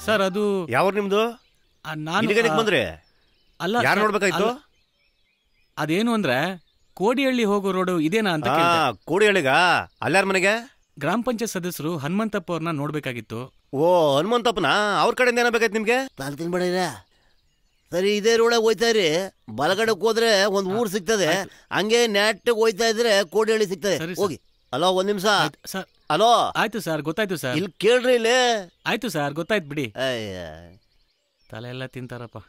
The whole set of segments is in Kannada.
ಸರ್ ಅದು ಯಾವ ನಿಮ್ದು ಆ, ನಾನು ಇಲ್ಲಿಗೇನಕ್ಕೆ ಆ, ಬಂದ್ರಿ ಅಲ್ಲ ಯಾರು ಸರ್, ನೋಡ್ಬೇಕಾಯ್ತು ಅಲ್ಲ. ಅದೇನು ಅಂದ್ರೆ ಕೋಡಿಹಳ್ಳಿ ಹೋಗೋ ರೋಡು ಇದೇನಾ ಅಂತ ಆ ಕೇಳ್ದೆ. ಕೋಡಿ ಹೇಳಿಗ ಅಲ್ಲಾರ ಮನೆಗೆ ಗ್ರಾಮ ಪಂಚಾಯತ್ ಸದಸ್ಯರು ಹನುಮಂತಪ್ಪ ಅವ್ರನ್ನ ನೋಡ್ಬೇಕಾಗಿತ್ತು ಓ ಹನುಮಂತಪ್ಪನ ಅವ್ರ ಕಡೆಯಿಂದ ಏನಾಗಬೇಕಾಯ್ತು ನಿಮ್ಗೆ ತಾಲ್ ತಿನ್ಬೇಡ ಸರಿ ಇದೇ ರೋಡಾಗ ಹೋಯ್ತಾ ಇರಿ ಬಲಗಡೆಗೆ ಹೋದ್ರೆ ಒಂದ್ ಊರ್ ಸಿಗ್ತದೆ ಹಂಗೆ ನೆಟ್ ಹೋಯ್ತಾ ಇದ್ರೆ ಕೋಡಿಹಳ್ಳಿ ಸಿಗ್ತದೆ ಸರಿ, ಸರ್. ಹೋಗಿ ಅಲೋ ಒಂದ್ ನಿಮಿಷ ಆಯ್ತು, ಸರ್ ಅಲೋ ಆಯ್ತು ಸರ್ ಗೊತ್ತಾಯ್ತು ಸರ್ ಇಲ್ಲಿ ಕೇಳ್ರಿ ಇಲ್ಲಿ ಆಯ್ತು ಸರ್ ಗೊತ್ತಾಯ್ತು ಬಿಡಿ ಅಯ್ಯ ತಲೆ ಎಲ್ಲ ತಿಂತಾರಪ್ಪ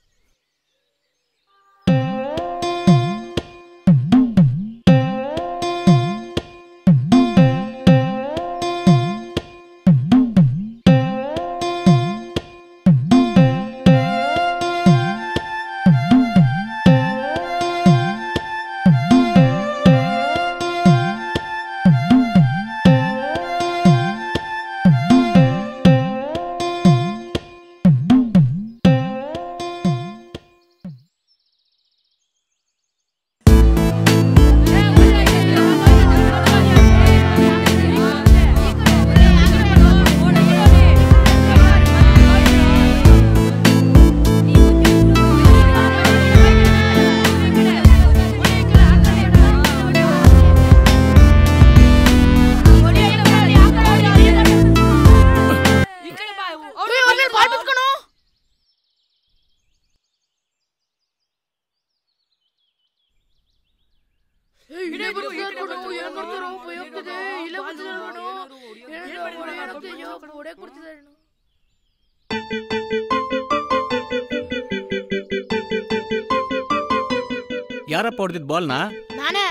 ಯಾರಪ್ಪ ಹೊಡೆದಿದ್ ಬಾಲ್ನ ನಾನೇ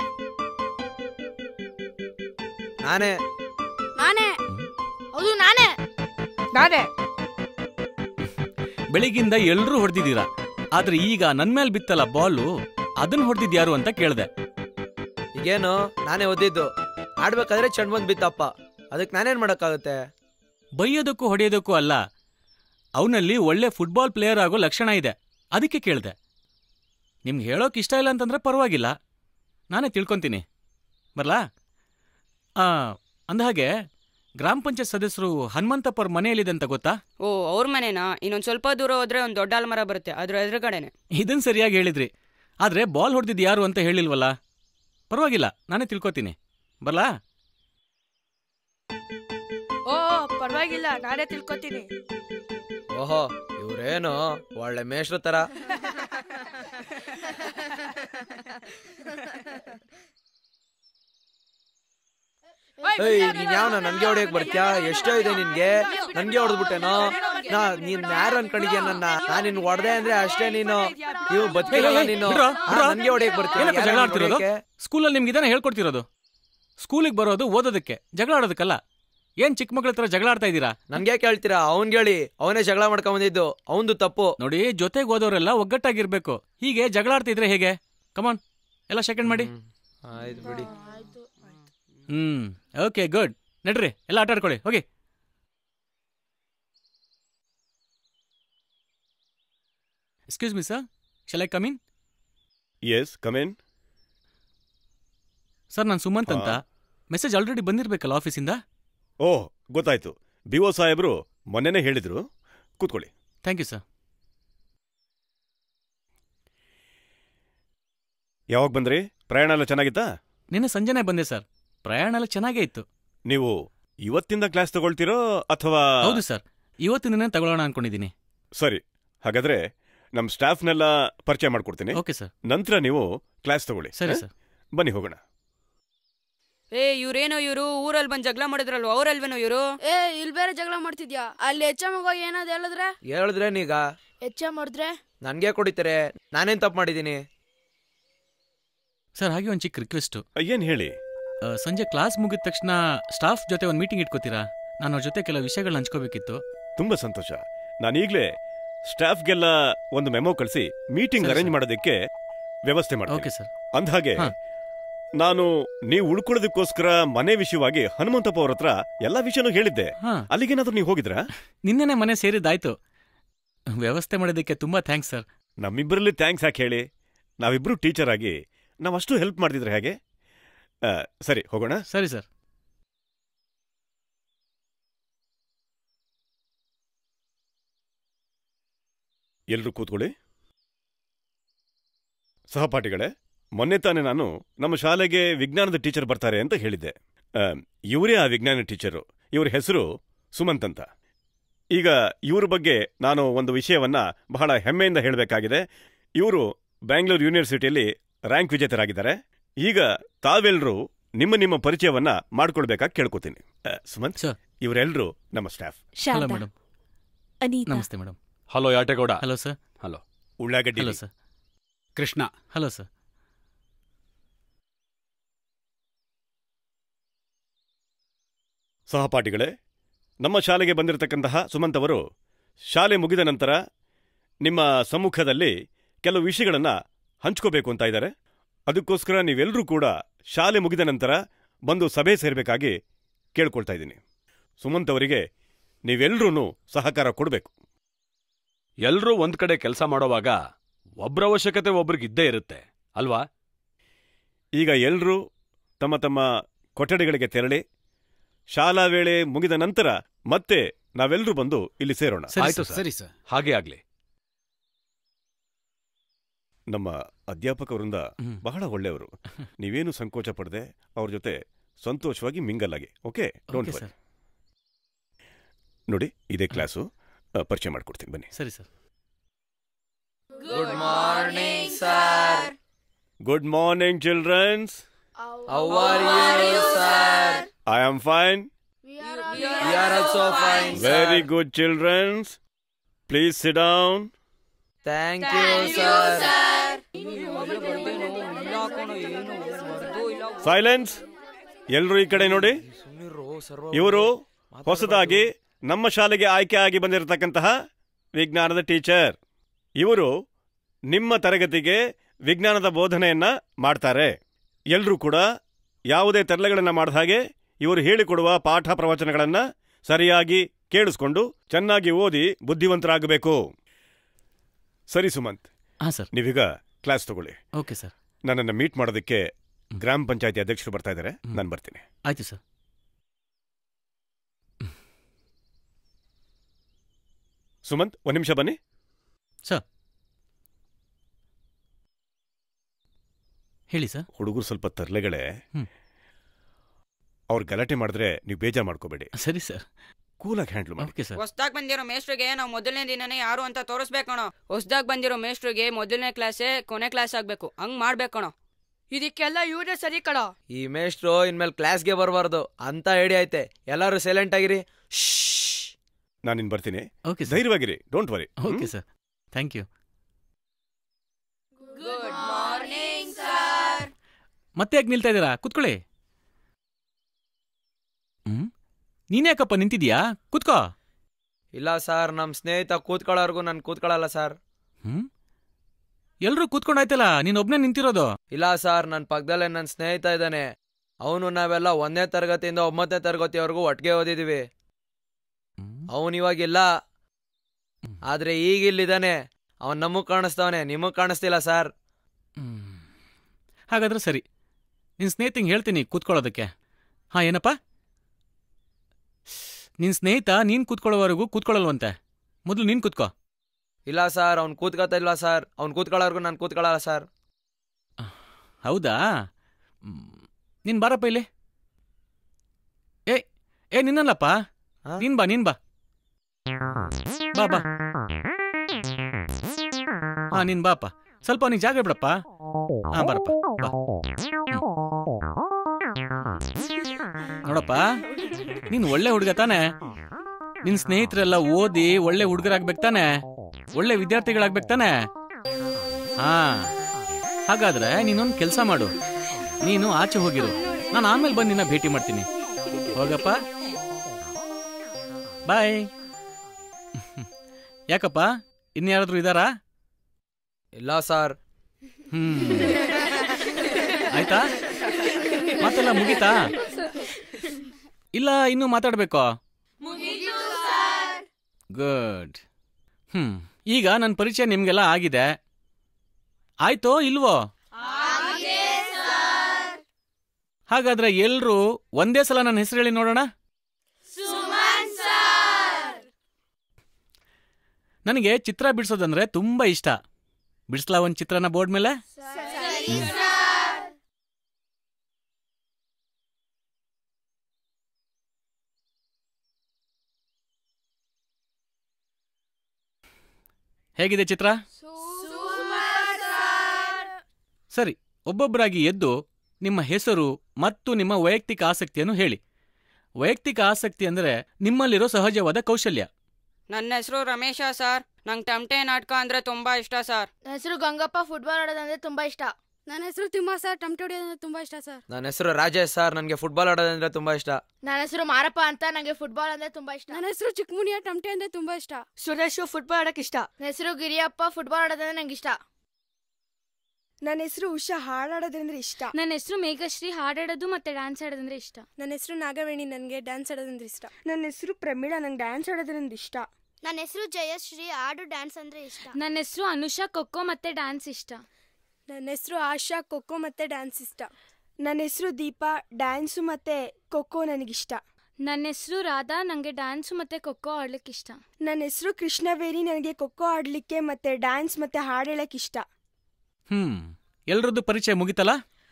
ನಾನೇ ನಾನೇ ಹೌದು ನಾನೇ ನಾನೇ ಬೆಳಿಗ್ಗಿಂದ ಎಲ್ರೂ ಹೊಡೆದಿದ್ದೀರಾ ಆದ್ರೆ ಈಗ ನನ್ ಮೇಲೆ ಬಿತ್ತಲ್ಲ ಬಾಲು ಅದನ್ನ ಹೊಡೆದಿದ್ ಯಾರು ಅಂತ ಕೇಳ್ದೆ ಈಗೇನು ನಾನೇ ಓದಿದ್ದು ಆಡ್ಬೇಕಾದ್ರೆ ಚಂಡ್ ಬಂದ್ ಬಿತ್ತಪ್ಪ ಅದಕ್ಕೆ ನಾನೇನ್ ಮಾಡಕ್ಕಾಗುತ್ತೆ ಬೈಯೋದಕ್ಕೂ ಹೊಡೆಯೋದಕ್ಕೂ ಅಲ್ಲ ಅವನಲ್ಲಿ ಒಳ್ಳೆ ಫುಟ್ಬಾಲ್ ಪ್ಲೇಯರ್ ಆಗೋ ಲಕ್ಷಣ ಇದೆ ಅದಕ್ಕೆ ಕೇಳ್ದೆ ನಿಮ್ಗೆ ಹೇಳೋಕ್ ಇಷ್ಟ ಇಲ್ಲ ಅಂತಂದ್ರೆ ಪರವಾಗಿಲ್ಲ ನಾನೇ ತಿಳ್ಕೊಂತೀನಿ ಬರ್ಲಾ ಆ ಅಂದಹಾಗೆ ಗ್ರಾಮ ಪಂಚಾಯತ್ ಸದಸ್ಯರು ಹನುಮಂತಪ್ಪರ ಮನೆಯಲ್ಲಿದೆ ಅಂತ ಗೊತ್ತಾ ಓ ಅವ್ರ ಮನೆನಾ ಇನ್ನೊಂದ್ ಸ್ವಲ್ಪ ದೂರ ಹೋದ್ರೆ ಒಂದ್ ದೊಡ್ಡ ಆಲ್ಮರ ಬರುತ್ತೆ ಅದ್ರ ಎದುರುಗಡೆನೆ ಇದನ್ ಸರಿಯಾಗಿ ಹೇಳಿದ್ರಿ ಆದ್ರೆ ಬಾಲ್ ಹೊಡೆದಿದ್ದು ಯಾರು ಅಂತ ಹೇಳಿಲ್ವಲ್ಲ ಪರವಾಗಿಲ್ಲ ನಾನೇ ತಿಳ್ಕೊತೀನಿ ಬರ್ಲಾ ಓ ಪರವಾಗಿಲ್ಲ ನಾನೇ ತಿಳ್ಕೊತೀನಿ ಓಹೋ ಇವ್ರೇನು ಒಳ್ಳೆ ಮೇಷ್ರ ತರ ಏಯ್ ನೀನ್ ಯಾವನ ನನ್ಗೆ ಹೊಡೆಯಕ್ ಬರ್ತ್ಯಾ ಎಷ್ಟೋ ಇದೆ ನಿನ್ಗೆ ನನ್ಗೆ ಹೊಡೆದ್ಬಿಟ್ಟೇನೋ ನಾ ನೀನ್ ಯಾರು ಅನ್ಕೊಂಡಿದ್ಯಾ ನನ್ನ ನಾನ್ ನಿನ್ ಹೊಡೆದೆ ಅಂದ್ರೆ ಅಷ್ಟೇ ನೀನು ನೀವು ಬದುಕಿರಲ್ಲ ನೀನು ಬಿಡ್ರೋ, ಆ, ಬಿಡ್ರೋ. ನನ್ಗೆ ಹೊಡೆಯಕ್ ಬರ್ತೀಯ ಏನಪ್ಪ ಜಗಳ ಯಾರನ್ನ ಆಡ್ತಿರೋದು ಹೊಡ್ಯಕ್ಕೆ? ಸ್ಕೂಲಲ್ಲಿ ನಿಮ್ಗೆ ಇದನ್ನ ಹೇಳ್ಕೊಡ್ತಿರೋದು ಸ್ಕೂಲಿಗೆ ಬರೋದು ಓದೋದಕ್ಕೆ ಜಗಳ ಆಡೋದಕ್ಕಲ್ಲ ಏನ್ ಚಿಕ್ಕ ಮಕ್ಳ ಹತ್ರ ಜಗಳ ಆಡ್ತಾ ಇದ್ದೀರಾ ನನ್ಗೆ ಕೇಳ್ತೀರಾ ಅವನ್ ಹೇಳಿ ಅವನೇ ಜಗಳ ಮಾಡ್ಕೊಂಡ್ ಬಂದಿದ್ದು ಅವಂದು ತಪ್ಪು ನೋಡಿ ಜೊತೆಗೆ ಓದೋರೆಲ್ಲ ಒಗ್ಗಟ್ಟಾಗಿರ್ಬೇಕು ಹೀಗೆ ಜಗಳ ಆಡ್ತಿದ್ರೆ ಹೇಗೆ ಕಮಾನ್ ಎಲ್ಲ ಸೆಕೆಂಡ್ ಮಾಡಿ ಹ್ಮ್. ಆಯ್ತು ಬಿಡಿ ಹ್ಮ್ ಓಕೆ ಗುಡ್ ನಡ್ರಿ ಎಲ್ಲ ಆಟ ಆಡ್ಕೊಳ್ಳಿ ಹೋಗಿ excuse me sir shall I come in yes come in sir ನಾನು ಸುಮಂತ್ ಅಂತ ಹಾ. ಮೆಸೇಜ್ ಆಲ್ರೆಡಿ ಬಂದಿರ್ಬೇಕಲ್ಲ ಆಫೀಸಿಂದ ಓಹ್ ಗೊತ್ತಾಯ್ತು ಬಿ ಒ ಸಾಹೇಬ್ರು ಮೊನ್ನೆನೇ ಹೇಳಿದ್ರು ಕೂತ್ಕೊಳ್ಳಿ ಥ್ಯಾಂಕ್ ಯು ಸರ್ ಯಾವಾಗ ಬಂದ್ರಿ ಪ್ರಯಾಣ ಎಲ್ಲ ಚೆನ್ನಾಗಿತ್ತಾ ನಿನ್ನೆ ಸಂಜೆನೆ ಬಂದೆ ಸರ್ ಪ್ರಯಾಣ ಎಲ್ಲ ಚೆನ್ನಾಗೇ ಇತ್ತು ನೀವು ಇವತ್ತಿಂದ ಕ್ಲಾಸ್ ತಗೊಳ್ತೀರೋ ಅಥವಾ ಹೌದು ಸರ್ ಇವತ್ತಿನ ತಗೊಳ್ಳೋಣ ಅನ್ಕೊಂಡಿದ್ದೀನಿ ಸರಿ ಹಾಗಾದ್ರೆ ನಮ್ ಸ್ಟಾಫ್ನೆಲ್ಲ ಪರಿಚಯ ಮಾಡ್ಕೊಡ್ತೀನಿ ಓಕೆ ಸರ್ ನಂತರ ನೀವು ಕ್ಲಾಸ್ ತಗೊಳ್ಳಿ ಸರಿ ಹ? ಸರ್ ಬನ್ನಿ ಹೋಗೋಣ ಏ ಇವ್ರೇನೋ ಇವರು ಊರಲ್ಲಿ ಬಂದ್ ಜಗಳ ಮಾಡಿದ್ರಲ್ವ ಅವ್ರಲ್ವೇನೋ ಇವರು ಏ ಇಲ್ಲಿ ಬೇರೆ ಜಗಳ ಮಾಡ್ತಿದ್ಯಾ ಅಲ್ಲಿ ಎಚ್ ಎಮ್ ಹೋಗಿ ಏನಾದ್ ಹೇಳಿದ್ರೆ ಹೇಳಿದ್ರೆ ನೀಗ ಎಚ್ ಎಮ್ ಹೊಡೆದ್ರೆ ನನ್ಗೆ ಕೊಡಿತಾರೆ ನಾನೇನ್ ತಪ್ಪು ಮಾಡಿದೀನಿ ಸರ್ ಹಾಗೆ ಒಂದು ಚಿಕ್ಕ ರಿಕ್ವೆಸ್ಟು ಏನ್ ಹೇಳಿ ಸಂಜೆ ಕ್ಲಾಸ್ ಮುಗಿದ ತಕ್ಷಣ ಸ್ಟಾಫ್ ಜೊತೆ ಒಂದು ಮೀಟಿಂಗ್ ಇಟ್ಕೋತೀರಾ ನಾನು ಅವ್ರ ಜೊತೆ ಕೆಲವು ವಿಷಯಗಳನ್ನ ಹಂಚ್ಕೋಬೇಕಿತ್ತು ತುಂಬಾ ಸಂತೋಷ ನಾನೀಗ್ಲೇ ಸ್ಟಾಫ್ಗೆಲ್ಲ ಒಂದು ಮೆಮೊ ಕಳಿಸಿ ಮೀಟಿಂಗ್ ಸರಿ, ಅರೇಂಜ್ ಸರ್. ಮಾಡೋದಕ್ಕೆ ವ್ಯವಸ್ಥೆ ಓಕೆ ಮಾಡ್ತೀನಿ ಸರ್ ಅಂದ್ಹಾಗೆ ಹಾ. ನಾನು ನೀವು ಉಳ್ಕೊಳ್ಳೋದಕ್ಕೋಸ್ಕರ ಮನೆ ವಿಷಯವಾಗಿ ಹನುಮಂತಪ್ಪ ಅವ್ರ ಹತ್ರ ಎಲ್ಲಾ ವಿಷಯನೂ ಹೇಳಿದ್ದೆ ಹಾ ಅಲ್ಲಿಗೇನಾದ್ರೂ ನೀವು ಹೋಗಿದ್ರಾ ನಿನ್ನೆನೆ ಮನೆ ಸೇರಿದ್ದಾಯ್ತು ವ್ಯವಸ್ಥೆ ಮಾಡಿದ್ದಕ್ಕೆ ತುಂಬಾ ಥ್ಯಾಂಕ್ಸ್ ಸರ್ ನಮ್ಮಿಬ್ಬರಲ್ಲಿ ಥ್ಯಾಂಕ್ಸ್ ಯಾಕೆ ಹೇಳಿ ನಾವಿಬ್ರು ಟೀಚರ್ ಆಗಿ ನಾವಷ್ಟು ಹೆಲ್ಪ್ ಮಾಡ್ತಿದ್ರೆ ಹೇಗೆ ಆ, ಸರಿ ಹೋಗೋಣ ಸರಿ ಸರ್ ಎಲ್ರೂ ಕೂತ್ಕೊಳ್ಳಿ ಸಹಪಾಠಿಗಳೇ ಮೊನ್ನೆ ತಾನೇ ನಾನು ನಮ್ಮ ಶಾಲೆಗೆ ವಿಜ್ಞಾನದ ಟೀಚರ್ ಬರ್ತಾರೆ ಅಂತ ಹೇಳಿದ್ದೆ ಆ, ಇವರೇ ಆ ವಿಜ್ಞಾನ ಟೀಚರು ಇವ್ರ ಹೆಸರು ಸುಮಂತ್ ಅಂತ ಈಗ ಇವ್ರ ಬಗ್ಗೆ ನಾನು ಒಂದು ವಿಷಯವನ್ನ ಬಹಳ ಹೆಮ್ಮೆಯಿಂದ ಹೇಳಬೇಕಾಗಿದೆ ಇವರು ಬ್ಯಾಂಗ್ಳೂರು ಯೂನಿವರ್ಸಿಟಿಯಲ್ಲಿ ರ್ಯಾಂಕ್ ವಿಜೇತರಾಗಿದ್ದಾರೆ ಈಗ ತಾವೆಲ್ಲರೂ ನಿಮ್ಮ ನಿಮ್ಮ ಪರಿಚಯವನ್ನ ಮಾಡ್ಕೊಳ್ಬೇಕಾಗಿ ಕೇಳ್ಕೊತೀನಿ ಆ, ಸುಮಂತ್ ಸರ್. ಇವರೆಲ್ಲರೂ ನಮ್ಮ staff hello Sharada madam Anita ನಮಸ್ತೆ madam hello Yategowda hello sir ಉಳ್ಳಾಗಡ್ಡಿ hello sir Krishna hello sir ಸಹಪಾಠಿಗಳೇ ನಮ್ಮ ಶಾಲೆಗೆ ಬಂದಿರತಕ್ಕಂತಹ ಸುಮಂತ್ ಅವರು ಶಾಲೆ ಮುಗಿದ ನಂತರ ನಿಮ್ಮ ಸಮ್ಮುಖದಲ್ಲಿ ಕೆಲವು ವಿಷಯಗಳನ್ನು ಹಂಚ್ಕೋಬೇಕು ಅಂತ ಇದ್ದಾರೆ ಅದಕ್ಕೋಸ್ಕರ ನೀವೆಲ್ಲರೂ ಕೂಡ ಶಾಲೆ ಮುಗಿದ ನಂತರ ಬಂದು ಸಭೆ ಸೇರಬೇಕಾಗಿ ಕೇಳ್ಕೊಳ್ತಾ ಇದ್ದೀನಿ ಸುಮಂತ್ ಅವರಿಗೆ ನೀವೆಲ್ಲರೂ ಸಹಕಾರ ಕೊಡಬೇಕು ಎಲ್ರೂ ಒಂದ್ ಕಡೆ ಕೆಲಸ ಮಾಡೋವಾಗ ಒಬ್ರ ಅವಶ್ಯಕತೆ ಒಬ್ರಿಗೆ ಇದ್ದೇ ಇರುತ್ತೆ ಅಲ್ವಾ ಈಗ ಎಲ್ಲರೂ ತಮ್ಮ ತಮ್ಮ ಕೊಠಡಿಗಳಿಗೆ ತೆರಳಿ ಶಾಲಾ ವೇಳೆ ಮುಗಿದ ನಂತರ ಮತ್ತೆ ನಾವೆಲ್ಲರೂ ಬಂದು ಇಲ್ಲಿ ಸೇರೋಣ ಸರಿ ಆಯ್ತು ಸರ್. ಸರಿ ಸರ್ ಹಾಗೆ ಆಗ್ಲಿ ನಮ್ಮ ಅಧ್ಯಾಪಕ ವೃಂದ ಹ್ಮ್. ಬಹಳ ಒಳ್ಳೆಯವರು ನೀವೇನು ಸಂಕೋಚ ಪಡದೆ ಅವ್ರ ಜೊತೆ ಸಂತೋಷವಾಗಿ ಮಿಂಗಲ್ ಆಗಿ okay don't okay worry sir ನೋಡಿ ಇದೇ ಕ್ಲಾಸು ಆ, ಪರಿಚಯ ಮಾಡ್ಕೊಡ್ತೀನಿ ಬನ್ನಿ ಸರಿ sir good morning sir good morning childrens how are you sir I am fine we are also fine very good childrens please sit down thank you sir silence ಎಲ್ಲರೂ ಈ ಕಡೆ ನೋಡಿ ಇವರು ಹೊಸದಾಗಿ ನಮ್ಮ ಶಾಲೆಗೆ ಆಯ್ಕೆ ಆಗಿ ಬಂದಿರತಕ್ಕಂತಹ ವಿಜ್ಞಾನದ ಟೀಚರ್ ಇವರು ನಿಮ್ಮ ತರಗತಿಗೆ ವಿಜ್ಞಾನದ ಬೋಧನೆಯನ್ನ ಮಾಡ್ತಾರೆ ಎಲ್ಲರೂ ಕೂಡ ಯಾವುದೇ ತರಲೆಗಳನ್ನ ಮಾಡಿದ ಹಾಗೆ ಇವರು ಹೇಳಿಕೊಡುವ ಪಾಠ ಪ್ರವಚನಗಳನ್ನ ಸರಿಯಾಗಿ ಕೇಳಿಸ್ಕೊಂಡು ಚೆನ್ನಾಗಿ ಓದಿ ಬುದ್ಧಿವಂತರಾಗಬೇಕು ಸರಿ ಸುಮಂತ್ ಹಾಂ ಸರ್ ನೀವೀಗ ಕ್ಲಾಸ್ ತಗೊಳ್ಳಿ ಓಕೆ ಸರ್ ನನ್ನನ್ನು ಮೀಟ್ ಮಾಡೋದಕ್ಕೆ ಗ್ರಾಮ ಪಂಚಾಯತಿ ಅಧ್ಯಕ್ಷರು ಬರ್ತಾ ಇದ್ದಾರೆ ಹ್ಮ್. ನಾನು ಬರ್ತೀನಿ ಆಯ್ತು ಸರ್ ಸುಮಂತ್ ಒಂದ್ ನಿಮಿಷ ಬನ್ನಿ ಹೇಳಿ ಸರ್ ಹುಡುಗರು ಸ್ವಲ್ಪ ತರ್ಲೆಗಳೇ ಹ್ಮ್. ಅವ್ರು ಗಲಾಟೆ ಮಾಡಿದ್ರೆ ನೀವು ಬೇಜಾರು ಮಾಡ್ಕೋಬೇಡಿ ಸರಿ ಸರ್ ಕೂಲಾಗಿ ಹ್ಯಾಂಡಲ್ ಮಾಡಿ ಓಕೆ ಸರ್ ಹೊಸ್ದಾಗ್ ಬಂದಿರೋ ಮೇಸ್ಟ್ರಿಗೆ ನಾವು ಮೊದಲನೇ ದಿನನೇ ಯಾರು ಅಂತ ತೋರಿಸ್ಬೇಕಣೋ ಹೊಸ್ದಾಗ್ ಬಂದಿರೋ ಮೇಸ್ಟ್ರಿಗೆ ಮೊದಲನೇ ಕ್ಲಾಸೇ ಕೊನೆ ಕ್ಲಾಸ್ ಆಗ್ಬೇಕು ಹಂಗ್ ಮಾಡ್ಬೇಕಣೋ ಇದಕ್ಕೆಲ್ಲ ಇವರೇ ಸರಿ ಕಣ ಈ ಮೇಷ್ಟ್ರು ಇನ್ಮೇಲೆ ಕ್ಲಾಸ್ಗೆ ಬರಬಾರ್ದು ಅಂತ ಐಡಿಯಾ ಐತೆ ಎಲ್ಲರೂ ಸೈಲೆಂಟ್ ಆಗಿರಿ ನಾನು ಇನ್ ಬರ್ತೀನಿ ಓಕೆ ಸರ್ ಧೈರ್ಯವಾಗಿರಿ don't worry okay sir thank you good morning sir ಮತ್ತೆ ಯಾಕೆ ನಿಲ್ತಾ ಇದ್ದೀರಾ ಕುತ್ಕೊಳ್ಳಿ ಹ್ಮ್ ನೀನ್ಯಾಕಪ್ಪ ನಿಂತಿದ್ಯಾ ಕುತ್ಕೋ ಇಲ್ಲ ಸರ್ ನಮ್ಮ ಸ್ನೇಹಿತ ಕೂತ್ಕೊಳ್ಳೋರ್ಗು ನಾನು ಕೂತ್ಕೊಳ್ಳಲ್ಲ ಸರ್ ಹ್ಮ್ ಎಲ್ರೂ ಕೂತ್ಕೊಂಡಾಯ್ತಲ್ಲ ನೀನ್ ಒಬ್ನೇ ನಿಂತಿರೋದು ಇಲ್ಲ ಸರ್ ನನ್ನ ಪಕ್ಕದಲ್ಲೇ ನನ್ನ ಸ್ನೇಹಿತ ಇದ್ದಾನೆ ಅವನು ನಾವೆಲ್ಲ ಒಂದನೇ ತರಗತಿಯಿಂದ ಒಂಬತ್ತನೇ ತರಗತಿವರೆಗೂ ಒಟ್ಟಿಗೆ ಓದಿದೀವಿ ಅವನು ಇವಾಗಿಲ್ಲ ಆದ್ರೆ ಈಗ ಇಲ್ಲಿದ್ದಾನೆ ಅವನ್ ನಮಗ್ ಕಾಣಿಸ್ತಾವನೆ ನಿಮಗ್ ಕಾಣಿಸ್ತಿಲ್ಲ ಸರ್ ಹ್ಮ್. ಹಾಗಾದ್ರೆ ಸರಿ ನಿನ್ ಸ್ನೇಹಿತಂಗೆ ಹೇಳ್ತೀನಿ ಕೂತ್ಕೊಳ್ಳೋದಕ್ಕೆ ಹಾ ಏನಪ್ಪ ನಿನ್ ಸ್ನೇಹಿತ ನೀನ್ ಕೂತ್ಕೊಳ್ಳೋವರೆಗೂ ಕೂತ್ಕೊಳ್ಳಲ್ವಂತೆ ಮೊದಲು ನೀನ್ ಕೂತ್ಕೋ ಇಲ್ಲ ಸರ್ ಅವ್ನು ಕೂತ್ಕೊತಾ ಇಲ್ಲ ಸರ್ ಅವ್ನು ಕೂತ್ಕೊಳ್ಳೋರ್ಗು ನಾನು ಕೂತ್ಕೊಳ್ಳಲ್ಲ ಸರ್ ಹೌದಾ ಹ್ಮ್. ನೀನ್ ಬಾರಪ್ಪ ಇಲ್ಲಿ ಏ ಏ ನಿನ್ನಲ್ಲಪ್ಪ ಹಾ? ನೀನ್ ಬಾ ನೀನ್ ಬಾ ಬಾ ಬಾ ಹಾ ನೀನ್ ಬಾಪ ಸ್ವಲ್ಪ ನೀ ಜಾಗ ಬಿಡಪ್ಪ ಹಾ ಬರಪ್ಪ ಬಾ ನೋಡಪ್ಪ ನೀನ್ ಒಳ್ಳೆ ಹುಡುಗ ತಾನೆ ನಿನ್ ಸ್ನೇಹಿತರೆಲ್ಲ ಓದಿ ಒಳ್ಳೆ ಹುಡುಗರಾಗ್ಬೇಕು ತಾನೆ ಒಳ್ಳೆ ವಿದ್ಯಾರ್ಥಿಗಳಾಗ್ಬೇಕು ತಾನೆ ಹಾ ಹಾಗಾದ್ರೆ ನೀನೊಂದು ಕೆಲಸ ಮಾಡು ನೀನು ಆಚೆ ಹೋಗಿರು ನಾನು ಆಮೇಲೆ ಬಂದು ನಿನ್ನ ಭೇಟಿ ಮಾಡ್ತೀನಿ ಹೋಗಪ್ಪ ಬಾಯ್ ಯಾಕಪ್ಪ ಇನ್ಯಾರಾದ್ರೂ ಇದಾರಾ ಇಲ್ಲ ಸರ್ ಹ್ಮ್ ಆಯ್ತಾ ಮಾತೆಲ್ಲ ಮುಗೀತಾ ಇಲ್ಲ ಇನ್ನೂ ಮಾತಾಡ್ಬೇಕೋ ಗುಡ್ ಹ್ಮ್ ಈಗ ನನ್ನ ಪರಿಚಯ ನಿಮ್ಗೆಲ್ಲ ಆಗಿದೆ ಆಯ್ತೋ ಇಲ್ವೋ ಹಾಗಾದ್ರೆ ಎಲ್ರೂ ಒಂದೇ ಸಲ ನನ್ನ ಹೆಸರು ಹೇಳಿ ನೋಡೋಣ ನನಗೆ ಚಿತ್ರ ಬಿಡಿಸೋದಂದ್ರೆ ತುಂಬಾ ಇಷ್ಟ ಬಿಡಿಸ್ಲಾ ಒಂದ್ ಚಿತ್ರನ ಬೋರ್ಡ್ ಮೇಲೆ ಹೇಗಿದೆ ಚಿತ್ರ ಸರಿ ಒಬ್ಬೊಬ್ಬರಾಗಿ ಎದ್ದು ನಿಮ್ಮ ಹೆಸರು ಮತ್ತು ನಿಮ್ಮ ವೈಯಕ್ತಿಕ ಆಸಕ್ತಿಯನ್ನು ಹೇಳಿ ವೈಯಕ್ತಿಕ ಆಸಕ್ತಿ ಅಂದ್ರೆ ನಿಮ್ಮಲ್ಲಿರೋ ಸಹಜವಾದ ಕೌಶಲ್ಯ ನನ್ನ ಹೆಸರು ರಮೇಶ ಸರ್ ನಂಗೆ ಟಮಟೆ ನಾಟಕ ಅಂದ್ರೆ ತುಂಬಾ ಇಷ್ಟ ಸರ್ ನನ್ನ ಹೆಸರು ಗಂಗಪ್ಪ ಫುಟ್ಬಾಲ್ ಆಡೋದಂದ್ರೆ ತುಂಬಾ ಇಷ್ಟ ನನ್ನ ಹೆಸರು ತಿಮ್ಮ ಸರ್ ಟಮಟೆ ಹೊಡಿಯೋದಂದ್ರೆ ತುಂಬಾ ಇಷ್ಟ ಸರ್ ನನ್ನ ಹೆಸರು ರಾಜೇಶ್ ಸರ್ ನನಗೆ ಫುಟ್ಬಾಲ್ ಆಡೋದಂದ್ರೆ ತುಂಬಾ ಇಷ್ಟ ನನ್ನ ಹೆಸರು ಮಾರಪ್ಪ ಅಂತ ನಂಗೆ ಫುಟ್ಬಾಲ್ ಅಂದ್ರೆ ತುಂಬಾ ಇಷ್ಟ ನನ್ನ ಹೆಸರು ಚಿಕ್ಕಮುನಿಯ ಟಮಟೆ ಅಂದ್ರೆ ತುಂಬಾ ಇಷ್ಟ ಸುರೇಶ್ ಫುಟ್ಬಾಲ್ ಆಡಕ್ ಇಷ್ಟ ನನ್ನ ಹೆಸರು ಗಿರಿಯಪ್ಪ ಫುಟ್ಬಾಲ್ ಆಡೋದಂದ್ರೆ ನಂಗೆ ಇಷ್ಟ ನನ್ನ ಹೆಸರು ಉಷಾ ಹಾಡಾಡೋದಂದ್ರೆ ಇಷ್ಟ ನನ್ನ ಹೆಸರು ಮೇಘಶ್ರೀ ಹಾಡಾಡೋದು ಮತ್ತೆ ಡ್ಯಾನ್ಸ್ ಆಡೋದಂದ್ರೆ ಇಷ್ಟ ನನ್ನ ಹೆಸರು ನಾಗವೇಣಿ ನನಗೆ ಡ್ಯಾನ್ಸ್ ಆಡೋದಂದ್ರೆ ಇಷ್ಟ ನನ್ನ ಹೆಸರು ಪ್ರಮೀಳಾ ನಂಗೆ ಡ್ಯಾನ್ಸ್ ಆಡೋದ್ರಿಂದ ಇಷ್ಟ ನನ್ನ ಹೆಸರು ಜಯಶ್ರೀ ಹಾಡು ಡ್ಯಾನ್ಸ್ ಅಂದ್ರೆ ಇಷ್ಟ ನನ್ನ ಹೆಸರು ಅನುಷಾ ಖೋಖೋ ಮತ್ತೆ ಡ್ಯಾನ್ಸ್ ಇಷ್ಟ ನನ್ನ ಹೆಸರು ಆಶಾ ಖೋಖೋ ಮತ್ತೆ ಡ್ಯಾನ್ಸ್ ಇಷ್ಟ ನನ್ನ ಹೆಸರು ದೀಪಾ ಡ್ಯಾನ್ಸು ಮತ್ತೆ ಖೋಖೋ ನನಗಿಷ್ಟ ನನ್ನ ಹೆಸರು ರಾಧಾ ನಂಗೆ ಡ್ಯಾನ್ಸ್ ಮತ್ತೆ ಖೋಖೋ ಆಡ್ಲಿಕ್ಕೆ ಇಷ್ಟ ನನ್ನ ಹೆಸರು ಕೃಷ್ಣವೇರಿ ನನಗೆ ಖೋಖೋ ಆಡ್ಲಿಕ್ಕೆ ಮತ್ತೆ ಡ್ಯಾನ್ಸ್ ಮತ್ತೆ ಹಾಡು ಹೇಳಕ್ ಇಷ್ಟ ಹ್ಮ್ ಎಲ್ರದ್ದು ಪರಿಚಯ ಮುಗಿತಲ್ಲ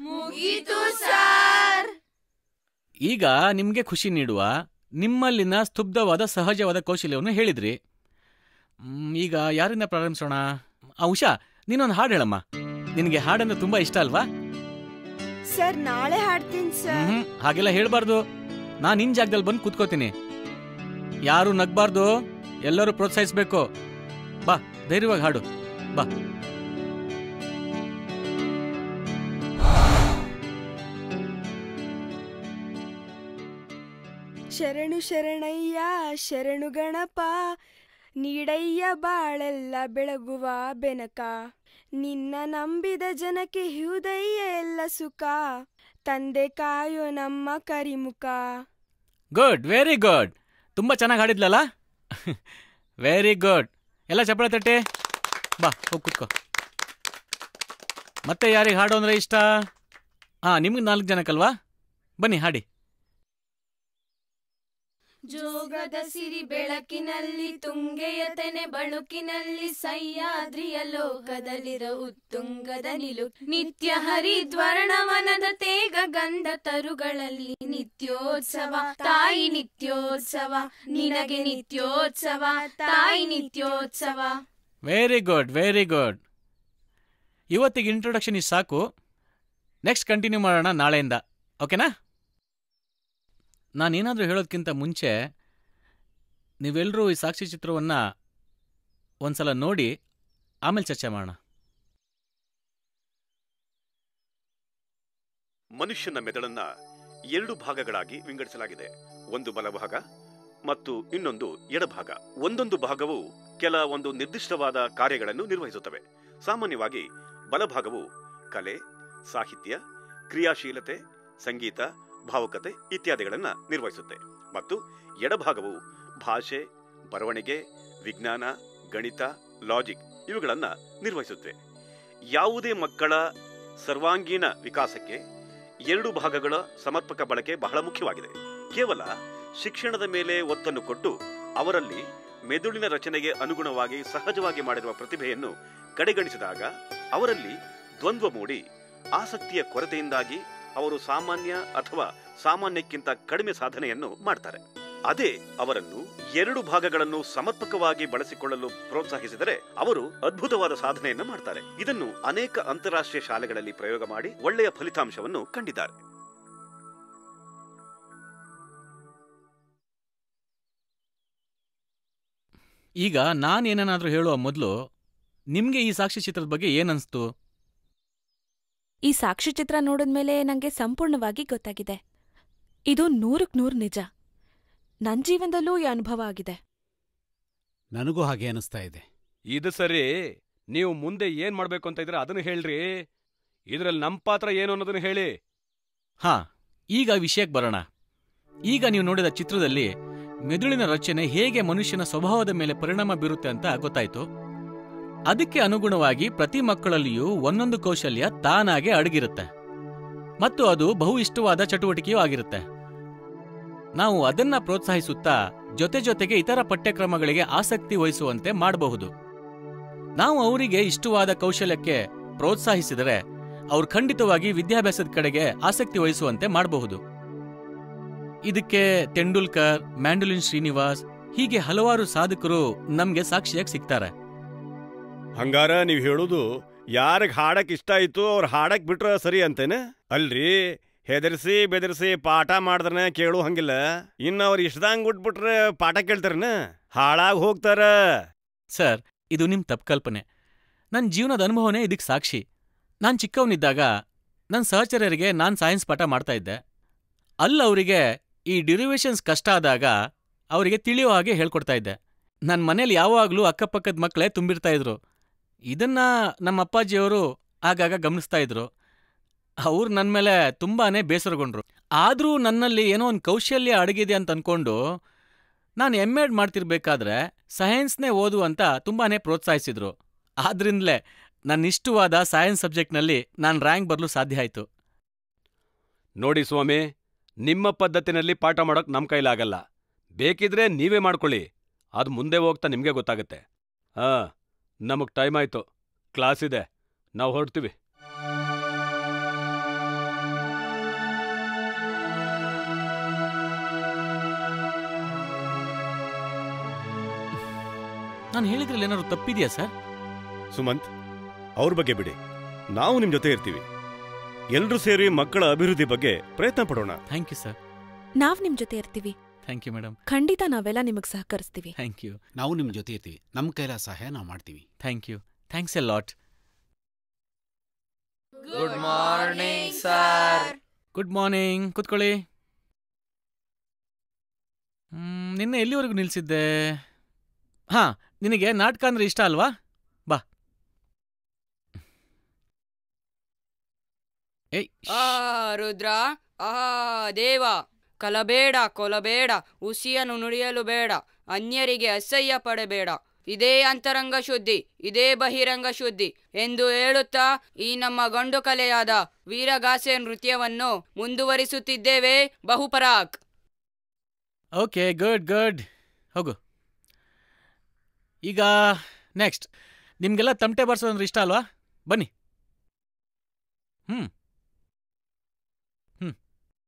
ಈಗ ನಿಮ್ಗೆ ಖುಷಿ ನೀಡುವ ನಿಮ್ಮಲ್ಲಿನ ಸ್ತುಬ್ಧವಾದ ಸಹಜವಾದ ಕೌಶಲ್ಯವನ್ನು ಹೇಳಿದ್ರಿ ಮ್, ಈಗ ಯಾರಿಂದ ಪ್ರಾರಂಭಿಸೋಣ ಆ, ಉಷಾ ನೀನೊಂದು ಹಾಡು ಹೇಳಮ್ಮ ನಿನಗೆ ಹಾಡಂದ್ರೆ ತುಂಬಾ ಇಷ್ಟ ಅಲ್ವಾ ಸರ್ ನಾಳೆ ಹಾಡ್ತೀನಿ ಸರ್ ಹ್ಮ್ ಹಾಗೆಲ್ಲ ಹೇಳ್ಬಾರ್ದು ನಾನ್ ನಿನ್ ಜಾಗದಲ್ಲಿ ಬಂದು ಕೂತ್ಕೋತೀನಿ ಯಾರು ನಗ್ಬಾರ್ದು ಎಲ್ಲರೂ ಪ್ರೋತ್ಸಾಹಿಸ್ಬೇಕು ಬಾ ಧೈರ್ಯವಾಗಿ ಹಾಡು ಬಾ ಶರಣು ಶರಣಯ್ಯ ಶರಣು ಗಣಪ ನೀಡಯ್ಯ ಬಾಳೆಲ್ಲ ಬೆಳಗುವ ಬೆನಕ ನಿನ್ನ ನಂಬಿದ ಜನಕ್ಕೆ ಹೃದಯ ಎಲ್ಲ ಸುಖ ತಂದೆ ಕಾಯೋ ನಮ್ಮ ಕರಿಮುಖ ಗುಡ್ ವೆರಿ ಗುಡ್ ತುಂಬಾ ಚೆನ್ನಾಗಿ ಹಾಡಿದ್ಲಲ್ಲ ವೆರಿ ಗುಡ್ ಎಲ್ಲ ಚಪ್ಪಳ ತಟ್ಟೆ ಬಾ ಹೋಗಿ ಕೂತ್ಕೋ ಮತ್ತೆ ಯಾರಿಗೆ ಹಾಡು ಅಂದ್ರೆ ಇಷ್ಟ ಹಾ ನಿಮ್ಗೆ ನಾಲ್ಕು ಜನಕ್ಕಲ್ವಾ ಬನ್ನಿ ಹಾಡಿ ಜೋಗದ ಸಿರಿ ಬೆಳಕಿನಲ್ಲಿ ತುಂಗೆಯ ತೆನೆ ಬಳುಕಿನಲ್ಲಿ ಸಹ್ಯಾದ್ರಿಯ ಲೋಕದಲ್ಲಿರ ಉತ್ತುಂಗದ ನಿಲು ನಿತ್ಯ ಹರಿದ್ವರ್ಣವನದ ತೇಗ ಗಂಧ ತರುಗಳಲ್ಲಿ ನಿತ್ಯೋತ್ಸವ ತಾಯಿ ನಿತ್ಯೋತ್ಸವ ನಿನಗೆ ನಿತ್ಯೋತ್ಸವ ತಾಯಿ ನಿತ್ಯೋತ್ಸವ ವೆರಿ ಗುಡ್ ವೆರಿ ಗುಡ್ ಇವತ್ತಿಗೆ ಇಂಟ್ರೊಡಕ್ಷನ್ ಇಷ್ಟು ಸಾಕು ನೆಕ್ಸ್ಟ್ ಕಂಟಿನ್ಯೂ ಮಾಡೋಣ ನಾಳೆಯಿಂದ ಓಕೆನಾ ನಾನೇನಾದರೂ ಹೇಳೋದಕ್ಕಿಂತ ಮುಂಚೆ ನೀವೆಲ್ಲರೂ ಈ ಸಾಕ್ಷಿ ಚಿತ್ರವನ್ನು ಒಂದ್ಸಲ ನೋಡಿ ಆಮೇಲೆ ಚರ್ಚೆ ಮಾಡೋಣ ಮನುಷ್ಯನ ಮೆದುಳನ್ನ ಎರಡು ಭಾಗಗಳಾಗಿ ವಿಂಗಡಿಸಲಾಗಿದೆ ಒಂದು ಬಲಭಾಗ ಮತ್ತು ಇನ್ನೊಂದು ಎಡಭಾಗ ಒಂದೊಂದು ಭಾಗವು ಕೆಲ ಒಂದು ನಿರ್ದಿಷ್ಟವಾದ ಕಾರ್ಯಗಳನ್ನು ನಿರ್ವಹಿಸುತ್ತವೆ ಸಾಮಾನ್ಯವಾಗಿ ಬಲಭಾಗವು ಕಲೆ ಸಾಹಿತ್ಯ ಕ್ರಿಯಾಶೀಲತೆ ಸಂಗೀತ ಭಾವುಕತೆ ಇತ್ಯಾದಿಗಳನ್ನ ನಿರ್ವಹಿಸುತ್ತೆ ಮತ್ತು ಎಡಭಾಗವು ಭಾಷೆ ಬರವಣಿಗೆ ವಿಜ್ಞಾನ ಗಣಿತ ಲಾಜಿಕ್ ಇವುಗಳನ್ನ ನಿರ್ವಹಿಸುತ್ತೆ ಯಾವುದೇ ಮಕ್ಕಳ ಸರ್ವಾಂಗೀಣ ವಿಕಾಸಕ್ಕೆ ಎರಡು ಭಾಗಗಳ ಸಮರ್ಪಕ ಬಳಕೆ ಬಹಳ ಮುಖ್ಯವಾಗಿದೆ ಕೇವಲ ಶಿಕ್ಷಣದ ಮೇಲೆ ಒತ್ತನ್ನು ಕೊಟ್ಟು ಅವರಲ್ಲಿ ಮೆದುಳಿನ ರಚನೆಗೆ ಅನುಗುಣವಾಗಿ ಸಹಜವಾಗಿ ಮಾಡಿರುವ ಪ್ರತಿಭೆಯನ್ನು ಕಡೆಗಣಿಸಿದಾಗ ಅವರಲ್ಲಿ ದ್ವಂದ್ವ ಮೂಡಿ ಆಸಕ್ತಿಯ ಕೊರತೆಯಿಂದಾಗಿ ಅವರು ಸಾಮಾನ್ಯ ಅಥವಾ ಸಾಮಾನ್ಯಕ್ಕಿಂತ ಕಡಿಮೆ ಸಾಧನೆಯನ್ನು ಮಾಡ್ತಾರೆ ಅದೇ ಅವರನ್ನು ಎರಡು ಭಾಗಗಳನ್ನು ಸಮರ್ಪಕವಾಗಿ ಬಳಸಿಕೊಳ್ಳಲು ಪ್ರೋತ್ಸಾಹಿಸಿದರೆ ಅವರು ಅದ್ಭುತವಾದ ಸಾಧನೆಯನ್ನು ಮಾಡ್ತಾರೆ ಇದನ್ನು ಅನೇಕ ಅಂತಾರಾಷ್ಟ್ರೀಯ ಶಾಲೆಗಳಲ್ಲಿ ಪ್ರಯೋಗ ಮಾಡಿ ಒಳ್ಳೆಯ ಫಲಿತಾಂಶವನ್ನು ಕಂಡಿದ್ದಾರೆ ಈಗ ನಾನೇನಾದರೂ ಹೇಳುವ ಮೊದಲು ನಿಮಗೆ ಈ ಸಾಕ್ಷಿ ಚಿತ್ರದ ಬಗ್ಗೆ ಏನನ್ಸ್ತು ಈ ಸಾಕ್ಷ್ಯಚಿತ್ರ ನೋಡಿದ್ಮೇಲೆ ನಂಗೆ ಸಂಪೂರ್ಣವಾಗಿ ಗೊತ್ತಾಗಿದೆ ಇದು ನೂರಕ್ ನೂರು ನಿಜ ನನ್ ಜೀವನದಲ್ಲೂ ಈ ಅನುಭವ ಆಗಿದೆ ನನಗೂ ಹಾಗೆ ಅನಿಸ್ತಾ ಇದೆ ಇದು ಸರಿ ನೀವು ಮುಂದೆ ಏನ್ ಮಾಡ್ಬೇಕು ಅಂತ ಇದ್ರೆ ಅದನ್ನು ಹೇಳ್ರಿ ಇದ್ರಲ್ಲಿ ನಮ್ ಪಾತ್ರ ಏನು ಅನ್ನೋದನ್ನ ಹೇಳಿ ಹಾ ಈಗ ವಿಷಯಕ್ಕೆ ಬರೋಣ ಈಗ ನೀವು ನೋಡಿದ ಚಿತ್ರದಲ್ಲಿ ಮೆದುಳಿನ ರಚನೆ ಹೇಗೆ ಮನುಷ್ಯನ ಸ್ವಭಾವದ ಮೇಲೆ ಪರಿಣಾಮ ಬೀರುತ್ತೆ ಅಂತ ಗೊತ್ತಾಯ್ತು ಅದಕ್ಕೆ ಅನುಗುಣವಾಗಿ ಪ್ರತಿ ಮಕ್ಕಳಲ್ಲಿಯೂ ಒಂದೊಂದು ಕೌಶಲ್ಯ ತಾನಾಗೆ ಅಡಗಿರುತ್ತೆ ಮತ್ತು ಅದು ಬಹು ಇಷ್ಟವಾದ ಚಟುವಟಿಕೆಯೂ ಆಗಿರುತ್ತೆ ನಾವು ಅದನ್ನ ಪ್ರೋತ್ಸಾಹಿಸುತ್ತಾ ಜೊತೆ ಜೊತೆಗೆ ಇತರ ಪಠ್ಯಕ್ರಮಗಳಿಗೆ ಆಸಕ್ತಿ ವಹಿಸುವಂತೆ ಮಾಡಬಹುದು ನಾವು ಅವರಿಗೆ ಇಷ್ಟವಾದ ಕೌಶಲ್ಯಕ್ಕೆ ಪ್ರೋತ್ಸಾಹಿಸಿದರೆ ಅವ್ರು ಖಂಡಿತವಾಗಿ ವಿದ್ಯಾಭ್ಯಾಸದ ಕಡೆಗೆ ಆಸಕ್ತಿ ವಹಿಸುವಂತೆ ಮಾಡಬಹುದು ಇದಕ್ಕೆ ತೆಂಡೂಲ್ಕರ್ ಮ್ಯಾಂಡುಲಿನ್ ಶ್ರೀನಿವಾಸ್ ಹೀಗೆ ಹಲವಾರು ಸಾಧಕರು ನಮ್ಗೆ ಸಾಕ್ಷಿಯಾಗಿ ಸಿಗ್ತಾರೆ ಹಂಗಾರ ನೀವ್ ಹೇಳುದು ಯಾರಿಗ್ ಹಾಡಕ್ ಇಷ್ಟ ಆಯ್ತು ಅವ್ರ ಹಾಡಕ್ ಬಿಟ್ರ ಸರಿ ಅಂತೇನೆ ಅಲ್ರಿ ಹೆದರ್ಸಿ ಬೆದರ್ಸಿ ಪಾಠ ಮಾಡಿದ್ರನ ಕೇಳು ಹಂಗಿಲ್ಲ ಇನ್ನ ಅವ್ರ ಇಷ್ಟದಂಗ್ ಬಿಟ್ಬಿಟ್ರೆ ಪಾಠ ಕೇಳ್ತಾರನ ಹಾಳಾಗ್ ಹೋಗ್ತಾರ ಸರ್ ಇದು ನಿಮ್ ತಪ್ಪು ಕಲ್ಪನೆ ನನ್ನ ಜೀವನದ ಅನುಭವನೇ ಇದಕ್ಕೆ ಸಾಕ್ಷಿ ನಾನು ಚಿಕ್ಕವನಿದ್ದಾಗ ನನ್ನ ಸಹಚರ್ಯರಿಗೆ ನಾನು ಸೈನ್ಸ್ ಪಾಠ ಮಾಡ್ತಾ ಇದ್ದೆ ಅಲ್ಲಿ ಅವರಿಗೆ ಈ ಡ್ಯೂರಿವೇಷನ್ಸ್ ಕಷ್ಟ ಆದಾಗ ಅವರಿಗೆ ತಿಳಿಯೋ ಹಾಗೆ ಹೇಳ್ಕೊಡ್ತಾ ಇದ್ದೆ ನನ್ನ ಮನೇಲಿ ಯಾವಾಗಲೂ ಅಕ್ಕಪಕ್ಕದ ಮಕ್ಕಳೇ ತುಂಬಿರ್ತಾ ಇದ್ರು ಇದನ್ನ ನಮ್ಮ ಅಪ್ಪಾಜಿಯವರು ಆಗಾಗ ಗಮನಿಸ್ತಾ ಇದ್ರು ಅವ್ರು ನನ್ನ ಮೇಲೆ ತುಂಬಾನೇ ಬೇಸರಗೊಂಡ್ರು ಆದರೂ ನನ್ನಲ್ಲಿ ಏನೋ ಒಂದು ಕೌಶಲ್ಯ ಅಡಗಿದೆ ಅಂತ ಅನ್ಕೊಂಡು ನಾನು ಎಮ್ ಎಡ್ ಮಾಡ್ತಿರ್ಬೇಕಾದ್ರೆ ಸೈನ್ಸ್ನೇ ಓದು ಅಂತ ತುಂಬಾನೇ ಪ್ರೋತ್ಸಾಹಿಸಿದ್ರು ಆದ್ರಿಂದಲೇ ನನ್ನ ಇಷ್ಟವಾದ ಸೈನ್ಸ್ ಸಬ್ಜೆಕ್ಟ್ನಲ್ಲಿ ನಾನು ರ್ಯಾಂಕ್ ಬರಲು ಸಾಧ್ಯ ಆಯಿತು ನೋಡಿ ಸ್ವಾಮಿ ನಿಮ್ಮ ಪದ್ಧತಿನಲ್ಲಿ ಪಾಠ ಮಾಡೋಕ್ ನಮ್ ಕೈಲಾಗಲ್ಲ ಬೇಕಿದ್ರೆ ನೀವೇ ಮಾಡ್ಕೊಳ್ಳಿ ಅದು ಮುಂದೆ ಹೋಗ್ತಾ ನಿಮ್ಗೆ ಗೊತ್ತಾಗುತ್ತೆ ಆ ನಮಗ್ ಟೈಮ್ ಆಯ್ತು ಕ್ಲಾಸ್ ಇದೆ ನಾವು ಹೊರಡ್ತೀವಿ ನಾನು ಹೇಳಿದ್ರಲ್ಲಿ ಏನಾದ್ರು ತಪ್ಪಿದೆಯಾ ಸರ್ ಸುಮಂತ್ ಅವ್ರ ಬಗ್ಗೆ ಬಿಡಿ ನಾವು ನಿಮ್ ಜೊತೆ ಇರ್ತೀವಿ ಎಲ್ರೂ ಸೇರಿ ಮಕ್ಕಳ ಅಭಿವೃದ್ಧಿ ಬಗ್ಗೆ ಪ್ರಯತ್ನ ಪಡೋಣ ಥ್ಯಾಂಕ್ ಯು ಸರ್ ನಾವ್ ನಿಮ್ ಜೊತೆ ಇರ್ತೀವಿ ಥ್ಯಾಂಕ್ ಯು ಮೇಡಮ್ ಖಂಡಿತ ನಾವೆಲ್ಲ ನಿಮಗ್ ಸಹಕರಿಸ್ತೀವಿ ಥ್ಯಾಂಕ್ ಯು ನಾವು ನಿಮ್ಮ ಜೊತೆ ಇರ್ತೀವಿ ನಮ್ಮ ಕೈಲ ಸಹಾಯ ನಾವು ಮಾಡ್ತೀವಿ thank you thanks a lot good morning sir good morning ಕೂತ್ಕೊಳ್ಳಿ ಹ್ಮ್, ನಿನ್ನೆ ಎಲ್ಲಿವರೆಗೂ ನಿಲ್ಸಿದ್ದೆ ಹಾ ನಿನಗೆ ನಾಟಕ ಅಂದ್ರೆ ಇಷ್ಟ ಅಲ್ವಾ ಬಾ ಏಯ್ ಆ ರುದ್ರ ಆ ದೇವ ಕಲಬೇಡ ಕೊಲಬೇಡ ಉಸಿಯನ್ನು ನುಡಿಯಲು ಬೇಡ ಅನ್ಯರಿಗೆ ಅಸಹ್ಯ ಪಡಬೇಡ ಇದೇ ಅಂತರಂಗ ಶುದ್ಧಿ ಇದೇ ಬಹಿರಂಗ ಶುದ್ಧಿ ಎಂದು ಹೇಳುತ್ತಾ ಈ ನಮ್ಮ ಗಂಡು ಕಲೆಯಾದ ವೀರಗಾಸೆ ನೃತ್ಯವನ್ನು ಮುಂದುವರಿಸುತ್ತಿದ್ದೇವೆ ಬಹುಪರಾಕ್ ಓಕೆ ಗುಡ್ ಗುಡ್ ಹೋಗು ಈಗ ನೆಕ್ಸ್ಟ್ ನಿಮಗೆಲ್ಲ ತಮಟೆ ಬಾರಿಸೋದಂದ್ರೆ ಇಷ್ಟ ಅಲ್ವಾ ಬನ್ನಿ ಹ್ಮ್ ಹ್ಮ್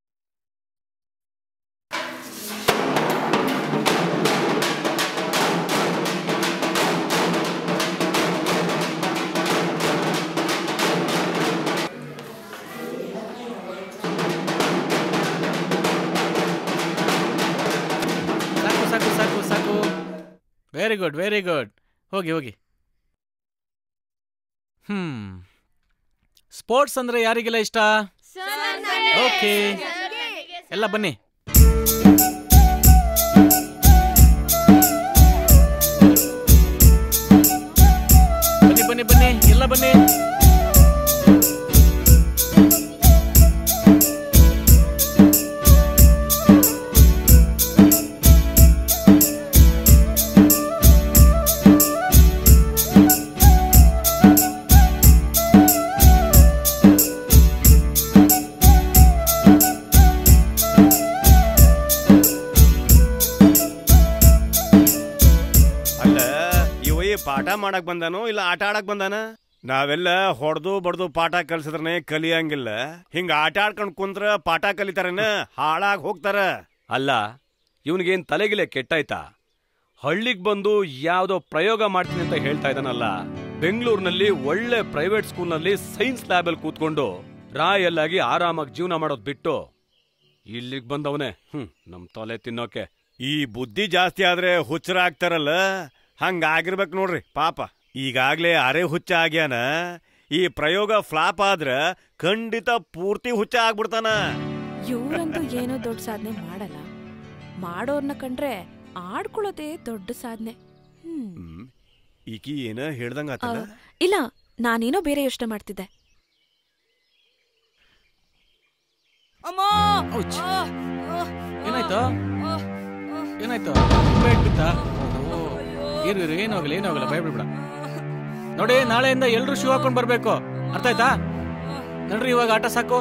ಸಾಕು ಸಾಕು ಸಾಕು ಸಾಕು ವೆರಿ ಗುಡ್ ವೆರಿ ಗುಡ್ ಹೋಗಿ ಹೋಗಿ ಹ್ಮ್ ಸ್ಪೋರ್ಟ್ಸ್ ಅಂದ್ರೆ ಯಾರಿಗೆಲ್ಲ ಇಷ್ಟ ಓಕೆ ಎಲ್ಲ ಬನ್ನಿ ಬನ್ನಿ ಬನ್ನಿ ಬನ್ನಿ ಎಲ್ಲ ಬನ್ನಿ ಅಲ್ಲ ಇವ ಈ ಪಾಠ ಮಾಡಕ್ ಬಂದಾನೋ ಇಲ್ಲ ಆಟ ಆಡಕ್ ಬಂದಾನ ನಾವೆಲ್ಲ ಹೊಡೆದು ಬಡ್ದು ಪಾಠ ಕಲ್ಸಿದ್ರನೆ ಕಲಿಯಂಗಿಲ್ಲ ಹಿಂಗ ಆಟ ಆಡ್ಕೊಂಡ್ ಕುಂತ್ರ ಪಾಠ ಕಲಿತಾರನ ಹಾಳಾಗ್ ಹೋಗ್ತಾರ ಅಲ್ಲ ಇವನಿಗೇನ್ ತಲೆಗಿಲೆ ಕೆಟ್ಟಾಯ್ತಾ ಹಳ್ಳಿಗ್ ಬಂದು ಯಾವ್ದೋ ಪ್ರಯೋಗ ಮಾಡ್ತೀನಿ ಅಂತ ಹೇಳ್ತಾ ಇದ್ದಾನಲ್ಲ ಬೆಂಗಳೂರಿನಲ್ಲಿ ಒಳ್ಳೆ ಪ್ರೈವೇಟ್ ಸ್ಕೂಲ್ನಲ್ಲಿ ಸೈನ್ಸ್ ಲ್ಯಾಬಲ್ ಕೂತ್ಕೊಂಡು ರಾಯಲ್ಲಾಗಿ ಆರಾಮಾಗಿ ಜೀವನ ಮಾಡೋದ್ ಬಿಟ್ಟು ಇಲ್ಲಿಗ್ ಬಂದವನೇ ಹ್ಮ್ ನಮ್ ತಲೆ ತಿನ್ನೋಕೆ ಈ ಬುದ್ಧಿ ಜಾಸ್ತಿ ಆದ್ರೆ ಹುಚ್ಚರ ಆಗ್ತಾರಲ್ಲ ಹಂಗಾಗಿರ್ಬೇಕು ನೋಡ್ರಿ ಪಾಪ ಈಗಾಗ್ಲೇ ಅರೆ ಹುಚ್ಚ ಆಗ್ಯಾನ ಈ ಪ್ರಯೋಗ ಫ್ಲಾಪ್ ಆದ್ರ ಖಂಡಿತ ಪೂರ್ತಿ ಹುಚ್ಚ ಆಗ್ಬಿಡ್ತಾನ ಇವ್ರಂತೂ ಏನೋ ದೊಡ್ಡ ಸಾಧನೆ ಮಾಡಲ್ಲ ಮಾಡೋರ್ನ ಕಂಡ್ರೆ ಆಡ್ಕೊಳ್ಳೋದೇ ದೊಡ್ಡ ಸಾಧನೆ ಹ್ಮ್ ಹ್ಮ್ ಈಕಿ ಏನ ಹೇಳ್ದಂಗ ಆತಲ್ಲ ಆ, ಇಲ್ಲ ನಾನೇನೋ ಬೇರೆ ಯೋಚನೆ ಮಾಡ್ತಿದ್ದೆ ಔಚ್. ಏನಾಯ್ತು ಏನಾಯ್ತು ಬೇಡ ಬಿತ್ತಾ ಓಹೋ. ಇರು ಇರು ಏನಾಗಲ್ಲ ಏನಾಗಲ್ಲ ಭಯ ಬಿಡ್ಬೇಡ ನೋಡಿ ನಾಳೆಯಿಂದ ಎಲ್ರೂ ಶೂ ಹಾಕೊಂಡ್ ಬರ್ಬೇಕು ಅರ್ಥ ಆಯ್ತಾ ನಡ್ರಿ ಇವಾಗ ಆಟ ಸಾಕು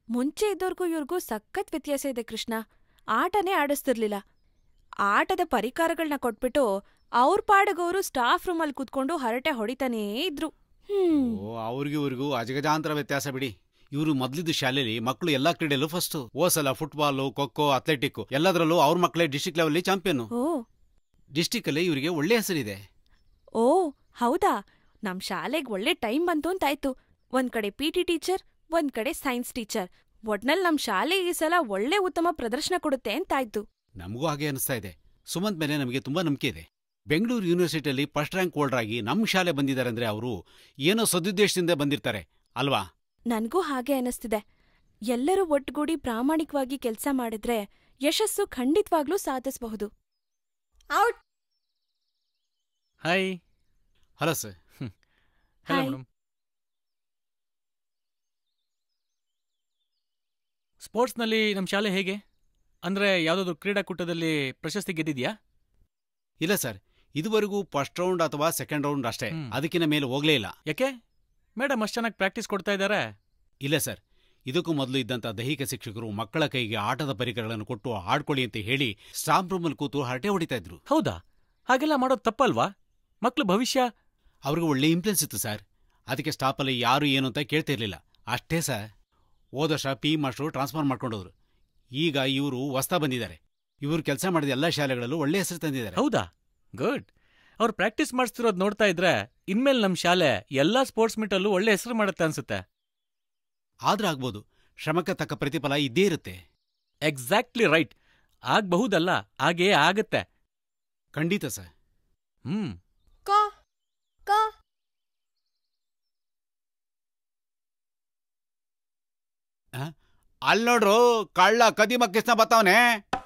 ಮುಂಚೆ ಇದ್ದೋರ್ಗೂ ಇವ್ರಿಗೂ ಸಖತ್ ವ್ಯತ್ಯಾಸ ಇದೆ ಕೃಷ್ಣ ಆಟನೇ ಆಡಿಸ್ತಿರ್ಲಿಲ್ಲ ಆಟದ ಪರಿಕರಗಳನ್ನ ಕೊಟ್ಬಿಟ್ಟು ಅವ್ರ ಪಾಡಗವ್ರು ಸ್ಟಾಫ್ ರೂಮಲ್ಲಿ ಕೂತ್ಕೊಂಡು ಹರಟೆ ಹೊಡಿತಾನೇ ಇದ್ರು ಹ್ಮ್ ಓ ಅವ್ರಿಗೂ ಇವ್ರಿಗೂ ಅಜಗಜಾಂತರ ವ್ಯತ್ಯಾಸ ಬಿಡಿ ಇವರು ಮೊದ್ಲಿದ್ದ ಶಾಲೆಯಲ್ಲಿ ಮಕ್ಕಳು ಎಲ್ಲಾ ಕ್ರೀಡೆಯಲ್ಲೂ ಫಸ್ಟ್ ಓಸಲ ಫುಟ್ಬಾಲ್ ಖೋಖೋ ಅಥ್ಲೆಟಿಕ್ ಎಲ್ಲದರಲ್ಲೂ ಅವ್ರ ಮಕ್ಕಳೇ ಡಿಸ್ಟಿಕ್ ಲೆವೆಲ್ ಚಾಂಪಿಯನ್ ಓ ಡಿಸ್ಟಿಕ್ ಅಲ್ಲಿ ಇವರಿಗೆ ಒಳ್ಳೆ ಹೆಸರಿದೆ ಓ ಹೌದಾ ನಮ್ ಶಾಲೆಗ್ ಒಳ್ಳೆ ಟೈಮ್ ಬಂತು ಅಂತಾಯ್ತು ಒಂದ್ ಕಡೆ ಪಿ ಟಿ ಟೀಚರ್ ಒಂದ್ ಕಡೆ ಸೈನ್ಸ್ ಟೀಚರ್ ಒಟ್ನಲ್ಲಿ ನಮ್ ಶಾಲೆ ಈ ಸಲ ಒಳ್ಳೆ ಉತ್ತಮ ಪ್ರದರ್ಶನ ಕೊಡುತ್ತೆ ಅಂತಾಯ್ತು ನಮಗೂ ಹಾಗೆ ಅನಿಸ್ತಾ ಇದೆ ಸುಮಂತ್ ಮೇಲೆ ನಮಗೆ ತುಂಬಾ ನಂಬಿಕೆ ಇದೆ ಬೆಂಗಳೂರು ಯೂನಿವರ್ಸಿಟಿಯಲ್ಲಿ ಫಸ್ಟ್ ರ್ಯಾಂಕ್ ಹೋಲ್ಡರ್ ಆಗಿ ನಮ್ಮ ಶಾಲೆ ಬಂದಿದ್ದಾರೆ ಅಂದ್ರೆ ಅವರು ಏನೋ ಸದುದ್ದೇಶದಿಂದ ಬಂದಿರ್ತಾರೆ ಅಲ್ವಾ ನನ್ಗೂ ಹಾಗೆ ಅನಿಸ್ತಿದೆ ಎಲ್ಲರೂ ಒಟ್ಟುಗೂಡಿ ಪ್ರಾಮಾಣಿಕವಾಗಿ ಕೆಲ್ಸ ಮಾಡಿದ್ರೆ ಯಶಸ್ಸು ಖಂಡಿತವಾಗ್ಲೂ ಸಾಧಿಸಬಹುದು out hi hello sir hello hi. Madam ಸ್ಪೋರ್ಟ್ಸ್ನಲ್ಲಿ ನಮ್ಮ ಶಾಲೆ ಹೇಗೆ ಅಂದ್ರೆ ಯಾವುದಾದ್ರು ಕ್ರೀಡಾಕೂಟದಲ್ಲಿ ಪ್ರಶಸ್ತಿ ಗೆದ್ದಿದ್ಯಾ ಇಲ್ಲ ಸರ್ ಇದುವರೆಗೂ ಫಸ್ಟ್ ರೌಂಡ್ ಅಥವಾ ಸೆಕೆಂಡ್ ರೌಂಡ್ ಅಷ್ಟೇ ಹ್ಮ್. ಅದಕ್ಕಿಂತ ಮೇಲೆ ಹೋಗ್ಲೇ ಇಲ್ಲ ಯಾಕೆ ಮೇಡಮ್ ಅಷ್ಟು ಚೆನ್ನಾಗಿ ಪ್ರಾಕ್ಟೀಸ್ ಕೊಡ್ತಾ ಇದ್ದಾರೆ ಇಲ್ಲ ಸರ್ ಇದಕ್ಕೂ ಮೊದಲು ಇದ್ದಂಥ ದೈಹಿಕ ಶಿಕ್ಷಕರು ಮಕ್ಕಳ ಕೈಗೆ ಆಟದ ಪರಿಕರಗಳನ್ನು ಕೊಟ್ಟು ಆಡ್ಕೊಳ್ಳಿ ಅಂತ ಹೇಳಿ ಸ್ಟಾಂಪ್ ರೂಮಲ್ಲಿ ಕೂತು ಹರಟೆ ಹೊಡಿತಾ ಇದ್ರು ಹೌದಾ ಹಾಗೆಲ್ಲ ಮಾಡೋದು ತಪ್ಪಲ್ವಾ ಮಕ್ಳ ಭವಿಷ್ಯ ಅವ್ರಿಗೆ ಒಳ್ಳೆ ಇಂಪ್ಲೆನ್ಸ್ ಇತ್ತು ಸರ್ ಅದಕ್ಕೆ ಸ್ಟಾಪಲ್ಲಿ ಯಾರು ಏನು ಅಂತ ಕೇಳ್ತಿರ್ಲಿಲ್ಲ ಅಷ್ಟೇ ಸರ್ ಹೋದ ವರ್ಷ ಪಿ ಮಾಸ್ಟ್ರು ಟ್ರಾನ್ಸ್ಫರ್ ಮಾಡ್ಕೊಂಡೋದ್ರು ಈಗ ಇವರು ಹೊಸ್ತಾ ಬಂದಿದ್ದಾರೆ ಇವರು ಕೆಲಸ ಮಾಡಿದ ಎಲ್ಲ ಶಾಲೆಗಳಲ್ಲೂ ಒಳ್ಳೆ ಹೆಸರು ತಂದಿದ್ದಾರೆ ಹೌದಾ ಗುಡ್ ಅವ್ರು ಪ್ರಾಕ್ಟೀಸ್ ಮಾಡಿಸ್ತಿರೋದು ನೋಡ್ತಾ ಇದ್ರೆ ಇನ್ಮೇಲೆ ನಮ್ಮ ಶಾಲೆ ಎಲ್ಲಾ ಸ್ಪೋರ್ಟ್ಸ್ ಮೀಟಲ್ಲೂ ಒಳ್ಳೆ ಹೆಸರು ಮಾಡುತ್ತೆ ಅನ್ಸುತ್ತೆ ಆದ್ರೂ ಆಗ್ಬೋದು ಶ್ರಮಕ್ಕೆ ತಕ್ಕ ಪ್ರತಿಫಲ ಇದ್ದೇ ಇರುತ್ತೆ ಎಕ್ಸಾಕ್ಟ್ಲಿ ರೈಟ್ ಆಗ್ಬಹುದಲ್ಲ ಹಾಗೇ ಆಗತ್ತೆ ಖಂಡಿತ ಸರ್ ಹ್ಮ್ ಕ ಕ ಅಲ್ಲಿ ನೋಡ್ರು ಕಳ್ಳ ಕದಿ ಮಕ್ಕಿಸ್ನ ಬತ್ತಾವನೆ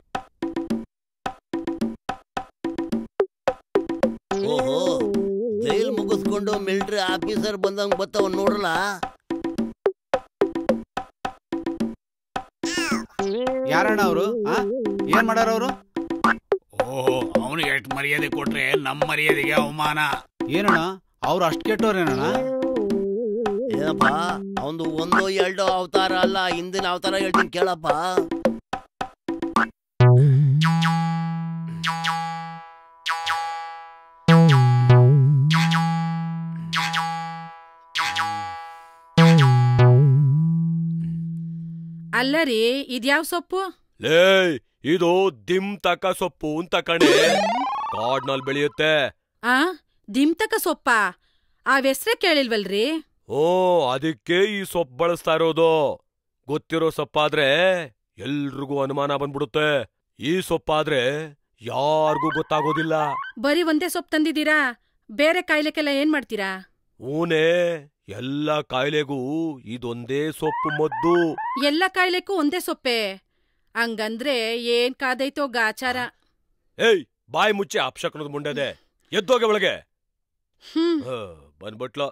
ಓಹೋ ಜೈಲ್ ಮುಗಿಸ್ಕೊಂಡು ಮಿಲಿಟರಿ ಆಫೀಸರ್ ಬಂದಂಗ್ ಬತ್ತವ ನೋಡ್ರಲ್ಲ ಯಾರಣ್ಣ ಅವರು ಏನ್ ಮಾಡಾರ ಅವರು ಓಹೋ ಅವನಿಗೆ ಎಷ್ಟು ಮರ್ಯಾದೆ ಕೊಟ್ರೆ ನಮ್ಮ ಮರ್ಯಾದೆಗೆ ಅವಮಾನ ಏನಣ್ಣ ಅವ್ರು ಅಷ್ಟು ಕೆಟ್ಟವ್ರೇನಣ್ಣ ಏನಪ್ಪ ಅವಂದು ಒಂದು ಎರಡು ಅವತಾರ ಅಲ್ಲ ಹಿಂದಿನ ಅವತಾರ ಹೇಳ್ತೀನಿ ಕೇಳಪ್ಪ ಅಲ್ಲರಿ ಇದ್ಯಾವ್ ಸೊಪ್ಪು ಲೇ ಇದು ದಿಮ್ ತಕ ಸೊಪ್ಪು ಅಂತ ಕಣೆ ಕಾಡ್ನಲ್ಲಿ ಬೆಳೆಯುತ್ತೆ ಆ ದಿಮ್ತಕ ಸೊಪ್ಪ ಆ ಹೆಸ್ರೇ ಕೇಳಿಲ್ವಲ್ರಿ ಓ ಅದಕ್ಕೆ ಈ ಸೊಪ್ಪು ಬಳಸ್ತಾ ಇರೋದು ಗೊತ್ತಿರೋ ಸೊಪ್ಪಾದ್ರೆ ಎಲ್ರಿಗೂ ಅನುಮಾನ ಬಂದ್ಬಿಡುತ್ತೆ ಈ ಸೊಪ್ಪಾದ್ರೆ ಯಾರಿಗೂ ಗೊತ್ತಾಗೋದಿಲ್ಲ ಬರೀ ಒಂದೇ ಸೊಪ್ಪು ತಂದಿದ್ದೀರಾ ಬೇರೆ ಕಾಯಿಲೆಗೆಲ್ಲ ಏನ್ ಮಾಡ್ತೀರಾ ಊನೆ ಎಲ್ಲ ಕಾಯಿಲೆಗೂ ಇದೊಂದೇ ಸೊಪ್ಪು ಮದ್ದು ಎಲ್ಲ ಕಾಯಿಲೆಗೂ ಒಂದೇ ಸೊಪ್ಪೆ ಹಂಗಂದ್ರೆ ಏನ್ ಕಾದೈತೋ ಗಾಚಾರ ಏಯ್ ಬಾಯಿ ಮುಚ್ಚಿ ಅಪ್ಶಕನದ ಮುಂಡೆದೆ ಎದ್ದೋಗೆ ಒಳಗೆ ಹ್ಮ್ ಹ, ಬಂದ್ಬಿಟ್ಲ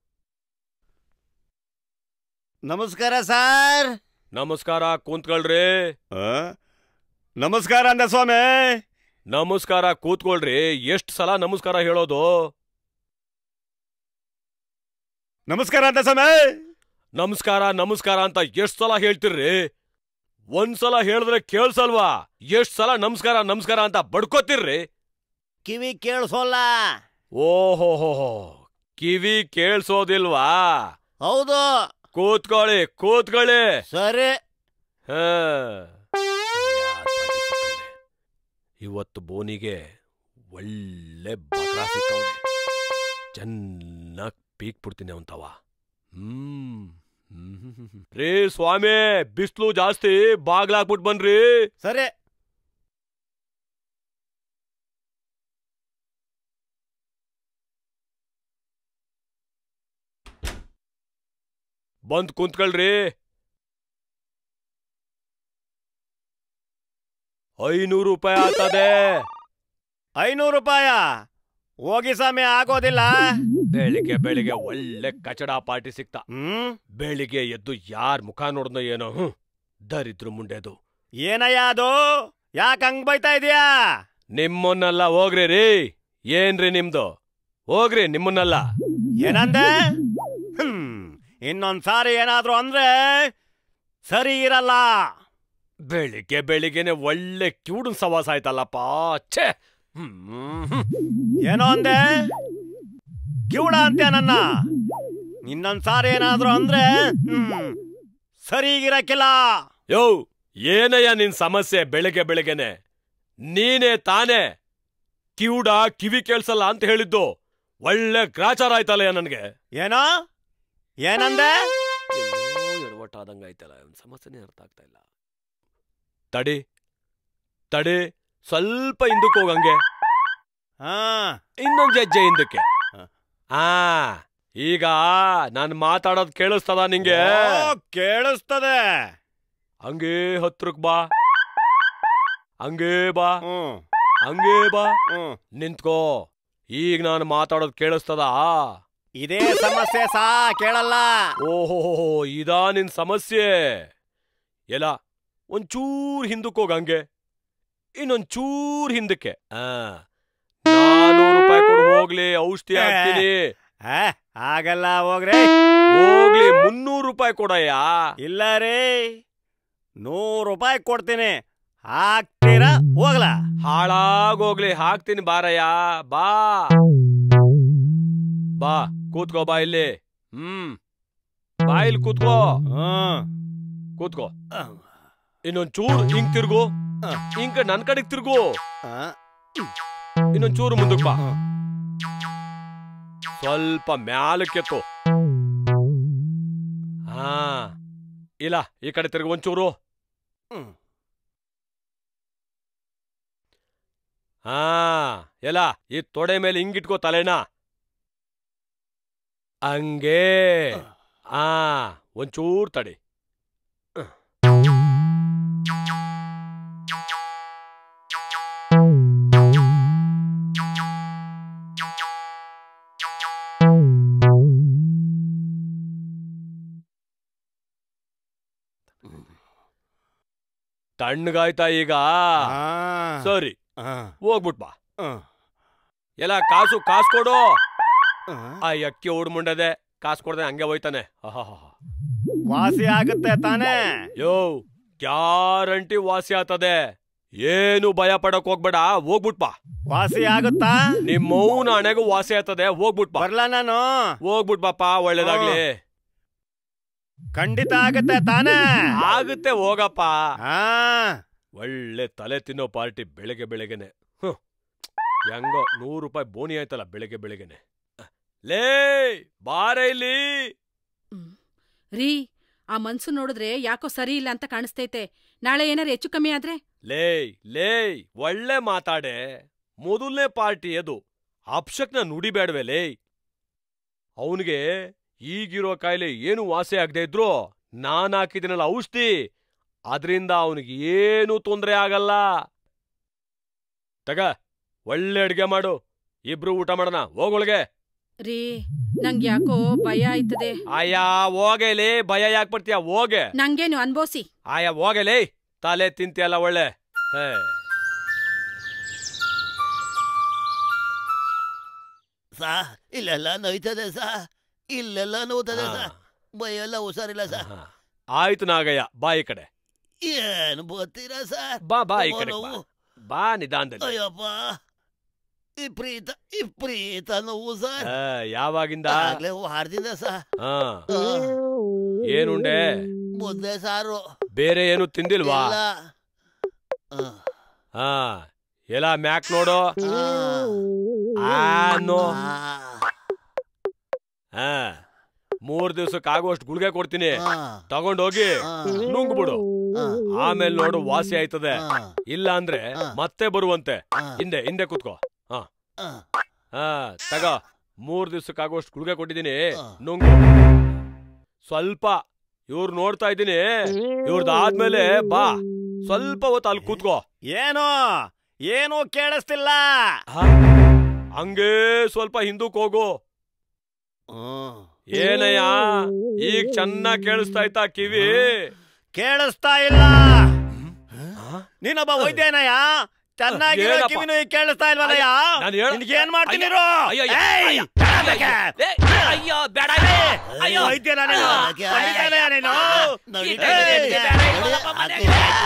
ನಮಸ್ಕಾರ ಸರ್ ನಮಸ್ಕಾರ ಕೂತ್ಕೊಳ್ರಿ ಆ? ನಮಸ್ಕಾರ ಅಂದ ಸ್ವಾಮಿ ನಮಸ್ಕಾರ ಕೂತ್ಕೊಳ್ರಿ ಎಷ್ಟ್ ಸಲ ನಮಸ್ಕಾರ ಹೇಳೋದು ನಮಸ್ಕಾರ ಅಂದ ಸ್ವಾಮಿ ನಮಸ್ಕಾರ ನಮಸ್ಕಾರ ಅಂತ ಎಷ್ಟ್ ಸಲ ಹೇಳ್ತಿರ್ರಿ ಒಂದ್ಸಲ ಹೇಳಿದ್ರೆ ಕೇಳ್ಸಲ್ವಾ ಎಷ್ಟ್ ಸಲ ನಮಸ್ಕಾರ ನಮಸ್ಕಾರ ಅಂತ ಬಡ್ಕೋತಿರ್ರಿ ಕಿವಿ ಕೇಳಿಸೋಲ್ಲ ಓಹೋಹೋಹೋ ಕಿವಿ ಕೇಳ್ಸೋದಿಲ್ವಾ ಹೌದು ಕೂತ್ಕೊಳ್ಳಿ ಕೂತ್ಕೊಳ್ಳಿ ಸರಿ ಹಾ. ಇವತ್ತು ಬೋನಿಗೆ ಒಳ್ಳೆ ಬಕ್ರಾ ಸಿಕ್ಕವ್ನೆ ಚೆನ್ನಾಗ್ ಪೀಕ್ ಬಿಡ್ತೀನಿ ಅವಂತವ ಹ್ಮ್ ಹ್ಮ್. ರೇ ಸ್ವಾಮಿ ಬಿಸ್ಲು ಜಾಸ್ತಿ ಬಾಗ್ಲಾಕ್ಬಿಟ್ ಬನ್ರಿ ಸರಿ ಬಂದ್ ಕುಂತ್ಕೊಳ್ರಿ ಐನೂರು ರೂಪಾಯಿ ಆಗ್ತದೆ ಐನೂರು ರೂಪಾಯ ಹೋಗಿ ಸ್ವಾಮಿ ಆಗೋದಿಲ್ಲ ಬೆಳಿಗ್ಗೆ ಬೆಳಿಗ್ಗೆ ಒಳ್ಳೆ ಕಚಡ ಪಾರ್ಟಿ ಸಿಕ್ತ ಹ್ಮ್ ಬೆಳಿಗ್ಗೆ ಎದ್ದು ಯಾರ್ ಮುಖ ನೋಡ್ದೋ ಏನೋ ಹ್ಮ್ ದರಿದ್ರು ಮುಂಡೆದು ಏನಯ್ಯ ಅದು ಯಾಕೆ ಹಂಗ್ ಬೈತಾ ಇದೀಯಾ ನಿಮ್ಮನ್ನೆಲ್ಲ ಹೋಗ್ರಿ ರೀ ಏನ್ರಿ ನಿಮ್ದು ಹೋಗ್ರಿ ನಿಮ್ಮನ್ನೆಲ್ಲ ಏನಂದೆ ಹ್ಮ್ ಇನ್ನೊಂದ್ ಸಾರಿ ಏನಾದ್ರು ಅಂದ್ರೆ ಸರಿ ಇರಲ್ಲ ಬೆಳಿಗ್ಗೆ ಬೆಳಿಗ್ಗೆನೆ ಒಳ್ಳೆ ಕ್ಯೂಡನ್ ಸವಾಸ ಆಯ್ತಲ್ಲಪ್ಪ ಛೇ ಹ್ಮ್ ಏನೋ ಅಂದೆ ಕಿವುಡ ಅಂತೆ ನನ್ನ ಇನ್ನೊಂದ್ಸಾರಿ ಏನಾದ್ರು ಅಂದ್ರೆ ಹ್ಮ್, ಸರಿಗಿರಕ್ಕಿಲ್ಲ ಯೋ ಏನಯ್ಯ ನಿನ್ ಸಮಸ್ಯೆ ಬೆಳಿಗ್ಗೆ ಬೆಳಿಗ್ಗೆನೆ ನೀನೇ ತಾನೇ ಕಿವುಡ ಕಿವಿ ಕೇಳ್ಸಲ್ಲ ಅಂತ ಹೇಳಿದ್ದು ಒಳ್ಳೆ ಗ್ರಾಚಾರ ಆಯ್ತಲ್ಲಯ್ಯ ನನ್ಗೆ ಏನೋ ಏನಂದೆ ಎಡವಟ್ಟಾದಂಗಾಯ್ತಲ್ಲ ಸಮಸ್ಯೆನೇ ಅರ್ಥ ಆಗ್ತಾ ಇಲ್ಲ ತಡಿ ತಡಿ ಸ್ವಲ್ಪ ಹಿಂದಕ್ಕೆ ಹೋಗಂಗೆ ಹಾ ಇನ್ನೊಂದ್ ಹೆಜ್ಜೆ ಹಿಂದಕ್ಕೆ ಆ ಈಗ ನಾನ್ ಮಾತಾಡೋದ್ ಕೇಳಿಸ್ತದ ನಿಂಗೆ ಓ, ಕೇಳಿಸ್ತದೆ ಹಂಗೇ ಹತ್ರಕ್ ಬಾ ಹಂಗೇ ಬಾ ಹ್ಮ್ ಹಂಗೇ ಬಾ ಹ್ಮ್ ನಿಂತ್ಕೋ ಈಗ ನಾನು ಮಾತಾಡೋದ್ ಕೇಳಿಸ್ತದ ಇದೇ ಸಮಸ್ಯೆ ಸಾ ಕೇಳಲ್ಲ ಓಹೋ ಇದಾ ನಿನ್ ಸಮಸ್ಯೆ ಎಲ್ಲ ಒಂಚೂರ್ ಹಿಂದಕ್ಕೆ ಹೋಗ ಹಂಗೆ ಇನ್ನೊಂಚೂರ್ ಹಿಂದಕ್ಕೆ ಆ ನಾನೂರು ರೂಪಾಯಿ ಕೊಡು ಹೋಗ್ಲಿ ಔಷಧಿ ಹಾಕ್ತೀನಿ ಆ, ಆಗಲ್ಲ ಹೋಗ್ರಿ ಹೋಗ್ಲಿ ಮುನ್ನೂರು ರೂಪಾಯಿ ಕೊಡಯ್ಯ ಇಲ್ಲ ರೀ ನೂರು ರೂಪಾಯಿ ಕೊಡ್ತೀನಿ ಹಾಕ್ತೀರಾ ಹೋಗ್ಲ ಹಾಳಾಗೋಗ್ಲಿ ಹಾಕ್ತೀನಿ ಬಾರಯ್ಯ ಬಾ ಬಾ ಕೂತ್ಕೋ ಬಾ ಇಲ್ಲಿ ಹ್ಮ್ ಬಾ ಇಲ್ಲಿ ಕೂತ್ಕೋ ಹ್ಮ್ ಕೂತ್ಕೋ ಇನ್ನೊಂದ್ ಚೂರು ಹಿಂಗ್ ತಿರ್ಗು ಹಿಂಗ್ ನನ್ ಕಡೆಗ್ ತಿರ್ಗು ಇನ್ನೊಂದ್ ಚೂರು ಮುಂದಕ್ ಬಾ ಸ್ವಲ್ಪ ಮ್ಯಾಲಕ್ಕೆತ್ತು ಹಾ ಇಲ್ಲ ಈ ಕಡೆ ತಿರ್ಗು ಒಂಚೂರು ಹ್ಮ್. ಹಾ ಎಲ್ಲ ಈ ತೊಡೆ ಮೇಲೆ ಹಿಂಗಿಟ್ಕೋ ತಲೆನ ಹಂಗೆ ಆ ಒಂಚೂರ್ ತಡಿ ತಣ್ಣಗಾಯ್ತಾ ಈಗ ಸರಿ ಹೋಗ್ಬಿಟ್ ಬಾ ಎಲ್ಲ ಕಾಸು ಕಾಸು ಕೊಡು ಆ ಅಕ್ಕಿ ಮುಂಡದೆ ಕಾಸು ಕೊಡದೆ ಹಂಗೆ ಹೋಯ್ತಾನೆ ಆಹಾಹಾಹಾ. ವಾಸಿ ಆಗುತ್ತೆ ತಾನೇ ಯೋ ಗ್ಯಾರಂಟಿ ವಾಸಿ ಆತದೆ ಏನು ಭಯ ಪಡಕ್ ಹೋಗ್ಬೇಡ ಹೋಗ್ಬಿಟ್ ಬಾ ವಾಸಿ ಆಗುತ್ತಾ ನಿಮ್ ಮೌನ ಹಣೆಗೂ ವಾಸಿ ಆತದೆ ಹೋಗ್ಬಿಟ್ ಬಾ ಬರ್ಲಾ ನಾನು ಹೋಗ್ಬಿಟ್ ಬಾಪ ಒಳ್ಳೇದಾಗ್ಲಿ ಖಂಡಿತ ಆಗುತ್ತೆ ತಾನೇ ಆಗುತ್ತೆ ಹೋಗಪ್ಪ ಹಾ ಒಳ್ಳೆ ತಲೆ ತಿನ್ನೋ ಪಾರ್ಟಿ ಬೆಳಗ್ಗೆ ಬೆಳಗ್ಗೆನೆ ಹ್ಮ್. ಹೆಂಗೋ ನೂರು ರೂಪಾಯಿ ಬೋನಿ ಆಯ್ತಲ್ಲ ಬೆಳಗ್ಗೆ ಬೆಳಗ್ಗೆನೆ ಲೇ ಬಾರ ಇಲ್ಲಿ ರೀ ಆ ಮನ್ಸು ನೋಡಿದ್ರೆ ಯಾಕೋ ಸರಿ ಇಲ್ಲ ಅಂತ ಕಾಣಿಸ್ತೈತೆ ನಾಳೆ ಏನಾರು ಹೆಚ್ಚು ಕಮ್ಮಿ ಆದ್ರೆ ಲೇ ಲೇ ಒಳ್ಳೆ ಮಾತಾಡೆ ಮೊದಲನೇ ಪಾರ್ಟಿ ಅದು ಅಪ್ಶಕ್ನ ನುಡಿಬೇಡವೆ ಲೇ ಅವನಿಗೆ ಈಗಿರೋ ಕಾಯಿಲೆ ಏನು ವಾಸಿ ಆಗದೆ ಇದ್ರು ನಾನ್ ಹಾಕಿದಿನಲ್ಲ ಔಷಧಿ ಅದರಿಂದ ಅವನಿಗೆ ಏನೂ ತೊಂದರೆ ಆಗಲ್ಲ ತಗ ಒಳ್ಳೆ ಅಡ್ಗೆ ಮಾಡು ಇಬ್ರು ಊಟ ಮಾಡೋಣ ಹೋಗೊಳಗೆ ರೀ ನಂಗ್ ಯಾಕೋ ಭಯ ಆಯ್ತದೆ ಆಯಾ ಹೋಗೇಲಿ ಭಯ ಯಾಕೆ ಬರ್ತೀಯ ಹೋಗೆ ನಂಗೇನು ಅನ್ಬೋಸಿ ಆಯಾ ಹೋಗಲೇ ತಲೆ ತಿಂತಿಯಲ್ಲ ಒಳ್ಳೆ ಹೇ ಸಾ ಇಲ್ಲೆಲ್ಲ ನೋಯ್ತದೆ ಸಾ ಇಲ್ಲೆಲ್ಲ ನೋಯ್ತದೆ ಸಾ ಹಾ. ಭಯ ಎಲ್ಲ ಹುಷಾರಿಲ್ಲ ಸಾ ಆಯ್ತು ನಾಗಯ್ಯ ಬಾ ಈ ಕಡೆ ಏನ್ ಬರ್ತೀರಾ ಸಾ ಬಾ ಬಾ ಈ ಅಬ್ಬಾ, ಕಡೆ ಬಾ. ನೋವು. ಬಾ ನಿಧಾನದಲ್ಲಿ ಅಯ್ಯಪ್ಪ ವಿಪರೀತ ವಿಪರೀತ ನೋವು ಸರ್ ಆ, ಯಾವಾಗಿಂದ ಆಗ್ಲೇ ವಾರದಿಂದ ಸಾ ಹಾ ಏನುಂಡೆ ಮುದ್ದೆ ಸಾರು ಬೇರೆ ಏನು ತಿಂದಿಲ್ವಾ ಇಲ್ಲ ಹಾ ಎಲ್ಲ ಮ್ಯಾಕ್ ನೋಡು ಆನೋ ಹಾ ಮೂರ್ ದಿವ್ಸಕ್ಕೆ ಆಗುವಷ್ಟು ಗುಳಿಗೆ ಕೊಡ್ತೀನಿ ತಗೊಂಡೋಗಿ ನುಂಗ್ಬಿಡು ಆಮೇಲೆ ನೋಡು ವಾಸಿ ಆಯ್ತದೆ ಇಲ್ಲ ಅಂದ್ರೆ ಮತ್ತೆ ಬರುವಂತೆ ಹಿಂದೆ ಹಿಂದೆ ಕುತ್ಕೋ ಹಾ ಹಾ ತಗ ಮೂರ್ ದಿವ್ಸಕ್ಕೆ ಆಗುವಷ್ಟು ಗುಳಿಗೆ ಕೊಟ್ಟಿದ್ದೀನಿ ನುಂಗು ಸ್ವಲ್ಪ ಇವ್ರು ನೋಡ್ತಾ ಇದ್ದೀನಿ ಇವ್ರದಾದ್ಮೇಲೆ ಬಾ ಸ್ವಲ್ಪ ಹೊತ್ತು ಅಲ್ಲಿ ಕೂತ್ಕೋ ಏನೋ ಏನೋ ಕೇಳಿಸ್ತಿಲ್ಲ ಹಂಗೇ ಸ್ವಲ್ಪ ಹಿಂದಕ್ ಹೋಗು ಏನಯ್ಯ ಈಗ ಚೆನ್ನಾಗ್ ಕೇಳಿಸ್ತಾ ಇತ್ತಾ ಕಿವಿ ಕೇಳಿಸ್ತಾ ಇಲ್ಲ ನೀನೊಬ್ಬ ವೈದ್ಯನಯ್ಯ ಚೆನ್ನಾಗಿರೋ ಏನಪ್ಪ? ಕಿವಿನು ಈಗ ಕೇಳಿಸ್ತಾ ಇಲ್ವಲ್ಲಯ್ಯ ನಾನ್ ಹೇಳ್- ನಿನ್ಗೆ ಏನ್ ಮಾಡ್ತೀನಿ ಅಯ್ಯ, ಅಯ್ಯ, ಅಯ್ಯ, ಅಯ್ಯ, ಅಯ್ಯ, ಅಯ್ಯ, ಅಯ್ಯ, ಅಯ್ಯೋ ಬೇಡ ಅಯ್ಯೋ ಹೋಯ್ತೀರಾ ನೀನು? ಹೊಡಿತಾನೆ ನೀನು? ನಡೀತಾ ಏಯ್, ಇದೆ. ಬೇಡ,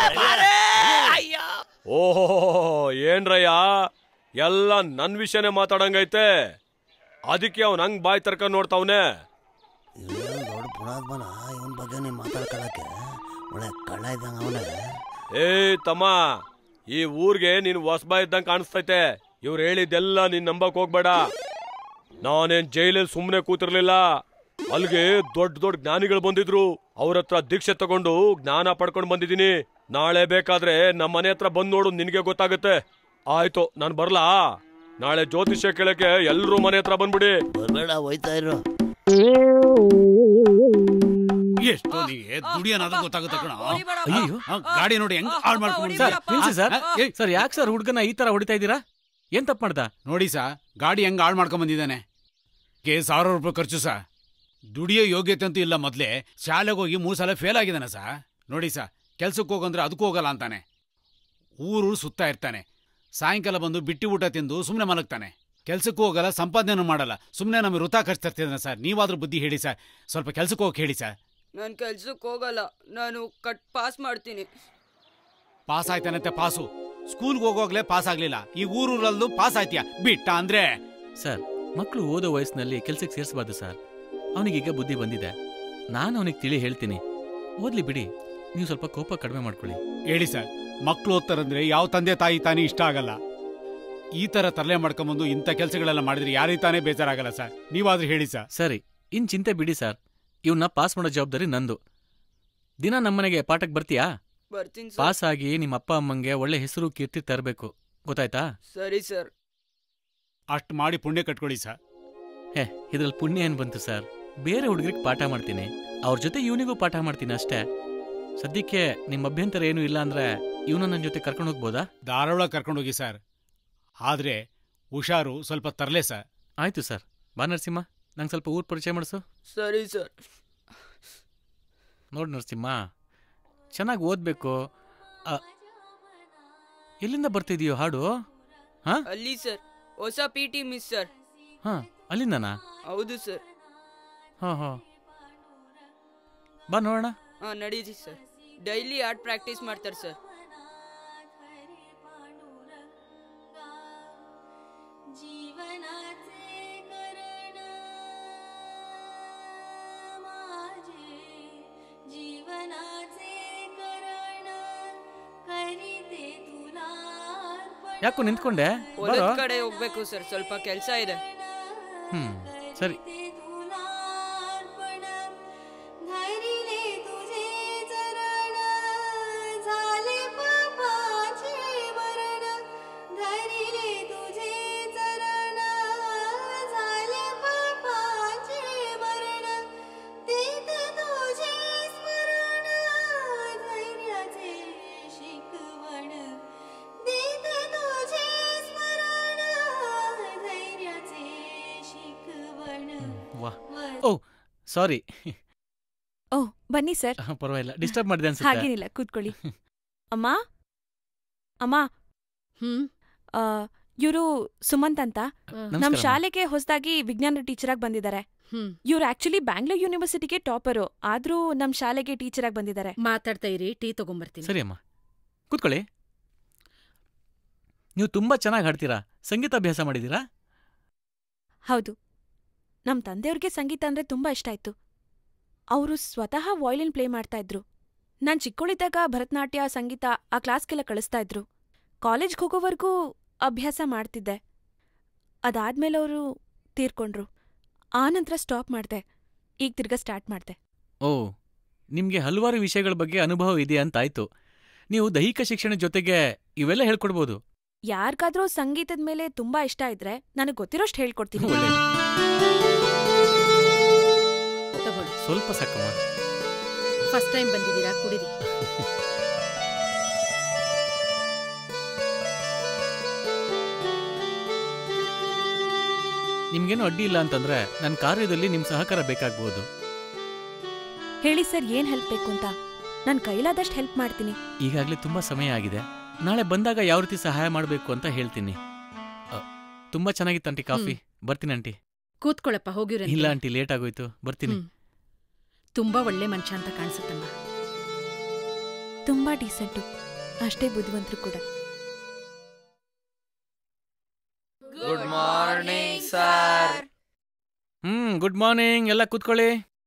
ಓಹೋ ಏನ್ರಯ್ಯ ಎಲ್ಲ ನನ್ ವಿಷಯನೇ ಮಾತಾಡಂಗೈತೆ ಅದಕ್ಕೆ ಅವ್ನ್ ಹಂಗ್ ಬಾಯ್ ತರ್ಕೊಂಡ್ ನೋಡ್ತಾವ್ನೆ ಇವ್ನ್ ದೊಡ್ಡ ಪುಣಾತ್ಮನ ಇವನ್ ಬಗ್ಗೆ ನೀನ್ ಮಾತಾಡ್ಕೊಳಕ್ಕೆ ಒಳ್ಳೆ ಕಳ್ಳ ಇದ್ದಂಗ ಅವನೇ ಏ ತಮ್ಮ ಈ ಊರ್ಗೆ ನೀನ್ ಹೊಸಬ ಇದ್ದಂಗ್ ಕಾಣಿಸ್ತೈತೆ ಇವ್ರು ಹೇಳಿದ್ದೆಲ್ಲ ನೀನ್ ನಂಬಕ್ ಹೋಗ್ಬೇಡ ನಾನೇನ್ ಜೈಲಲ್ಲಿ ಸುಮ್ಮನೆ ಕೂತಿರ್ಲಿಲ್ಲ ಅಲ್ಲಿಗೆ ದೊಡ್ಡ ದೊಡ್ಡ ಜ್ಞಾನಿಗಳು ಬಂದಿದ್ರು ಅವ್ರ ಹತ್ರ ದೀಕ್ಷೆ ತಗೊಂಡು ಜ್ಞಾನ ಪಡ್ಕೊಂಡು ಬಂದಿದ್ದೀನಿ ನಾಳೆ ಬೇಕಾದ್ರೆ ನಮ್ಮ ಮನೆ ಹತ್ರ ಬಂದ್ ನೋಡು ನಿನಗೆ ಗೊತ್ತಾಗುತ್ತೆ ಆಯ್ತು ನಾನು ಬರ್ಲಾ ನಾಳೆ ಜ್ಯೋತಿಷ್ಯ ಕೇಳಕ್ಕೆ ಎಲ್ರೂ ಮನೆ ಹತ್ರ ಬಂದ್ಬಿಡಿ ಬರ್ಬೇಡ ಹೋಯ್ತಾ ಇರು ಎಷ್ಟು ನಿಗೆ ದುಡಿಯೋನಾದ್ರೂ ಗೊತ್ತಾಗುತ್ತೆ ಕಣ ಅಯ್ಯೋ. ಗಾಡಿ ನೋಡಿ ಹೆಂಗ್ ಹಾಳು ಮಾಡ್ಕೊಂಡು ಸರ್ ನಿಲ್ಸಿ ಸರ್ ಸರ್ ಯಾಕೆ ಸರ್ ಹುಡುಗನ ಈ ತರ ಹೊಡಿತಾ ಇದ್ದೀರಾ ಏನ್ ತಪ್ಪು ಮಾಡ್ದ ನೋಡಿ ಸಾ ಗಾಡಿ ಹೆಂಗ್ ಹಾಳು ಮಾಡ್ಕೊಂಡ್ ಬಂದಿದ್ದಾನೆ ಕೆ ಸಾವಿರ ರೂಪಾಯಿ ಖರ್ಚು ಸಾ ದುಡಿಯೋ ಯೋಗ್ಯತೆ ಅಂತೂ ಇಲ್ಲ ಮೊದ್ಲೇ ಶಾಲೆಗೆ ಹೋಗಿ ಮೂರು ಸಲ ಫೇಲ್ ಆಗಿದ್ದಾನೆ ಸಾ ನೋಡಿ ಸಾ ಕೆಲ್ಸಕ್ಕೆ ಹೋಗಂದ್ರೆ ಅದಕ್ಕೂ ಹೋಗಲ್ಲ ಅಂತಾನೆ ಊರು ಸುತ್ತಾ ಇರ್ತಾನೆ ಸಾಯಂಕಾಲ ಬಂದು ಬಿಟ್ಟಿ ಊಟ ತಿಂದು ಸುಮ್ಮನೆ ಮಲಗ್ತಾನೆ ಕೆಲ್ಸಕ್ಕೂ ಹೋಗಲ್ಲ ಸಂಪಾದನೆ ಮಾಡಲ್ಲ ಸುಮ್ಮನೆ ನಮಗೆ ವೃಥಾ ಖರ್ಚು ತರ್ತಿದ್ದಾನೆ ಸರ್ ನೀವಾದ್ರೂ ಬುದ್ಧಿ ಹೇಳಿ ಸರ್ ಸ್ವಲ್ಪ ಕೆಲ್ಸಕ್ಕೆ ಹೋಗಿ ಹೇಳಿ ಸರ್ ನಾನು ಕೆಲ್ಸಕ್ಕೆ ಹೋಗಲ್ಲ ನಾನು ಕಟ್ ಪಾಸ್ ಮಾಡ್ತೀನಿ ಪಾಸ್ ಆಯ್ತಾನಂತೆ ಪಾಸು ಸ್ಕೂಲ್ಗೆ ಹೋಗೋಗ್ಲೇ ಪಾಸ್ ಆಗ್ಲಿಲ್ಲ ಈ ಊರೂರಲ್ಲೂ ಪಾಸ್ ಆಯ್ತೀಯ ಬಿಟ್ಟ ಅಂದ್ರೆ ಸರ್ ಮಕ್ಕಳು ಓದೋ ವಯಸ್ಸಿನಲ್ಲಿ ಕೆಲ್ಸಕ್ಕೆ ಸೇರಿಸಬಾರ್ದು ಸರ್ ಅವನಿಗೀಗ ಬುದ್ಧಿ ಬಂದಿದೆ ನಾನು ಅವನಿಗೆ ತಿಳಿ ಹೇಳ್ತೀನಿ ಓದ್ಲಿ ಬಿಡಿ ನೀವು ಸ್ವಲ್ಪ ಕೋಪ ಕಡಿಮೆ ಮಾಡ್ಕೊಳ್ಳಿ ಹೇಳಿ ಸರ್ ಮಕ್ಳು ಓದ್ತಾರಂದ್ರೆ ಯಾವ ತಂದೆ ತಾಯಿ ತಾನೇ ಇಷ್ಟ ಆಗಲ್ಲ ಈ ತರ ತರಲೆ ಮಾಡ್ಕೊಂಬಂದು ಇಂಥ ಕೆಲಸಗಳೆಲ್ಲ ಮಾಡಿದ್ರೆ ಯಾರಿಗೆ ತಾನೇ ಬೇಜಾರಾಗಲ್ಲ ಸರ್ ನೀವಾದ್ರೂ ಹೇಳಿ ಸರ್ ಸರಿ ಇನ್ ಚಿಂತೆ ಬಿಡಿ ಸರ್ ಇವನ್ನ ಪಾಸ್ ಮಾಡೋ ಜವಾಬ್ದಾರಿ ನಂದು ದಿನ ನಮ್ಮನೆಗೆ ಪಾಠಕ್ಕೆ ಬರ್ತೀಯಾ ಬರ್ತೀನಿ ಸರ್ ಪಾಸ್ ಆಗಿ ನಿಮ್ಮ ಅಪ್ಪ ಅಮ್ಮಂಗೆ ಒಳ್ಳೆ ಹೆಸರು ಕೀರ್ತಿ ತರಬೇಕು ಗೊತ್ತಾಯ್ತಾ ಸರಿ ಸರ್ ಅಷ್ಟು ಮಾಡಿ ಪುಣ್ಯ ಕಟ್ಕೊಳ್ಳಿ ಸರ್ ಹೇ ಇದ್ರಲ್ಲಿ ಪುಣ್ಯ ಏನ್ ಬಂತು ಸರ್ ಬೇರೆ ಹುಡುಗರಿಗೆ ಪಾಠ ಮಾಡ್ತೀನಿ ಅವ್ರ ಜೊತೆ ಇವನಿಗೂ ಪಾಠ ಮಾಡ್ತೀನಿ ಅಷ್ಟೇ ಸದ್ಯಕ್ಕೆ ನಿಮ್ಮ ಅಭ್ಯಂತರ ಏನೂ ಇಲ್ಲ ಅಂದ್ರೆ ಇವನ ನನ್ನ ಜೊತೆ ಕರ್ಕೊಂಡು ಹೋಗ್ಬೋದಾ ಧಾರಾಳ ಕರ್ಕೊಂಡೋಗಿ ಸರ್ ಆದ್ರೆ ಹುಷಾರು ಸ್ವಲ್ಪ ತರಲೆ ಸರ್ ಆಯ್ತು ಸರ್ ಬಾ ನರಸಿಂಹ ನಂಗೆ ಸ್ವಲ್ಪ ಊರ್ ಪರಿಚಯ ಮಾಡಿಸು ಸರಿ ಸರ್ ನೋಡು ನರಸಿಂಹ ಚೆನ್ನಾಗಿ ಓದಬೇಕು ಎಲ್ಲಿಂದ ಬರ್ತಿದೀಯೋ ಹಾಡು ಹಾ ಅಲ್ಲಿ ಸರ್ ಹೊಸ ಪಿ ಟಿ ಮಿಸ್ ಸರ್ ಹಾ ಅಲ್ಲಿಂದನಾ ಹೌದು ಸರ್ ಹಾ ಹಾ ಬಾ ನೋಡೋಣ ಹಾಂ ನಡೀತಿ ಸರ್ ಡೈಲಿ ಆರ್ಟ್ ಪ್ರಾಕ್ಟೀಸ್ ಮಾಡ್ತಾರೆ ಸರ್ जीवनाचे करण माझे जीवनाचे करण करीते तुला ಯಾಕೋ ನಿಂತ್ಕೊಂಡೆ ಹೊಲದ ಬರೋ ಕಡೆ ಹೋಗ್ಬೇಕು ಸರ್ ಸ್ವಲ್ಪ ಕೆಲಸ ಇದೆ ಹ್ಮ್ ಸರಿ धरिले तुझे चरण झाले पापाचे मरण धरिले तुझे चरण झाले पापाचे मरण देत तुझे स्मरण धैर्याचे शिकवण देत तुझे स्मरण धैर्याचे शिकवण ವಾ ಓ ಸಾರಿ ಓ ಬನ್ನಿ ಸರ್ ಪರವಾಗಿಲ್ಲ ಡಿಸ್ಟರ್ಬ್ ಮಾಡಿದೆ ಅನ್ಸುತ್ತೆ ಹಾಗೇನಿಲ್ಲ ಕೂತ್ಕೊಳ್ಳಿ ಅಮ್ಮ ಅಮ್ಮ ಹ್ಮ್ ಇವರು ಸುಮಂತ್ ಅಂತ ನಮಸ್ಕಾರ ನಮ್ ಅಮ್ಮ. ಶಾಲೆಗೆ ಹೊಸದಾಗಿ ವಿಜ್ಞಾನ ಟೀಚರ್ ಆಗಿ ಬಂದಿದ್ದಾರೆ ಹ್ಮ್. ಇವ್ರು ಆಕ್ಚುಲಿ ಬ್ಯಾಂಗ್ಳೂರ್ ಯೂನಿವರ್ಸಿಟಿಗೆ ಟಾಪರು ಆದ್ರೂ ನಮ್ ಶಾಲೆಗೆ ಟೀಚರ್ ಆಗಿ ಬಂದಿದ್ದಾರೆ ಮಾತಾಡ್ತಾ ಇರಿ ಟೀ ತಗೊಂಬರ್ತೀನಿ ಸರಿ ಅಮ್ಮ ಕೂತ್ಕೊಳ್ಳಿ ನೀವು ತುಂಬಾ ಚೆನ್ನಾಗಿ ಹಾಡ್ತೀರಾ ಸಂಗೀತ ಅಭ್ಯಾಸ ಮಾಡಿದ್ದೀರಾ ಹೌದು ನಮ್ ತಂದೆಯವ್ರಿಗೆ ಸಂಗೀತ ಅಂದ್ರೆ ತುಂಬಾ ಇಷ್ಟ ಆಯ್ತು ಅವರು ಸ್ವತಃ ವಾಯ್ಲಿನ್ ಪ್ಲೇ ಮಾಡ್ತಾ ಇದ್ರು ನಾನ್ ಚಿಕ್ಕವಳಿದ್ದಾಗ ಭರತನಾಟ್ಯ ಸಂಗೀತ ಆ ಕ್ಲಾಸ್ಗೆಲ್ಲ ಕಳಿಸ್ತಾ ಇದ್ರು ಕಾಲೇಜ್ಗೆ ಹೋಗೋವರೆಗೂ ಅಭ್ಯಾಸ ಮಾಡ್ತಿದ್ದೆ ಅದಾದ್ಮೇಲೆ ಅವರು ತೀರ್ಕೊಂಡ್ರು ಆನಂತರ ಸ್ಟಾಪ್ ಮಾಡ್ದೆ ಈಗ ತಿರ್ಗಾ ಸ್ಟಾರ್ಟ್ ಮಾಡ್ದೆ ಓ ನಿಮ್ಗೆ ಹಲವಾರು ವಿಷಯಗಳ ಬಗ್ಗೆ ಅನುಭವ ಇದೆ ಅಂತಾಯ್ತು ನೀವು ದೈಹಿಕ ಶಿಕ್ಷಣ ಜೊತೆಗೆ ಇವೆಲ್ಲ ಹೇಳ್ಕೊಡ್ಬೋದು ಯಾರಿಗಾದ್ರೂ ಸಂಗೀತದ ಮೇಲೆ ತುಂಬಾ ಇಷ್ಟ ಇದ್ರೆ ನನಗೆ ಗೊತ್ತಿರೋಷ್ಟು ಹೇಳ್ಕೊಡ್ತೀನಿ ಒಳ್ಳೆದು. ತಗೊಳ್ಳಿ ಸ್ವಲ್ಪ ಸಾಕಮ್ಮ ಫಸ್ಟ್ ಟೈಮ್ ಬಂದಿದ್ದೀರಾ ಕುಡಿರಿ ನಿಮ್ಗೇನು ಅಡ್ಡಿ ಇಲ್ಲ ಅಂತಂದ್ರೆ ನನ್ನ ಕಾರ್ಯದಲ್ಲಿ ನಿಮ್ ಸಹಕಾರ ಬೇಕಾಗ್ಬೋದು ಹೇಳಿ ಸರ್ ಏನ್ ಹೆಲ್ಪ್ ಬೇಕು ಅಂತ ನನ್ ಕೈಲಾದಷ್ಟು ಹೆಲ್ಪ್ ಮಾಡ್ತೀನಿ ಈಗಾಗಲೇ ತುಂಬಾ ಸಮಯ ಆಗಿದೆ ನಾಳೆ ಬಂದಾಗ ಯಾವ ರೀತಿ ಸಹಾಯ ಮಾಡಬೇಕು ಅಂತ ಹೇಳ್ತೀನಿ ಅ, ತುಂಬಾ ಚೆನ್ನಾಗಿತ್ತು ಆಂಟಿ ಕಾಫಿ ಬರ್ತೀನಿ ಆಂಟಿ ಕೂತ್ಕೊಳ್ಳಪ್ಪ ಹೋಗಿರ ಇಲ್ಲ ಆಂಟಿ ಲೇಟ್ ಆಗೋಯ್ತು ಬರ್ತೀನಿ ತುಂಬಾ ಒಳ್ಳೆ ಮನುಷ್ಯ ಅಂತ ಕಾಣಿಸುತ್ತಮ್ಮ ತುಂಬಾ ಡೀಸೆಂಟು ಅಷ್ಟೇ ಬುದ್ಧಿವಂತರು ಕೂಡ ಗುಡ್ ಮಾರ್ನಿಂಗ್ ಸರ್ ಹ್ಮ್ ಗುಡ್ ಮಾರ್ನಿಂಗ್ ಎಲ್ಲ ಕೂತ್ಕೊಳ್ಳಿ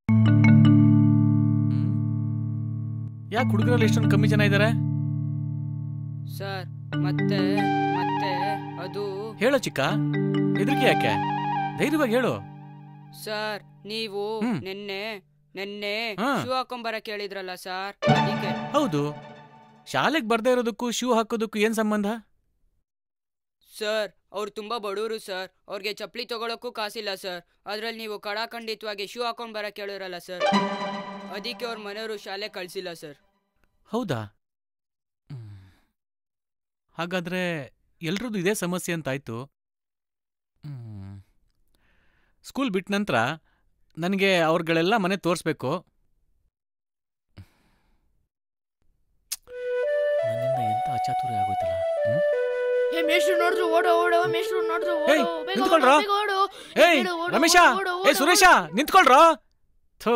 ಯಾಕೆ ಹುಡುಗರಲ್ಲಿ ಎಷ್ಟೊಂದು ಕಮ್ಮಿ ಜನ ಇದ್ದಾರೆ ಸರ್ ಮತ್ತೆ ಮತ್ತೆ ಅದು ಹೇಳೋ ಚಿಕ್ಕ ಹೆದರಿಕೆ ಯಾಕೆ ಧೈರ್ಯವಾಗಿ ಹೇಳು ಸರ್ ನೀವು ಹ್ಮ್. ನಿನ್ನೆ ನಿನ್ನೆ ಹಾ. ಶೂ ಹಾಕೊಂಬರ ಕೇಳಿದ್ರಲ್ಲ ಸರ್ ಅದಕ್ಕೆ ಹೌದು ಶಾಲೆಗೆ ಬರ್ದೇ ಇರೋದಕ್ಕೂ ಶೂ ಹಾಕೋದಕ್ಕೂ ಏನ್ ಸಂಬಂಧ ಸರ್ ಅವ್ರು ತುಂಬಾ ಬಡವರು ಸರ್ ಅವ್ರಿಗೆ ಚಪ್ಪಲಿ ತಗೊಳಕ್ಕೂ ಕಾಸಿಲ್ಲ ಸರ್ ಅದ್ರಲ್ಲಿ ನೀವು ಕಡಾಖಂಡಿತವಾಗಿ ಶೂ ಹಾಕೊಂಡ್ ಬರಕ್ ಹೇಳಿರಲ್ಲ ಸರ್ ಅದಕ್ಕೆ ಅವ್ರ ಮನೆಯವರು ಶಾಲೆ ಕಳ್ಸಿಲ್ಲ ಸರ್ ಹೌದಾ ಹ್ಮ್. ಹಾಗಾದ್ರೆ ಎಲ್ರದ್ದು ಇದೇ ಸಮಸ್ಯೆ ಅಂತಾಯ್ತು ಹ್ಮ್. ಸ್ಕೂಲ್ ಬಿಟ್ಟ ನಂತರ ನನಗೆ ಅವ್ರಗಳೆಲ್ಲ ಮನೆ ತೋರಿಸ್ಬೇಕು ನನ್ನಿಂದ ಎಂತ ಅಚಾತುರ್ಯ ಆಗೋಯ್ತಲ್ಲ ಹ್ಮ್? ಏ ಮೇಷ್ಟ್ರು ನೋಡಿದ್ರು ಓಡು ಓಡು ಮೇಷ್ಟ್ರು ನೋಡಿದ್ರು ಏಯ್ ಓಡು ಬೇಗ ನಿಂತ್ಕೊಳ್ರೋ ಓಡು, ಬೇಗ ಓಡು ಏಯ್ ಓಡು, ಓಡು, ರಮೇಶ ಓಡು, ಓಡು, ಏ ಓಡು, ಸುರೇಶ ಓಡು. ನಿಂತ್ಕೊಳ್ರೋ ಥೂ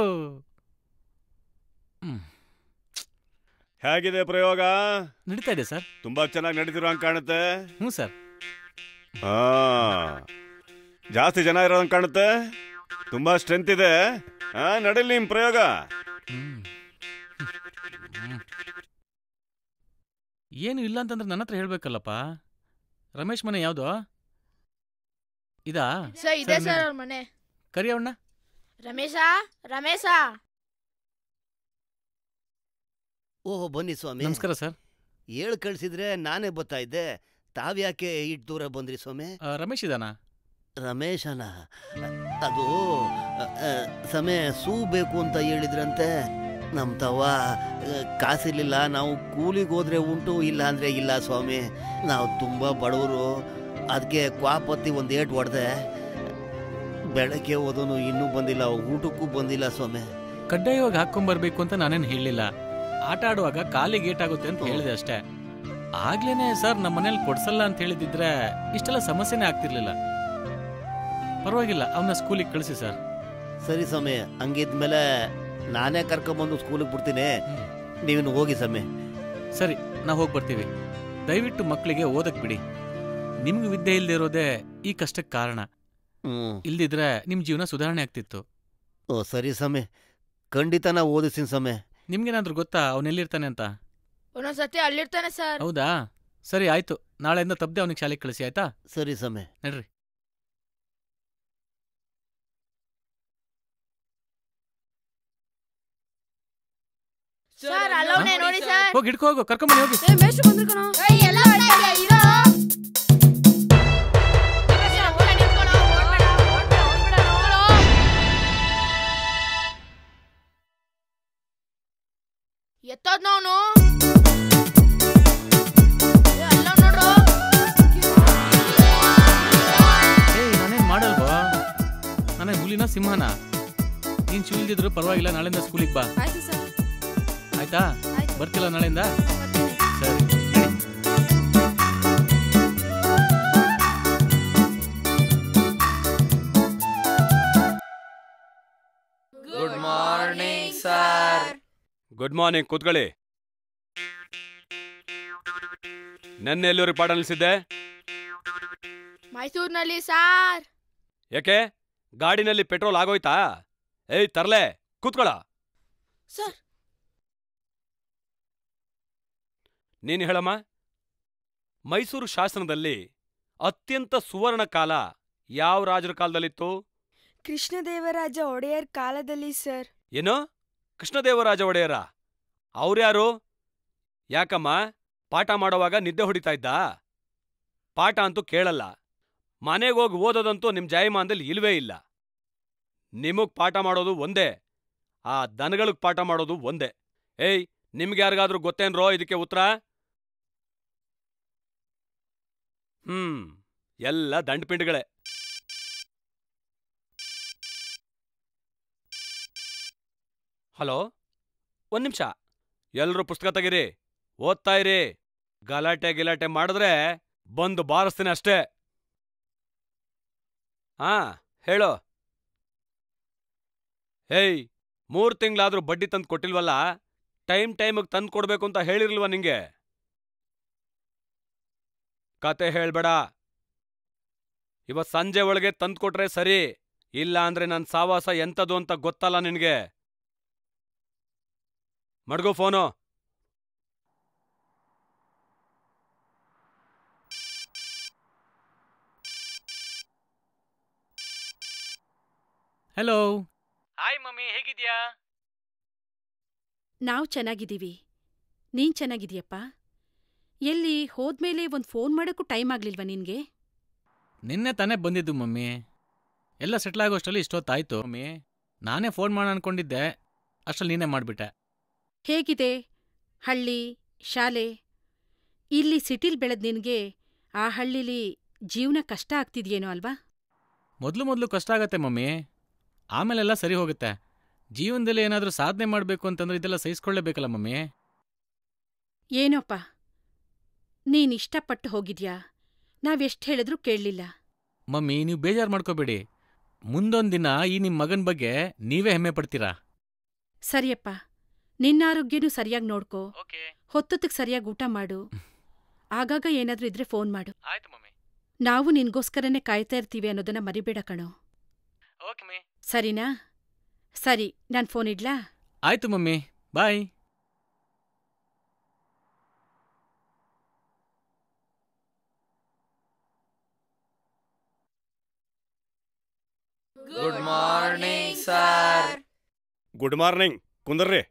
ಹೇಗಿದೆ ಪ್ರಯೋಗ ನಡೀತಾ ಇದೆ ಸರ್ ತುಂಬಾ ಚೆನ್ನಾಗಿ ನಡೀತಿರೋ ಹಂಗೆ ಕಾಣುತ್ತೆ ಹ್ಞೂ ಸರ್ ಹಾ ಜಾಸ್ತಿ ಜನ ಇರೋದಂಗೆ ಕಾಣುತ್ತೆ ತುಂಬಾ ಸ್ಟ್ರೆಂತ್ ಇದೆ ಹಾ ನಡೀಲಿ ನಿಮ್ ಪ್ರಯೋಗ ಏನು ಇಲ್ಲ ಅಂತಂದ್ರೆ ನನ್ನ ಹತ್ರ ಹೇಳ್ಬೇಕಲ್ಲಪ್ಪ ರಮೇಶ್ ಮನೆ ಯಾವ್ದು ಇದಾ ಸರ್ ಇದೆ ಸರ್, ಸರ್ ನಡಿ. ಅವ್ರ ಮನೆ ಕರಿ ಅವಣ್ಣ ರಮೇಶ ರಮೇಶ ಓಹ್ ಬನ್ನಿ ಸ್ವಾಮಿ ನಮಸ್ಕಾರ ಸರ್ ಹೇಳ್ ಕಳ್ಸಿದ್ರೆ ನಾನೇ ಬರ್ತಾ ಇದ್ದೆ ತಾವ್ಯಾಕೆ ಇಟ್ ದೂರ ಬಂದ್ರಿ ಸ್ವಾಮಿ ಆ, ರಮೇಶ್ ಇದಾನಾ ರಮೇಶನ ಅದು ಅ, ಅ, ಸಮಯ ಸೂ ಬೇಕು ಅಂತ ಹೇಳಿದ್ರಂತೆ ನಮ್ ತವ್ವ ಅ, ಕಾಸಿರ್ಲಿಲ್ಲ ನಾವು ಕೂಲಿಗೆ ಹೋದ್ರೆ ಉಂಟು ಇಲ್ಲ ಅಂದ್ರೆ ಇಲ್ಲ ಸ್ವಾಮಿ ನಾವು ತುಂಬಾ ಬಡವರು ಅದಕ್ಕೆ ಕ್ವಾಪತ್ತಿ ಒಂದು ಏಟ್ ಹೊಡೆದೆ ಬೆಳಗ್ಗೆ ಹೋದನು ಇನ್ನೂ ಬಂದಿಲ್ಲ ಊಟಕ್ಕೂ ಬಂದಿಲ್ಲ ಸ್ವಾಮಿ ಕಡ್ಡಾಯವಾಗಿ ಹಾಕೊಂಬರ್ಬೇಕು ಅಂತ ನಾನೇನು ಹೇಳಲಿಲ್ಲ ಆಟ ಆಡುವಾಗ ಕಾಲಿಗೆ ಏಟಾಗುತ್ತೆ ಅಂತ ಹೇಳಿದೆ ಅಷ್ಟೇ ಆಗ್ಲೇನೆ ಸರ್ ನಮ್ಮ ಮನೇಲಿ ಕೊಡ್ಸಲ್ಲ ಅಂತ ಹೇಳಿದಿದ್ರೆ ಇಷ್ಟೆಲ್ಲ ಸಮಸ್ಯೆನೇ ಆಗ್ತಿರ್ಲಿಲ್ಲ ಪರವಾಗಿಲ್ಲ ಅವನ ಸ್ಕೂಲಿಗೆ ಕಳಿಸಿ ಸರ್ ಸರಿ ಸ್ವಾಮಿ ಹಂಗಿದ್ಮೇಲೆ ನಾನೇ ಕರ್ಕೊಂಬಂದು ಸ್ಕೂಲಿಗೆ ಬಿಡ್ತೀನಿ ನೀವಿನ್ನು ಹೋಗಿ ಸ್ವಾಮಿ ಸರಿ ನಾವು ಹೋಗಿ ಬರ್ತೀವಿ ದಯವಿಟ್ಟು ಮಕ್ಕಳಿಗೆ ಓದಕ್ ಬಿಡಿ ನಿಮ್ಗೆ ವಿದ್ಯೆ ಇಲ್ಲದೆ ಇರೋದೇ ಈ ಕಷ್ಟಕ್ಕೆ ಕಾರಣ ಹ್ಮ್ ಇಲ್ದಿದ್ರೆ ನಿಮ್ ಜೀವನ ಸುಧಾರಣೆ ಆಗ್ತಿತ್ತು ಓ ಸರಿ ಸಮಯ ಖಂಡಿತ ನಾ ಓದಿಸ್ತೀನಿ ಸಮಯ ನಿಮ್ಗೇನಾದ್ರೂ ಗೊತ್ತಾ ಅವನೆಲ್ಲಿರ್ತಾನೆ ಅಂತ ಒಂದೊಂದ್ಸತಿ ಅಲ್ಲಿರ್ತಾನೆ ಸರ್ ಹೌದಾ ಸರಿ ಆಯ್ತು ನಾಳೆಯಿಂದ ತಪ್ಪದೆ ಅವನಿಗೆ ಶಾಲೆಗೆ ಕಳಿಸಿ ಆಯ್ತಾ ಸರಿ ಸಮಯ ನಡ್ರಿ ಸರ್ ಅಲ್ಲವನೇ ನೋಡಿ ಸರ್ ಹೋಗಿ ಹಿಡ್ಕೊ ಹೋಗು ಕರ್ಕೊಂಬನ್ನಿ ಹೋಗಿ ಏ ಮೇಷ್ಟ್ರು ಬಂದ್ರು ಕಣೋ ಏಯ್ ಎಲ್ಲ ಹೋಗ್ತಾ ಇದೆಯಾ ಇರೋ ರಮೇಶ, ಒಳಗೆ ನಿಂತ್ಕೊಳ್ಳೋ, ಓಡ್ಬೇಡ, ಓಡ್ಬೇಡ, ಓಡ್ಬೇಡ, ನೋಡ್ಕೊಳ್ಳೋ. ಎತ್ತೋದ್ ನಾವು ಅಲ್ಲ ನೋಡ್ರು ಏಯ್ ನಾನೇನ್ ಮಾಡಲ್ವಾ ನಾನೇ ಹುಲಿನ ಸಿಂಹನ ನೀನ್ ಶೂ ಇಲ್ದಿದ್ರು ಪರವಾಗಿಲ್ಲ ನಾಳೆಯಿಂದ ಸ್ಕೂಲಿಗೆ ಬಾ ಆಯ್ತು ಸರ್ ಆಯ್ತಾ ಬರ್ತಿಲ್ಲ ನಾಳೆಯಿಂದ ಸರಿ good morning sir good morning ಕೂತ್ಕೊಳ್ಳಿ ನೆನ್ನೆ ಎಲ್ಲೂರಿಗೆ ಪಾಠ ನಿಲ್ಸಿದ್ದೆ ಮೈಸೂರಿನಲ್ಲಿ ಸಾರ್ ಯಾಕೆ ಗಾಡಿನಲ್ಲಿ ಪೆಟ್ರೋಲ್ ಆಗೋಯ್ತಾ ಏಯ್ ತರ್ಲೆ ಕೂತ್ಕೊಳ ಸರ್ ನೀನು ಹೇಳಮ್ಮ ಮೈಸೂರು ಶಾಸನದಲ್ಲಿ ಅತ್ಯಂತ ಸುವರ್ಣ ಕಾಲ ಯಾವ ರಾಜರ ಕಾಲದಲ್ಲಿತ್ತು ಕೃಷ್ಣದೇವರಾಜ ಒಡೆಯರ್ ಕಾಲದಲ್ಲಿ ಸರ್ ಏನು ಕೃಷ್ಣದೇವರಾಜ ಒಡೆಯರ ಅವ್ರ್ಯಾರು ಯಾಕಮ್ಮ ಪಾಠ ಮಾಡೋವಾಗ ನಿದ್ದೆ ಹೊಡಿತಾ ಇದ್ದ ಪಾಠ ಅಂತೂ ಕೇಳಲ್ಲ ಮನೆಗೋಗಿ ಓದೋದಂತೂ ನಿಮ್ ಜಾಯಮಾನದಲ್ಲಿ ಇಲ್ವೇ ಇಲ್ಲ ನಿಮಗ್ ಪಾಠ ಮಾಡೋದು ಒಂದೇ ಆ ದನಗಳಿಗೆ ಪಾಠ ಮಾಡೋದು ಒಂದೇ ಏಯ್ ನಿಮ್ಗೆ ಯಾರಿಗಾದ್ರೂ ಗೊತ್ತೇನ್ರೋ ಇದಕ್ಕೆ ಉತ್ತರ ಹ್ಮ್ ಎಲ್ಲ ದಂಡಪಿಂಡ್ಗಳೇ ಹಲೋ ಒಂದ್ ನಿಮಿಷ ಎಲ್ರೂ ಪುಸ್ತಕ ತೆಗೀರಿ ಓದ್ತಾ ಇರಿ ಗಲಾಟೆ ಗಿಲಾಟೆ ಮಾಡಿದ್ರೆ ಬಂದು ಬಾರಿಸ್ತೀನಿ ಅಷ್ಟೇ ಹಾ ಹೇಳು ಹೇಯ್ ಮೂರ್ ತಿಂಗ್ಳಾದ್ರೂ ಬಡ್ಡಿ ತಂದು ಕೊಟ್ಟಿಲ್ವಲ್ಲ ಟೈಮ್ ಟೈಮಿಗೆ ತಂದು ಕೊಡ್ಬೇಕು ಅಂತ ಹೇಳಿರ್ಲ್ವಾ ನಿಂಗೆ ಕತೆ ಹೇಳ್ಬೇಡ ಇವತ್ ಸಂಜೆ ಒಳಗೆ ತಂದು ಕೊಟ್ರೆ ಸರಿ ಇಲ್ಲ ಅಂದ್ರೆ ನನ್ ಸಾವಾಸ ಎಂತದು ಅಂತ ಗೊತ್ತಲ್ಲ ನಿನ್ಗೆ ಮಡ್ಗು ಫೋನು ಹಲೋ ಹಾಯ್ ಮಮ್ಮಿ ಹೇಗಿದ್ಯಾ ನಾವು ಚೆನ್ನಾಗಿದ್ದೀವಿ ನೀನ್ ಚೆನ್ನಾಗಿದ್ಯಪ್ಪ ಎಲ್ಲಿ ಹೋದ್ಮೇಲೆ ಒಂದ್ ಫೋನ್ ಮಾಡಕ್ಕೂ ಟೈಮ್ ಆಗ್ಲಿಲ್ವಾ ನಿನ್ಗೆ ನಿನ್ನೆ ತಾನೇ ಬಂದಿದ್ದು ಮಮ್ಮಿ ಎಲ್ಲ ಸೆಟ್ಲ್ ಆಗೋಷ್ಟರಲ್ಲಿ ಇಷ್ಟೊತ್ತಾಯ್ತು ಮಮ್ಮಿ ನಾನೇ ಫೋನ್ ಮಾಡೋಣ ಅನ್ಕೊಂಡಿದ್ದೆ ಅಷ್ಟರಲ್ಲಿ ನೀನೇ ಮಾಡಿಬಿಟ್ಟೆ ಹೇಗಿದೆ ಹಳ್ಳಿ ಶಾಲೆ ಇಲ್ಲಿ ಸಿಟಿಲ್ ಬೆಳೆದ್ ನಿನ್ಗೆ ಆ ಹಳ್ಳಿಲಿ ಜೀವನ ಕಷ್ಟ ಆಗ್ತಿದ್ಯೇನೋ ಅಲ್ವಾ ಮೊದಲು ಮೊದಲು ಕಷ್ಟ ಆಗತ್ತೆ ಮಮ್ಮಿ ಆಮೇಲೆಲ್ಲ ಸರಿ ಹೋಗುತ್ತೆ ಜೀವನದಲ್ಲಿ ಏನಾದರೂ ಸಾಧನೆ ಮಾಡಬೇಕು ಅಂತಂದ್ರೆ ಇದೆಲ್ಲ ಸಹಿಸ್ಕೊಳ್ಳೇಬೇಕಲ್ಲ ಮಮ್ಮಿ ಏನೋಪ್ಪ ನೀನ್ ಇಷ್ಟಪಟ್ಟು ಹೋಗಿದ್ಯಾ ನಾವೆಷ್ಟ್ ಹೇಳಿದ್ರೂ ಕೇಳಲಿಲ್ಲ ಮಮ್ಮಿ ನೀವು ಬೇಜಾರು ಮಾಡ್ಕೋಬೇಡಿ ಮುಂದೊಂದು ದಿನ ಈ ನಿಮ್ಮ ಮಗನ ಬಗ್ಗೆ ನೀವೇ ಹೆಮ್ಮೆ ಪಡ್ತೀರಾ ಸರಿಯಪ್ಪ ನಿನ್ನ ಆರೋಗ್ಯನೂ ಸರಿಯಾಗಿ ನೋಡ್ಕೋ ಹೊತ್ತೊತ್ತಿಗೆ ಸರಿಯಾಗಿ ಊಟ ಮಾಡು ಆಗಾಗ ಏನಾದ್ರೂ ಇದ್ರೆ ಫೋನ್ ಮಾಡು ಆಯ್ತು ಮಮ್ಮಿ ನಾವು ನಿನ್ಗೋಸ್ಕರನೇ ಕಾಯ್ತಾ ಇರ್ತೀವಿ ಅನ್ನೋದನ್ನ ಮರಿಬೇಡ ಕಣೋ ಓಕೆ ಮಮ್ಮಿ ಸರಿನಾ ಸರಿ ನಾನ್ ಫೋನ್ ಇಡ್ಲಾ ಆಯ್ತು mummy bye good morning sir good morning ಕುಂದರ್ರಿ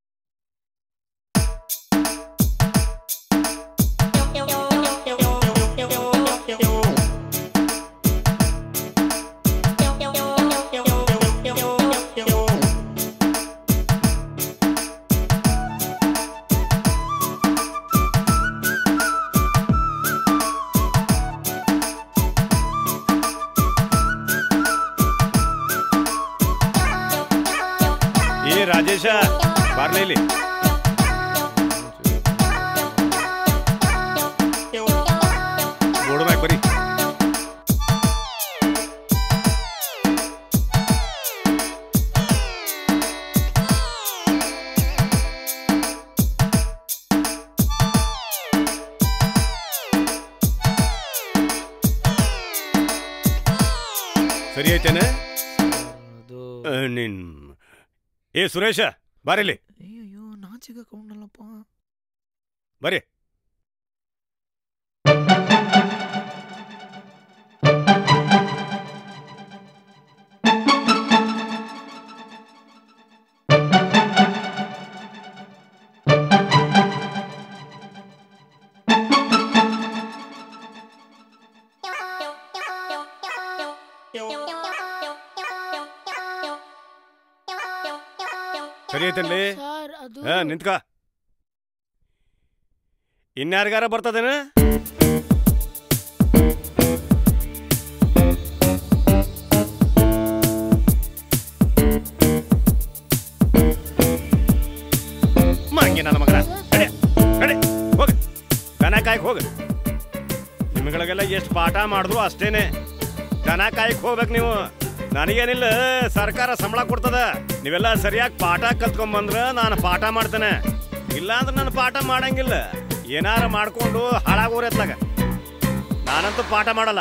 ಏ ರಾಜೇಶ ಬಾರ್ಲಿ ಇಲ್ಲಿ ಬೋರ್ಡ್ ಮ್ಯಾಗ್ ಬರಿ ಸರಿ ಐತೇನೆ ಆ, ನಿನ್ ಏ ಸುರೇಶ ಬಾರಿಲಿ ಅಯ್ಯೋ ನಾಚಿಕೊಂಡಲ್ಲಪ್ಪ ಬರೀ ಸರಿ ಐತಲ್ಲಿ ಸರ್, ಅದು- ಹಾ ನಿಂತ್ಕ ಇನ್ಯಾರಿಗಾರ ಬರ್ತದೇನ ಮಂಗೆ ನನ್ನ ಮಗನ ಕಡೆ ಕಡೆ ಹೋಗ ದನ ಕಾಯ್ಕ್ ಹೋಗ ನಿಮ್ಗಳಿಗೆಲ್ಲ ಎಷ್ಟು ಪಾಠ ಮಾಡಿದ್ರು ಅಷ್ಟೇನೆ ದನ ಕಾಯ್ಕ್ ಹೋಗ್ಬೇಕು ನೀವು ನನಗೇನಿಲ್ಲ ಸರ್ಕಾರ ಸಂಬಳ ಕೊಡ್ತದ ನೀವೆಲ್ಲ ಸರಿಯಾಗಿ ಪಾಠ ಕಲ್ತ್ಕೊಂಬಂದ್ರ ನಾನು ಪಾಠ ಮಾಡ್ತೇನೆ ಇಲ್ಲ ಅಂದ್ರೆ ನಾನು ಪಾಠ ಮಾಡಂಗಿಲ್ಲ ಏನಾರ ಮಾಡ್ಕೊಂಡು ಹಾಳಾಗೋರ್ ಎತ್ಲಾಗ ನಾನಂತೂ ಪಾಠ ಮಾಡಲ್ಲ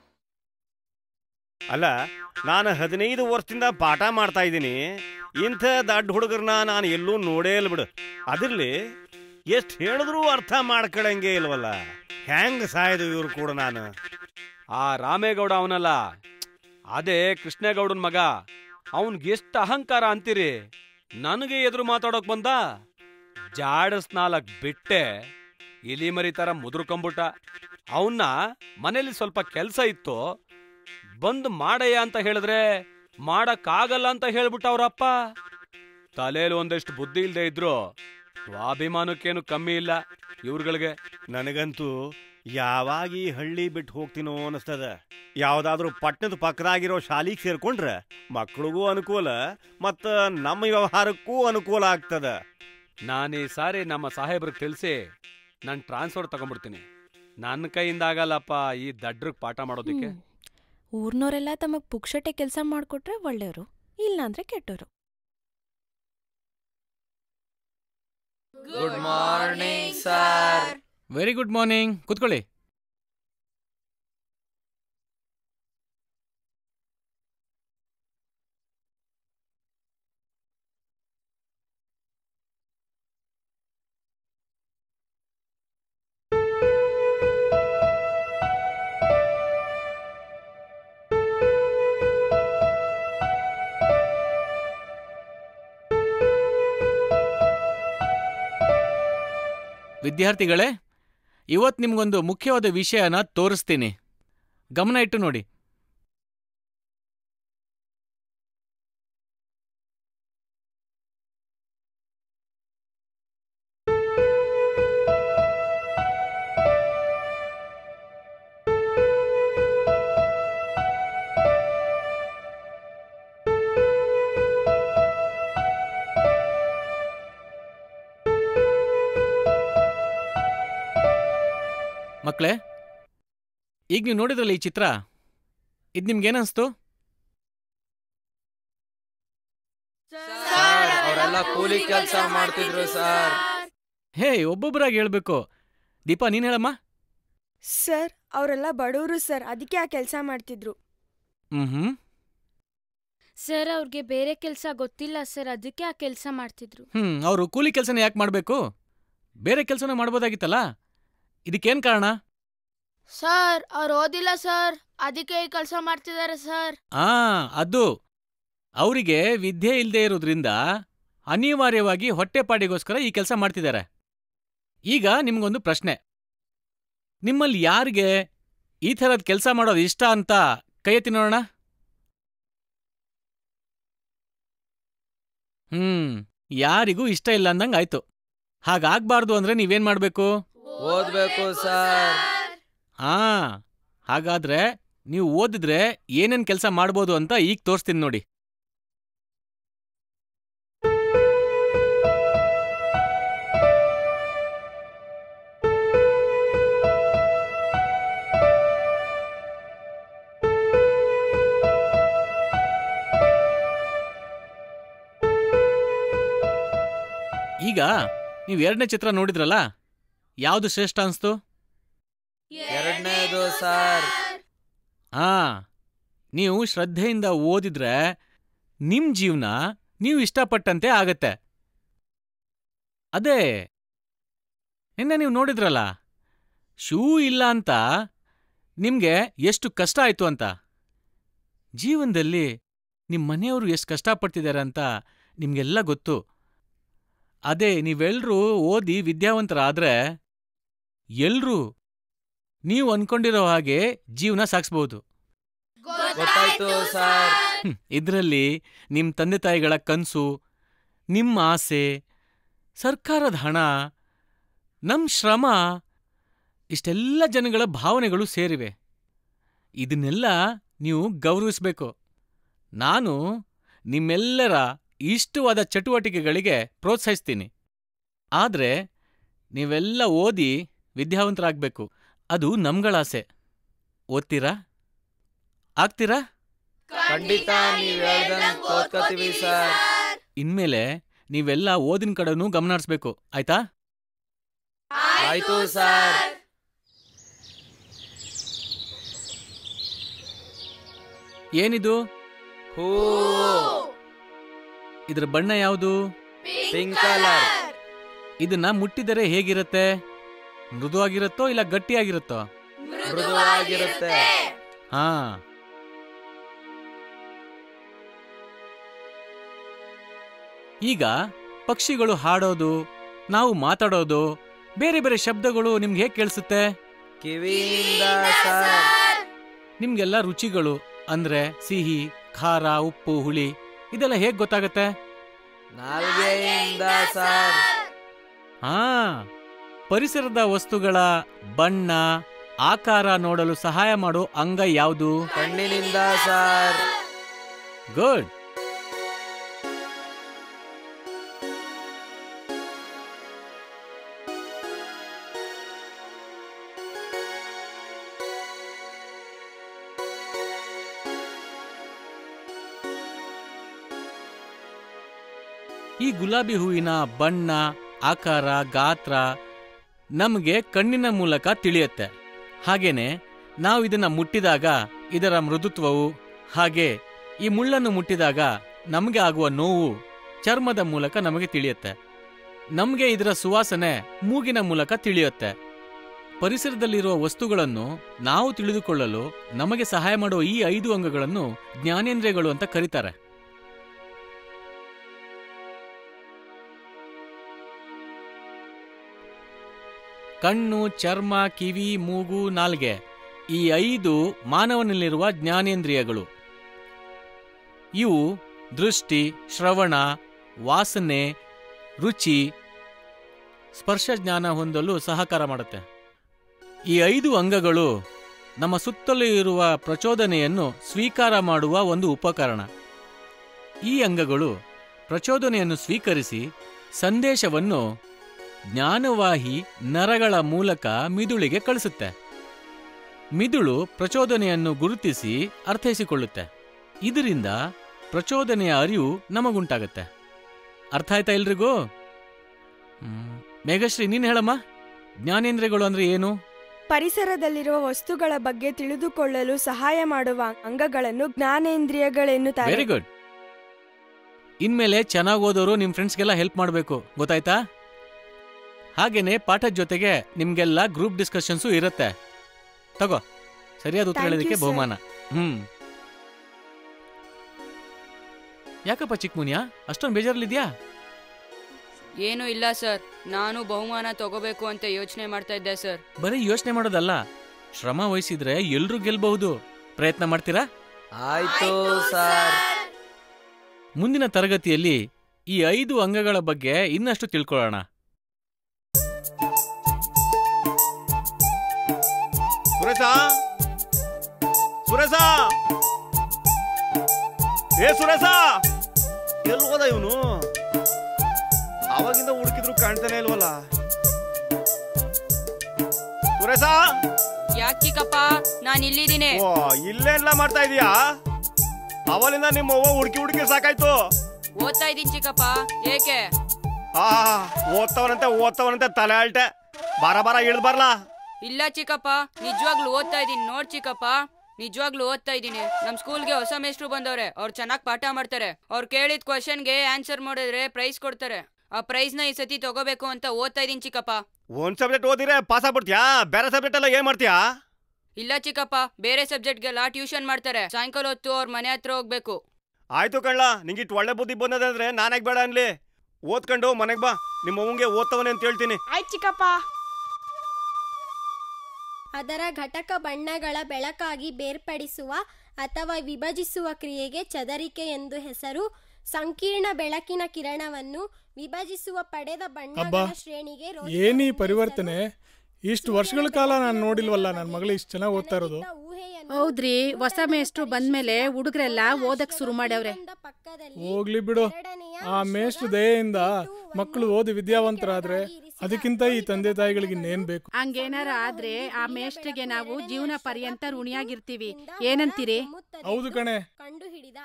ಅಲ್ಲ ನಾನು ಹದಿನೈದು ವರ್ಷದಿಂದ ಪಾಠ ಮಾಡ್ತಾ ಇದ್ದೀನಿ ಇಂಥ ದಡ್ಡ ಹುಡುಗರನ್ನ ನಾನು ಎಲ್ಲೂ ನೋಡೇ ಇಲ್ಲ ಬಿಡು ಅದಿರ್ಲಿ ಎಷ್ಟು ಹೇಳಿದ್ರೂ ಅರ್ಥ ಮಾಡ್ಕೊಳಂಗೆ ಇಲ್ವಲ್ಲ ಹೆಂಗ್ ಸಾಯ್ದು ಇವ್ರು ಕೂಡ ನಾನು ಆ ರಾಮೇಗೌಡ ಅವನಲ್ಲ ಅದೇ ಕೃಷ್ಣೇಗೌಡನ್ ಮಗ ಅವನ್ಗೆ ಎಷ್ಟು ಅಹಂಕಾರ ಅಂತೀರಿ ನನಗೆ ಎದುರು ಮಾತಾಡೋಕ್ ಬಂದ ಜಾಡಸ್ ನಾಲ್ಕ್ ಬಿಟ್ಟೆ ಇಲಿ ಮರಿ ತರ ಮುದುರ್ಕೊಂಬಿಟ್ಟ ಅವನ್ನ ಮನೇಲಿ ಸ್ವಲ್ಪ ಕೆಲ್ಸ ಇತ್ತು ಬಂದು ಮಾಡಯ್ಯ ಅಂತ ಹೇಳಿದ್ರೆ ಮಾಡಕ್ಕಾಗಲ್ಲ ಅಂತ ಹೇಳ್ಬಿಟ್ಟ ಅವ್ರಪ್ಪ ತಲೆಯಲ್ಲಿ ಒಂದಷ್ಟು ಬುದ್ಧಿ ಇಲ್ದೇ ಇದ್ರು ಸ್ವಾಭಿಮಾನಕ್ಕೇನು ಕಮ್ಮಿ ಇಲ್ಲ ಇವ್ರುಗಳಿಗೆ ನನಗಂತೂ ಯಾವಾಗ ಈ ಹಳ್ಳಿ ಬಿಟ್ಟು ಹೋಗ್ತೀನೋ ಅನಿಸ್ತದ ಯಾವ್ದಾದ್ರೂ ಪಟ್ಟಣದ ಪಕ್ಕದಾಗಿರೋ ಶಾಲಿಗೆ ಸೇರ್ಕೊಂಡ್ರೆ ಮಕ್ಳಿಗೂ ಅನುಕೂಲ ಮತ್ತ ನಮ್ಮ ವ್ಯವಹಾರಕ್ಕೂ ಅನುಕೂಲ ಆಗ್ತದ ನಾನು ಈ ಸಾರಿ ನಮ್ಮ ಸಾಹೇಬ್ರಿಗೆ ತಿಳಿಸಿ ನಾನು ಟ್ರಾನ್ಸ್ಫರ್ ತಗೊಂಡ್ಬಿಡ್ತೀನಿ ನನ್ನ ಕೈಯಿಂದ ಆಗಲ್ಲಪ್ಪ ಈ ದಡ್ರಿಗೆ ಪಾಠ ಮಾಡೋದಕ್ಕೆ ಊರ್ನೋರೆಲ್ಲ ತಮಗ್ ಪುಕ್ಷಟೆ ಕೆಲಸ ಮಾಡ್ಕೊಟ್ರೆ ಒಳ್ಳೆಯವರು ಇಲ್ಲಾಂದ್ರೆ ಕೆಟ್ಟೋರು good morning sir very good morning ಕೂತ್ಕೊಳ್ಳಿ ವಿದ್ಯಾರ್ಥಿಗಳೇ ಇವತ್ತು ನಿಮ್ಗೊಂದು ಮುಖ್ಯವಾದ ವಿಷಯನ ತೋರಿಸ್ತೀನಿ ಗಮನ ಇಟ್ಟು ನೋಡಿ ಮಕ್ಕಳೇ ಈಗ ನೀವು ನೋಡಿದ್ರಲ್ಲ ಈ ಚಿತ್ರ ಇದು ನಿಮ್ಗೇನನ್ಸ್ತು ಸರ್ ಅವರೆಲ್ಲ ಕೂಲಿ ಕೆಲಸ ಮಾಡ್ತಿದ್ರು ಸರ್ ಹೇ ಒಬ್ಬೊಬ್ಬರಾಗಿ ಹೇಳ್ಬೇಕು ದೀಪಾ ನೀನ್ ಹೇಳಮ್ಮ ಸರ್ ಅವರೆಲ್ಲ ಬಡವರು ಸರ್ ಅದಕ್ಕೆ ಆ ಕೆಲಸ ಮಾಡ್ತಿದ್ರು ಹ್ಮ್ ಹ್ಮ್ ಸರ್ ಅವ್ರಿಗೆ ಬೇರೆ ಕೆಲಸ ಗೊತ್ತಿಲ್ಲ ಸರ್ ಅದಕ್ಕೆ ಆ ಕೆಲಸ ಮಾಡ್ತಿದ್ರು ಹ್ಮ್ ಅವರು ಕೂಲಿ ಕೆಲಸನ ಯಾಕೆ ಮಾಡಬೇಕು ಬೇರೆ ಕೆಲಸನ ಮಾಡ್ಬೋದಾಗಿತ್ತಲ್ಲ ಇದಕ್ಕೇನ್ ಕಾರಣ ಸರ್ ಅವ್ರು ಓದಿಲ್ಲ ಸರ್ ಅದಕ್ಕೆ ಈ ಕೆಲಸ ಮಾಡ್ತಿದ್ದಾರೆ ಸರ್ ಆ ಅದು ಅವರಿಗೆ ವಿದ್ಯೆ ಇಲ್ಲದೆ ಇರೋದ್ರಿಂದ ಅನಿವಾರ್ಯವಾಗಿ ಹೊಟ್ಟೆಪಾಡಿಗೋಸ್ಕರ ಈ ಕೆಲಸ ಮಾಡ್ತಿದ್ದಾರೆ ಈಗ ನಿಮ್ಗೊಂದು ಪ್ರಶ್ನೆ ನಿಮ್ಮಲ್ಲಿ ಯಾರಿಗೆ ಈ ಥರದ ಕೆಲಸ ಮಾಡೋದು ಇಷ್ಟ ಅಂತ ಕೈ ಎತ್ತಿ ನೋಡೋಣ ಹ್ಮ್ ಯಾರಿಗೂ ಇಷ್ಟ ಇಲ್ಲ ಅಂದಂಗ್ ಆಯ್ತು ಹಾಗಾಗ್ಬಾರ್ದು ಅಂದ್ರೆ ನೀವೇನ್ ಮಾಡ್ಬೇಕು ಓದ್ಬೇಕು ಸರ್ ಆ ಹಾಗಾದ್ರೆ ನೀವು ಓದಿದ್ರೆ ಏನೇನ್ ಕೆಲಸ ಮಾಡ್ಬೋದು ಅಂತ ಈಗ ತೋರಿಸ್ತೀನಿ ನೋಡಿ ಈಗ ನೀವು ಎರಡನೇ ಚಿತ್ರ ನೋಡಿದ್ರಲ್ಲ ಯಾವುದು ಶ್ರೇಷ್ಠ ಅನ್ಸ್ತು ಎರಡನೇದು ಸರ್ ಆ ನೀವು ಶ್ರದ್ಧೆಯಿಂದ ಓದಿದ್ರೆ ನಿಮ್ ಜೀವನ ನೀವು ಇಷ್ಟಪಟ್ಟಂತೆ ಆಗತ್ತೆ ಅದೇ ನಿನ್ನೆ ನೀವು ನೋಡಿದ್ರಲ್ಲ ಶೂ ಇಲ್ಲ ಅಂತ ನಿಮ್ಗೆ ಎಷ್ಟು ಕಷ್ಟ ಆಯ್ತು ಅಂತ ಜೀವನದಲ್ಲಿ ನಿಮ್ಮ ಮನೆಯವರು ಎಷ್ಟು ಕಷ್ಟಪಡ್ತಿದ್ದಾರೆ ಅಂತ ನಿಮ್ಗೆಲ್ಲ ಗೊತ್ತು ಅದೇ ನೀವೆಲ್ರೂ ಓದಿ ವಿದ್ಯಾವಂತರಾದ್ರೆ ಎಲ್ರೂ ನೀವು ಅನ್ಕೊಂಡಿರೋ ಹಾಗೆ ಜೀವನ ಸಾಗಿಸ್ಬೋದು ಗೊತ್ತಾಯ್ತು ಸರ್ ಹ್ಮ್, ಇದ್ರಲ್ಲಿ ನಿಮ್ ತಂದೆ ತಾಯಿಗಳ ಕನ್ಸು ನಿಮ್ಮ ಆಸೆ ಸರ್ಕಾರದ ಹಣ ನಮ್ ಶ್ರಮ ಇಷ್ಟೆಲ್ಲ ಜನಗಳ ಭಾವನೆಗಳು ಸೇರಿವೆ ಇದನ್ನೆಲ್ಲ ನೀವು ಗೌರವಿಸ್ಬೇಕು ನಾನು ನಿಮ್ಮೆಲ್ಲರ ಇಷ್ಟವಾದ ಚಟುವಟಿಕೆಗಳಿಗೆ ಪ್ರೋತ್ಸಾಹಿಸ್ತೀನಿ ಆದ್ರೆ ನೀವೆಲ್ಲ ಓದಿ ವಿದ್ಯಾವಂತರಾಗ್ಬೇಕು ಅದು ನಮ್ಗಳಾಸೆ ಓದ್ತೀರಾ ಆಗ್ತೀರಾ ಖಂಡಿತ ನೀವ್ ಹೇಳ್ದಂಗ್ ಓದ್ಕೋತೀವಿ ಸರ್ ಇನ್ಮೇಲೆ ನೀವೆಲ್ಲ ಓದಿನ ಕಡೆನೂ ಗಮನ ಹರಿಸ್ಬೇಕು ಆಯ್ತಾ ಆಯ್ತು ಸರ್ ಏನಿದು ಹೂ ಇದ್ರ ಬಣ್ಣ ಯಾವುದು ಪಿಂಕ್ ಕಲರ್ ಇದನ್ನ ಮುಟ್ಟಿದರೆ ಹೇಗಿರುತ್ತೆ ಮೃದುವಾಗಿರುತ್ತೋ ಇಲ್ಲ ಗಟ್ಟಿಯಾಗಿರುತ್ತೋ ಮೃದುವಾಗಿರುತ್ತೆ ಹಾ ಈಗ ಪಕ್ಷಿಗಳು ಹಾಡೋದು ನಾವು ಮಾತಾಡೋದು ಬೇರೆ ಬೇರೆ ಶಬ್ದಗಳು ನಿಮ್ಗೆ ಹೇಗೆ ಕೇಳಿಸುತ್ತೆ ಕಿವಿಯಿಂದ ಸರ್ ನಿಮ್ಗೆಲ್ಲ ರುಚಿಗಳು ಅಂದ್ರೆ ಸಿಹಿ ಖಾರ ಉಪ್ಪು ಹುಳಿ ಇದೆಲ್ಲ ಹೇಗ್ ಗೊತ್ತಾಗತ್ತೆ ನಾಲ್ಗೆಯಿಂದ ಸರ್ ಹಾ ಪರಿಸರದ ವಸ್ತುಗಳ ಬಣ್ಣ ಆಕಾರ ನೋಡಲು ಸಹಾಯ ಮಾಡೋ ಅಂಗ ಯಾವುದು ಕಣ್ಣಿನಿಂದ ಸರ್ ಗುಡ್ ಈ ಗುಲಾಬಿ ಹೂವಿನ ಬಣ್ಣ ಆಕಾರ ಗಾತ್ರ ನಮಗೆ ಕಣ್ಣಿನ ಮೂಲಕ ತಿಳಿಯುತ್ತೆ ಹಾಗೇನೆ ನಾವು ಇದನ್ನ ಮುಟ್ಟಿದಾಗ ಇದರ ಮೃದುತ್ವವು ಹಾಗೆ ಈ ಮುಳ್ಳನ್ನು ಮುಟ್ಟಿದಾಗ ನಮಗೆ ಆಗುವ ನೋವು ಚರ್ಮದ ಮೂಲಕ ನಮಗೆ ತಿಳಿಯುತ್ತೆ ನಮಗೆ ಇದರ ಸುವಾಸನೆ ಮೂಗಿನ ಮೂಲಕ ತಿಳಿಯುತ್ತೆ ಪರಿಸರದಲ್ಲಿರುವ ವಸ್ತುಗಳನ್ನು ನಾವು ತಿಳಿದುಕೊಳ್ಳಲು ನಮಗೆ ಸಹಾಯ ಮಾಡುವ ಈ ಐದು ಅಂಗಗಳನ್ನು ಜ್ಞಾನೇಂದ್ರಿಯಗಳು ಅಂತ ಕರೀತಾರೆ ಕಣ್ಣು ಚರ್ಮ ಕಿವಿ ಮೂಗು ನಾಲ್ಗೆ ಈ ಐದು ಮಾನವನಲ್ಲಿರುವ ಜ್ಞಾನೇಂದ್ರಿಯಗಳು ಇವು ದೃಷ್ಟಿ ಶ್ರವಣ ವಾಸನೆ ರುಚಿ ಸ್ಪರ್ಶ ಜ್ಞಾನ ಹೊಂದಲು ಸಹಕಾರ ಮಾಡುತ್ತೆ ಈ ಐದು ಅಂಗಗಳು ನಮ್ಮ ಸುತ್ತಲೂ ಇರುವ ಪ್ರಚೋದನೆಯನ್ನು ಸ್ವೀಕಾರ ಮಾಡುವ ಒಂದು ಉಪಕರಣ ಈ ಅಂಗಗಳು ಪ್ರಚೋದನೆಯನ್ನು ಸ್ವೀಕರಿಸಿ ಸಂದೇಶವನ್ನು ಜ್ಞಾನವಾಹಿ ನರಗಳ ಮೂಲಕ ಮಿದುಳಿಗೆ ಕಳಿಸುತ್ತೆ ಮಿದುಳು ಪ್ರಚೋದನೆಯನ್ನು ಗುರುತಿಸಿ ಅರ್ಥೈಸಿಕೊಳ್ಳುತ್ತೆ ಇದರಿಂದ ಪ್ರಚೋದನೆಯ ಅರಿವು ನಮಗುಂಟಾಗತ್ತೆ ಅರ್ಥ ಆಯ್ತಾ ಎಲ್ರಿಗೂ ಹ್ಮ್. ಮೇಘಶ್ರೀ ನೀನ್ ಹೇಳಮ್ಮ ಜ್ಞಾನೇಂದ್ರಿಯಗಳು ಅಂದ್ರೆ ಏನು ಪರಿಸರದಲ್ಲಿರುವ ವಸ್ತುಗಳ ಬಗ್ಗೆ ತಿಳಿದುಕೊಳ್ಳಲು ಸಹಾಯ ಮಾಡುವ ಅಂಗಗಳನ್ನು ಜ್ಞಾನೇಂದ್ರಿಯಗಳೆನ್ನುತ್ತಾರೆ ವೆರಿ ಗುಡ್ ಇನ್ಮೇಲೆ ಚೆನ್ನಾಗಿ ಓದೋರು ನಿಮ್ ಫ್ರೆಂಡ್ಸ್ಗೆಲ್ಲ ಹೆಲ್ಪ್ ಮಾಡಬೇಕು ಗೊತ್ತಾಯ್ತಾ ಹಾಗೇನೆ ಪಾಠದ ಜೊತೆಗೆ ನಿಮ್ಗೆಲ್ಲ ಗ್ರೂಪ್ ಡಿಸ್ಕಷನ್ಸು ಇರುತ್ತೆ ತಗೋ ಸರಿಯಾದ ಉತ್ತರ Thank you, ಹೇಳೋದಕ್ಕೆ sir. ಬಹುಮಾನ ಹ್ಮ್ ಯಾಕಪ್ಪ ಚಿಕ್ಕಮುನಿಯಾ ಅಷ್ಟೊಂದು ಬೇಜಾರಲ್ಲಿದ್ಯಾ ಏನೂ ಇಲ್ಲ ಸರ್ ನಾನು ಬಹುಮಾನ ತಗೋಬೇಕು ಅಂತ ಯೋಚನೆ ಮಾಡ್ತಾ ಇದ್ದೆ ಸರ್ ಬರೀ ಯೋಚನೆ ಮಾಡೋದಲ್ಲ ಶ್ರಮ ವಹಿಸಿದ್ರೆ ಎಲ್ರೂ ಗೆಲ್ಬಹುದು ಪ್ರಯತ್ನ ಮಾಡ್ತೀರಾ ಆಯ್ತು ಸರ್ ಮುಂದಿನ ತರಗತಿಯಲ್ಲಿ ಈ ಐದು ಅಂಗಗಳ ಬಗ್ಗೆ ಇನ್ನಷ್ಟು ತಿಳ್ಕೊಳ್ಳೋಣ ಸುರೇಶ ಸುರೇಶ ಏ ಸುರೇಶ ಎಲ್ಲಿ ಹೋದ ಇವನು ಅವಾಗಿಂದ ಹುಡುಕಿದ್ರು ಕಾಣ್ತಾನೆ ಇಲ್ವಲ್ಲ ಸುರೇಶ ಯಾಕೆ ಚಿಕ್ಕಪ್ಪ ನಾನು ಇಲ್ಲಿದ್ದೀನಿ ಓ ಇಲ್ಲೇನ್ಲ ಮಾಡ್ತಾ ಇದೀಯಾ ಅವಲಿಂದ ನಿಮ್ಮ ಅವ್ವ ಹುಡುಕಿ ಹುಡುಕಿ ಸಾಕಾಯ್ತು ಓದ್ತಾ ಇದ್ದೀನಿ ಚಿಕ್ಕಪ್ಪ ಏಕೆ ಆ ಓದ್ತವನಂತೆ ಓದ್ತವನಂತೆ ತಲೆ ಅಲ್ಟೆ ಬಾರ ಬಾರ ಇಳ್ದು ಬರ್ಲಾ ಇಲ್ಲ ಚಿಕ್ಕಪ್ಪ ನಿಜವಾಗ್ಲೂ ಓದ್ತಾ ಇದ್ದೀನಿ ನೋಡ್ ಚಿಕ್ಕಪ್ಪ ನಿಜವಾಗ್ಲೂ ಓದ್ತಾ ಇದ್ದೀನಿ ನಮ್ ಸ್ಕೂಲ್ಗೆ ಹೊಸ ಮೇಷ್ಟ್ರು ಬಂದವ್ರೆ ಅವ್ರು ಚೆನ್ನಾಗಿ ಪಾಠ ಮಾಡ್ತಾರೆ ಅವ್ರು ಕೇಳಿದ ಕ್ವಶನ್ಗೆ ಆನ್ಸರ್ ಮಾಡಿದ್ರೆ ಪ್ರೈಸ್ ಕೊಡ್ತಾರೆ ಆ ಪ್ರೈಸ್ ನ ಈ ಸತಿ ತಗೋಬೇಕು ಅಂತ ಓದ್ತಾ ಇದೀನಿ ಚಿಕ್ಕಪ್ಪ ಒಂದ್ ಸಬ್ಜೆಕ್ಟ್ ಓದಿದ್ರೆ ಪಾಸ್ ಆಗ್ಬಿಡ್ತೀಯಾ ಬೇರೆ ಸಬ್ಜೆಕ್ಟ್ ಎಲ್ಲ ಏನ್ ಮಾಡ್ತೀಯಾ ಇಲ್ಲ ಚಿಕ್ಕಪ್ಪ ಬೇರೆ ಸಬ್ಜೆಕ್ಟ್ಗೆಲ್ಲ ಟ್ಯೂಷನ್ ಮಾಡ್ತಾರೆ ಸಾಯಂಕಾಲ ಹೊತ್ತು ಅವ್ರ ಮನೆ ಹತ್ರ ಹೋಗ್ಬೇಕು ಆಯ್ತು ಕಣ್ಲ ನಿಂಗೆ ಇಟ್ಟು ಒಳ್ಳೆ ಬುದ್ಧಿ ಬಂದದೆ ಅಂದ್ರೆ ನಾನಾಗ್ ಬೇಡ ಅನ್ಲಿ ಓದ್ಕೊಂಡು ಮನೆಗ್ ಬಾ ನಿಮ್ಮ ಅವ್ವಂಗೆ ಓದ್ತವನೆ ಅಂತ ಹೇಳ್ತೀನಿ ಆಯ್ತು ಚಿಕ್ಕಪ್ಪ ಅದರ ಘಟಕ ಬಣ್ಣಗಳ ಬೆಳಕಾಗಿ ಬೇರ್ಪಡಿಸುವ ಅಥವಾ ವಿಭಜಿಸುವ ಕ್ರಿಯೆಗೆ ಚದರಿಕೆ ಎಂದು ಹೆಸರು ಸಂಕೀರ್ಣ ಬೆಳಕಿನ ಕಿರಣವನ್ನು ವಿಭಜಿಸುವ ಪಡೆದ ಅಬ್ಬಾ ಬಣ್ಣಗಳ ಶ್ರೇಣಿಗೆ ರೋಹಿತ ಏನೀ ಪರಿವರ್ತನೆ ಇಷ್ಟು ವರ್ಷಗಳ ಕಾಲ ನಾನು ನೋಡಿಲ್ವಲ್ಲ ನನ್ನ ಮಗಳು ಇಷ್ಟು ಚೆನ್ನಾಗಿ ಓದ್ತಾ ಇರೋದು ಹೌದ್ರಿ ಹೊಸ ಮೇಷ್ಟ್ರು ಬಂದ್ಮೇಲೆ ಹುಡುಗರೆಲ್ಲ ಓದಕ್ ಶುರು ಮಾಡ್ಯವ್ರೆ ಹೋಗ್ಲಿ ಬಿಡು ಆ ಮೇಷ್ಟ್ರ ದಯೆಯಿಂದ ಮಕ್ಕಳು ಓದಿ ವಿದ್ಯಾವಂತರಾದ್ರೆ ಅದಕ್ಕಿಂತ ಈ ತಂದೆ ತಾಯಿಗಳಿಗೆ ಇನ್ನೇನ್ ಬೇಕು ಹಂಗೇನಾರ ಆದ್ರೆ ಆ ಮೇಷ್ಟ್ರಿಗೆ ನಾವು ಜೀವನ ಪರ್ಯಂತ ಋಣಿಯಾಗಿರ್ತೀವಿ ಏನಂತೀರಿ ಹೌದು ಕಣೆ ಕಂಡುಹಿಡಿದ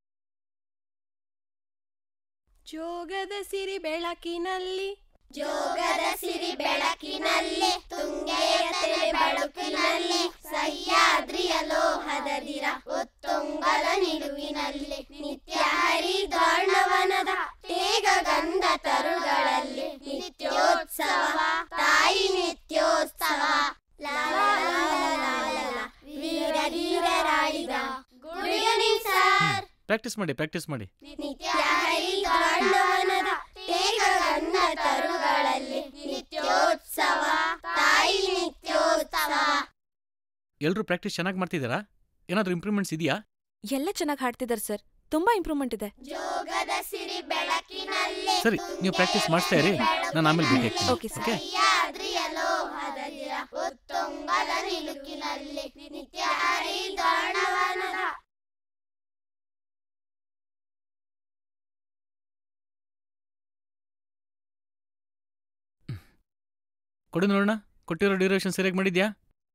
ಜೋಗದ ಸಿರಿ ಬೆಳಕಿನಲ್ಲಿ ಜೋಗದ ಸಿರಿ ಬೆಳಕಿನಲ್ಲಿ ತುಂಗೆಯ ತೆರೆ ಬಳುಕಿನಲ್ಲಿ ಸಹ್ಯಾದ್ರಿಯ ಲೋಹದ ದಿರ ಉತ್ತುಂಗದ ನಿಲುವಿನಲ್ಲಿ ನಿತ್ಯ ಹರಿದ್ವರ್ಣವನದ ತೇಗ ಗಂಧ ತರುಗಳಲ್ಲಿ ನಿತ್ಯೋತ್ಸವ ತಾಯಿ ನಿತ್ಯೋತ್ಸವ ಲಾ ಲಾ ಲಾ ಲಾ ಲಾ ಲಾ. ವೀರ ಧೀರರಾಡಿದ ಗುಡಿಯ ನಿಲ್ಸಾರ್ ಪ್ರಾಕ್ಟೀಸ್ ಮಾಡಿ ಪ್ರಾಕ್ಟೀಸ್ ಮಾಡಿ ನಿತ್ಯ ಹರಿದ್ವರ್ಣವನದ ತೇಗ ಗಂಧ ತರುಗಳಲ್ಲಿ ನಿತ್ಯೋತ್ಸವ ತಾಯಿ ನಿತ್ಯೋತ್ಸವ ಎಲ್ರೂ ಪ್ರಾಕ್ಟೀಸ್ ಚೆನ್ನಾಗಿ ಮಾಡ್ತಿದ್ದೀರಾ ಏನಾದ್ರೂ ಇಂಪ್ರೂವ್ಮೆಂಟ್ಸ್ ಇದೆಯಾ ಎಲ್ಲ ಚೆನ್ನಾಗಿ ಹಾಡ್ತಿದ್ದಾರೆ ಸರ್ ತುಂಬಾ ಇಂಪ್ರೂವ್ಮೆಂಟ್ ಇದೆ ಜೋಗದ ಸಿರಿ ಬೆಳಕಿನಲ್ಲಿ ಸರಿ ನೀವು ಪ್ರಾಕ್ಟೀಸ್ ಮಾಡ್ತಾ ಇರಿ ನಾನು ಆಮೇಲೆ ಭೇಟಿ ಆಗ್ತೀನಿ ಓಕೆ ಸರ್ ಓಕೆ ಸಹ್ಯಾದ್ರಿಯ ಲೋಹದ ದಿರ ಉತ್ತುಂಗದ ನಿಲುಕಿನಲ್ಲಿ ನಿತ್ಯ ಹರಿದ್ವರ್ಣವನದ ಕೊಡು ನೋಡೋಣ ಕೊಟ್ಟಿರೋ ಡ್ಯೂರೇಷನ್ ಸರಿಯಾಗಿ ಮಾಡಿದ್ಯಾ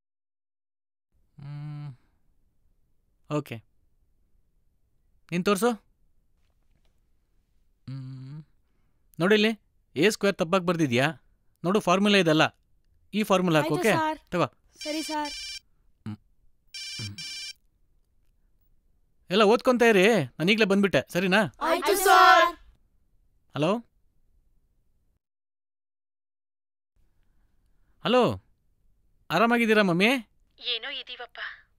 ಓಕೆ ನೀನು ತೋರಿಸು ನೋಡಿಲ್ಲಿ ಎ ಸ್ಕ್ವೇರ್ ತಪ್ಪಾಗಿ ಬರ್ದಿದ್ಯಾ ನೋಡು ಫಾರ್ಮುಲಾ ಇದಲ್ಲ ಈ ಫಾರ್ಮುಲಾ ಹಾಕು ಆಯ್ತು ಓಕೆ ಸರ್. ತಗೋ ಸರಿ ಸರ್ ಎಲ್ಲ ಓದ್ಕೊಂತ ಇರಿ ನಾನು ಈಗಲೇ ಬಂದ್ಬಿಟ್ಟೆ ಸರಿನಾ ಆಯ್ತು ಸರ್ ಹಲೋ ಹಲೋ ಆರಾಮಾಗಿದ್ದೀರಾ ಮಮ್ಮಿ ಏನೋ ಇದೀವಪ್ಪ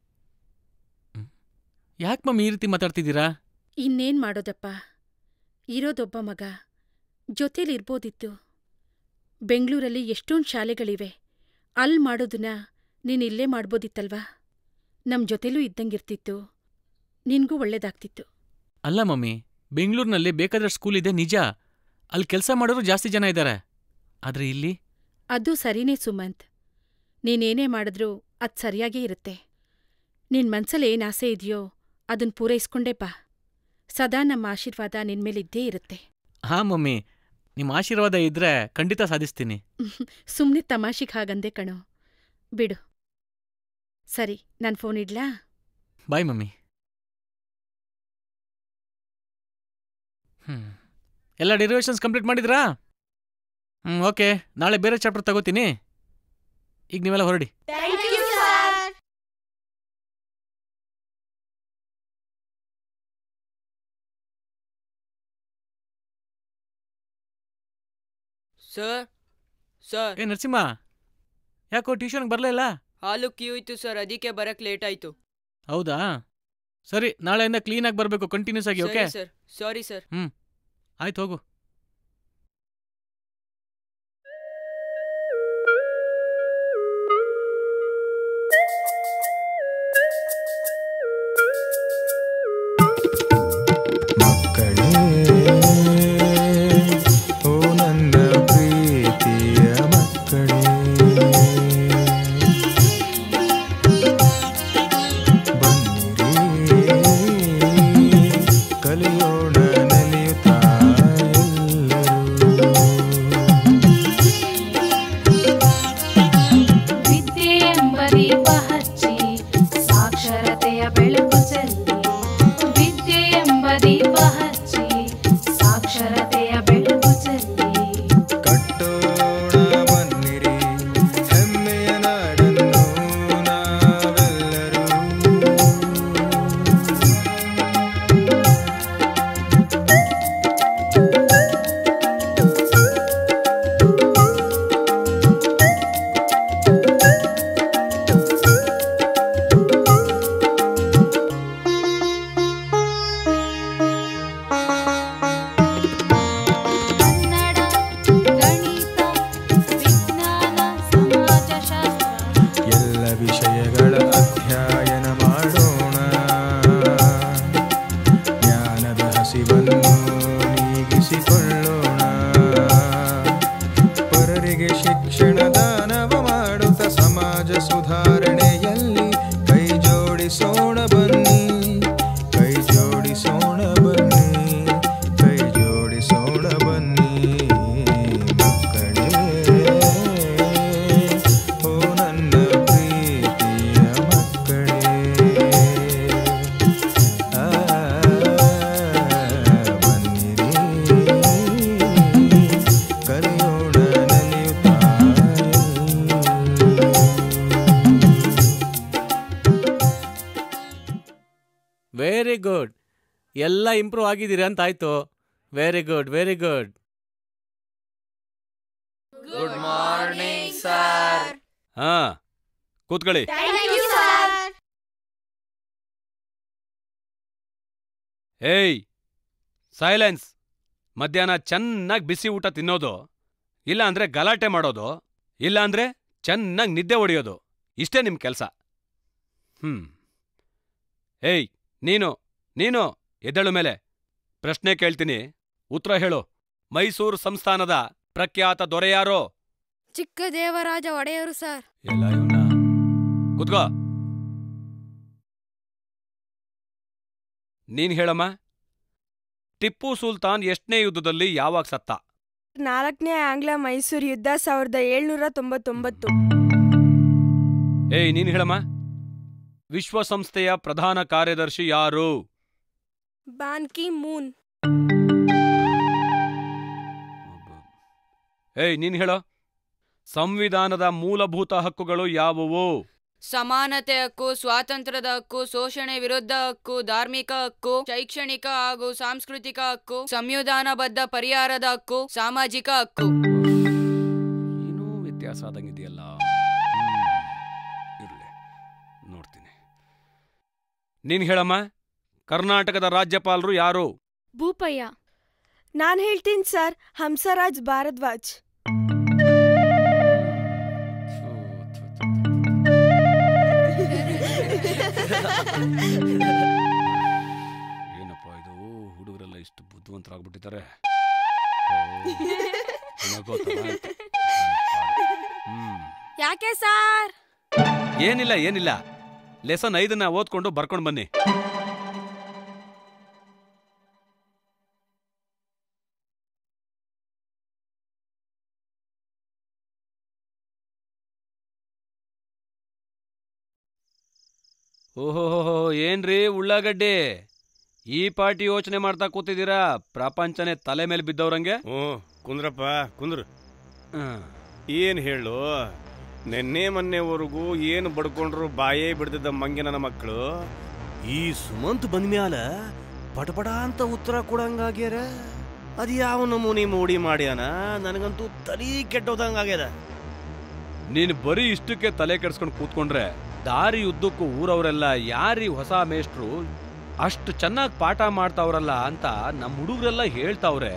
ಯಾಕೆ ಮಮ್ಮಿ ಈ ರೀತಿ ಮಾತಾಡ್ತಿದ್ದೀರಾ ಇನ್ನೇನ್ ಮಾಡೋದಪ್ಪ ಇರೋದೊಬ್ಬ ಮಗ ಜೊತೆಲಿರ್ಬೋದಿತ್ತು ಬೆಂಗಳೂರಲ್ಲಿ ಎಷ್ಟೊಂದು ಶಾಲೆಗಳಿವೆ ಅಲ್ಲಿ ಮಾಡೋದನ್ನ ನೀನ್ ಇಲ್ಲೇ ಮಾಡ್ಬೋದಿತ್ತಲ್ವಾ ನಮ್ ಜೊತೆಲೂ ಇದ್ದಂಗಿರ್ತಿತ್ತು ನಿನ್ಗೂ ಒಳ್ಳೇದಾಗ್ತಿತ್ತು ಅಲ್ಲ ಮಮ್ಮಿ ಬೆಂಗಳೂರಿನಲ್ಲಿ ಬೇಕಾದಷ್ಟು ಸ್ಕೂಲ್ ಇದೆ ನಿಜ ಅಲ್ಲಿ ಕೆಲಸ ಮಾಡೋರು ಜಾಸ್ತಿ ಜನ ಇದ್ದಾರೆ ಆದ್ರೆ ಇಲ್ಲಿ ಅದು ಸರಿನೇ ಸುಮಂತ್ ನೀನೇನೇ ಮಾಡಿದ್ರೂ ಅದ್ ಸರಿಯಾಗೇ ಇರುತ್ತೆ ನಿನ್ ಮನ್ಸಲ್ಲಿ ಏನ್ ಆಸೆ ಇದೆಯೋ ಅದನ್ ಪೂರೈಸ್ಕೊಂಡೇ ಬಾ ಸದಾ ನಮ್ಮ ಆಶೀರ್ವಾದ ನಿನ್ಮೇಲಿದ್ದೇ ಇರುತ್ತೆ ಹಾ ಮಮ್ಮಿ ನಿಮ್ಮ ಆಶೀರ್ವಾದ ಇದ್ರೆ ಖಂಡಿತ ಸಾಧಿಸ್ತೀನಿ ಸುಮ್ನೆ ತಮಾಷೆಗ್ ಹಾಗಂದೆ ಕಣೋ ಬಿಡು ಸರಿ ನಾನ್ ಫೋನ್ ಇಡ್ಲಾ ಬಾಯ್ ಮಮ್ಮಿ ಹ್ಮ್ ಎಲ್ಲ ಡೆರಿವೇಷನ್ಸ್ ಕಂಪ್ಲೀಟ್ ಮಾಡಿದ್ರಾ ಹ್ಮ್ ಓಕೆ ನಾಳೆ ಬೇರೆ ಚಾಪ್ಟರ್ ತಗೋತೀನಿ ಈಗ ನೀವೆಲ್ಲ ಹೊರಡಿ thank you sir sir sir ಏ ನರಸಿಂಹ ಯಾಕೋ ಟ್ಯೂಷನ್ಗೆ ಬರಲೇ ಇಲ್ಲ ಹಾಲು ಕ್ಯೂ ಇತ್ತು ಸರ್ ಅದಕ್ಕೆ ಬರಕ್ ಲೇಟ್ ಆಯ್ತು ಹೌದಾ ಸರಿ ನಾಳೆಯಿಂದ ಕ್ಲೀನಾಗಿ ಬರಬೇಕು ಕಂಟಿನ್ಯೂಸ್ ಆಗಿ ಓಕೆ ಸರಿ ಸರ್ ಸಾರಿ ಸರ್ ಹ್ಮ್ ಆಯ್ತು ಹೋಗು ಮಕ್ಕಳೇ ಓ ನನ್ನ ಪ್ರೀತಿಯ ಮಕ್ಕಳೇ ಬನ್ನಿರಿ ಕಲಿಯೋಣ ನಲಿಯುತ್ತಾ ವಿದ್ಯೆ ಎಂಬ ದೀಪ ಹಚ್ಚಿ ಸಾಕ್ಷರತೆಯ ಬೆಳಕು ಚೆಲ್ಲಿ ವಿದ್ಯೆ ಎಂಬ ದೀಪ ಹಚ್ಚಿ ಸಾಕ್ಷರತೆಯ ಬೆಳಕು ಚೆಲ್ಲಿ ಕಟ್ಟೋಣ ಬನ್ನಿರಿ ಹೆಮ್ಮೆಯ ನಾಡನ್ನು ನಾವೆಲ್ಲರೂ ಕನ್ನಡ ಗಣಿತ ವಿಜ್ಞಾನ ಸಮಾಜಶಾಸ್ತ್ರ ಎಲ್ಲ ವಿಷಯಗಳ ಅಧ್ಯಯನ ಮಾಡೋಣ ಜ್ಞಾನದ ಹಸಿವನ್ನು ನೀಗಿಸಿಕೊಳ್ಳೋಣ ಪರರಿಗೆ ಶಿಕ್ಷಣ ದಾನವ ಮಾಡುತ್ತ ಸಮಾಜ ಸುಧಾರಣೆಯಲ್ಲಿ ಕೈ ಜೋಡಿಸೋಣ ಬನ್ನಿ ಕೈ ಜೋಡಿಸೋಣ ಬನ್ನಿ ಕೈ ಜೋಡಿಸೋಣ ಬನ್ನಿ ಮಕ್ಕಳೇ ಓ ನನ್ನ ಪ್ರೀತಿಯ ಮಕ್ಕಳೇ ಆ, ಬನ್ನಿರಿ ಕಲಿಯೋಣ ನಲಿಯುತ್ತಾ ವೆರಿ ಗುಡ್ ಎಲ್ಲ ಇಂಪ್ರೂವ್ ಆಗಿದ್ದೀರಾ ಅಂತ ಆಯ್ತು very good very good good morning sir ಹಾ ಕೂತ್ಕೊಳ್ಳಿ ಥ್ಯಾಂಕ್ ಯು ಸರ್ ಏಯ್ ಸೈಲೆನ್ಸ್ ಮಧ್ಯಾಹ್ನ ಚೆನ್ನಾಗಿ ಬಿಸಿ ಊಟ ತಿನ್ನೋದು ಇಲ್ಲ ಅಂದ್ರೆ ಗಲಾಟೆ ಮಾಡೋದು ಇಲ್ಲ ಅಂದ್ರೆ ಚೆನ್ನಾಗಿ ನಿದ್ದೆ ಹೊಡೆಯೋದು ಇಷ್ಟೇ ನಿಮ್ ಕೆಲಸ ಹ್ಮ್ ಏಯ್ ನೀನು ನೀನು ಎದ್ದೇಳು ಮೇಲೆ ಪ್ರಶ್ನೆ ಕೇಳ್ತೀನಿ ಉತ್ತರ ಹೇಳು ಮೈಸೂರು ಸಂಸ್ಥಾನದ ಪ್ರಖ್ಯಾತ ದೊರೆ ಯಾರೋ ಚಿಕ್ಕ ದೇವರಾಜ ಒಡೆಯರು ಸರ್ ಎಲ್ಲ ಇವನ ಕುತ್ಕೋ ನೀನ್ ಹೇಳಮ್ಮ ಟಿಪ್ಪು ಸುಲ್ತಾನ್ ಎಷ್ಟನೇ ಯುದ್ಧದಲ್ಲಿ ಯಾವಾಗ ಸತ್ತ ನಾಲ್ಕನೇ ಆಂಗ್ಲ ಮೈಸೂರು ಯುದ್ಧ ಸಾವಿರದ ಏಳ್ನೂರ ತೊಂಬತ್ತೊಂಬತ್ತು ಏಯ್ ನೀನ್ ಹೇಳಮ್ಮ ವಿಶ್ವಸಂಸ್ಥೆಯ ಪ್ರಧಾನ ಕಾರ್ಯದರ್ಶಿ ಯಾರು ಬಾನ್ ಕಿ ಮೂನ್ ಏಯ್ ನೀನ್ ಹೇಳೋ ಸಂವಿಧಾನದ ಮೂಲಭೂತ ಹಕ್ಕುಗಳು ಯಾವುವು ಸಮಾನತೆ ಹಕ್ಕು ಸ್ವಾತಂತ್ರ್ಯದ ಹಕ್ಕು ಶೋಷಣೆ ವಿರುದ್ಧ ಹಕ್ಕು ಧಾರ್ಮಿಕ ಹಕ್ಕು ಶೈಕ್ಷಣಿಕ ಹಾಗೂ ಸಾಂಸ್ಕೃತಿಕ ಹಕ್ಕು ಸಂವಿಧಾನಬದ್ಧ ಪರಿಹಾರದ ಹಕ್ಕು ಸಾಮಾಜಿಕ ಹಕ್ಕು ಏನೋ ವ್ಯತ್ಯಾಸ ಆದಂಗಿದೆಯಲ್ಲ ಇರಲಿ ನೋಡ್ತೀನಿ ನೀನ್ ಹೇಳಮ್ಮ ಕರ್ನಾಟಕದ ರಾಜ್ಯಪಾಲರು ಯಾರು ಭೂಪಯ್ಯ ನಾನು ಹೇಳ್ತೀನಿ ಸರ್ ಹಂಸರಾಜ್ ಭಾರದ್ವಾಜ್ ಏನಪ್ಪ ಇದು ಹುಡುಗರೆಲ್ಲ ಇಷ್ಟು ಬುದ್ಧಿವಂತರಾಗ್ಬಿಟ್ಟಿದ್ದಾರೆ ಹ್ಮ್ ಯಾಕೆ ಸಾರ್ ಏನಿಲ್ಲ ಏನಿಲ್ಲ ಲೆಸನ್ ಐದನ್ನ ಓದ್ಕೊಂಡು ಬರ್ಕೊಂಡು ಬನ್ನಿ ಓಹೋಹೋ ಏನ್ರಿ ಉಳ್ಳಾಗಡ್ಡಿ ಈ ಪಾರ್ಟಿ ಯೋಚನೆ ಮಾಡ್ತಾ ಕೂತಿದ್ದೀರಾ ಪ್ರಪಂಚನೇ ತಲೆ ಮೇಲೆ ಬಿದ್ದವ್ರಂಗೆ ಹ್ಞೂ ಕುಂದ್ರಪ್ಪ ಕುಂದ್ರು ಏನು ಹೇಳು ನೆನ್ನೆ ಮೊನ್ನೆವರೆಗೂ ಏನು ಬಡ್ಕೊಂಡ್ರು ಬಾಯೇ ಬಿಡ್ತಿದ್ದ ಮಂಗೆ ನನ್ನ ಮಕ್ಕಳು ಈ ಸುಮಂತ್ ಬಂದ್ಮ್ಯಾಲ ಪಟಪಟ ಅಂತ ಉತ್ತರ ಕೊಡಂಗಾಗ್ಯಾರ ಅದು ಯಾವ ನಮೂನಿ ಮೋಡಿ ಮಾಡ್ಯಾನ ನನಗಂತೂ ತಲಿ ಕೆಟ್ಟೋದಂಗಾಗ್ಯದ ನೀನು ಬರೀ ಇಷ್ಟಕ್ಕೆ ತಲೆ ಕೆಡ್ಸ್ಕೊಂಡು ಕೂತ್ಕೊಂಡ್ರೆ ದಾರಿ ಉದ್ದಕ್ಕೂ ಊರವರೆಲ್ಲ ಯಾರಿ ಹೊಸ ಮೇಷ್ಟ್ರು ಅಷ್ಟು ಚೆನ್ನಾಗಿ ಪಾಠ ಮಾಡ್ತಾವ್ರಲ್ಲ ಅಂತ ನಮ್ಮ ಹುಡುಗರೆಲ್ಲ ಹೇಳ್ತಾವ್ರೆ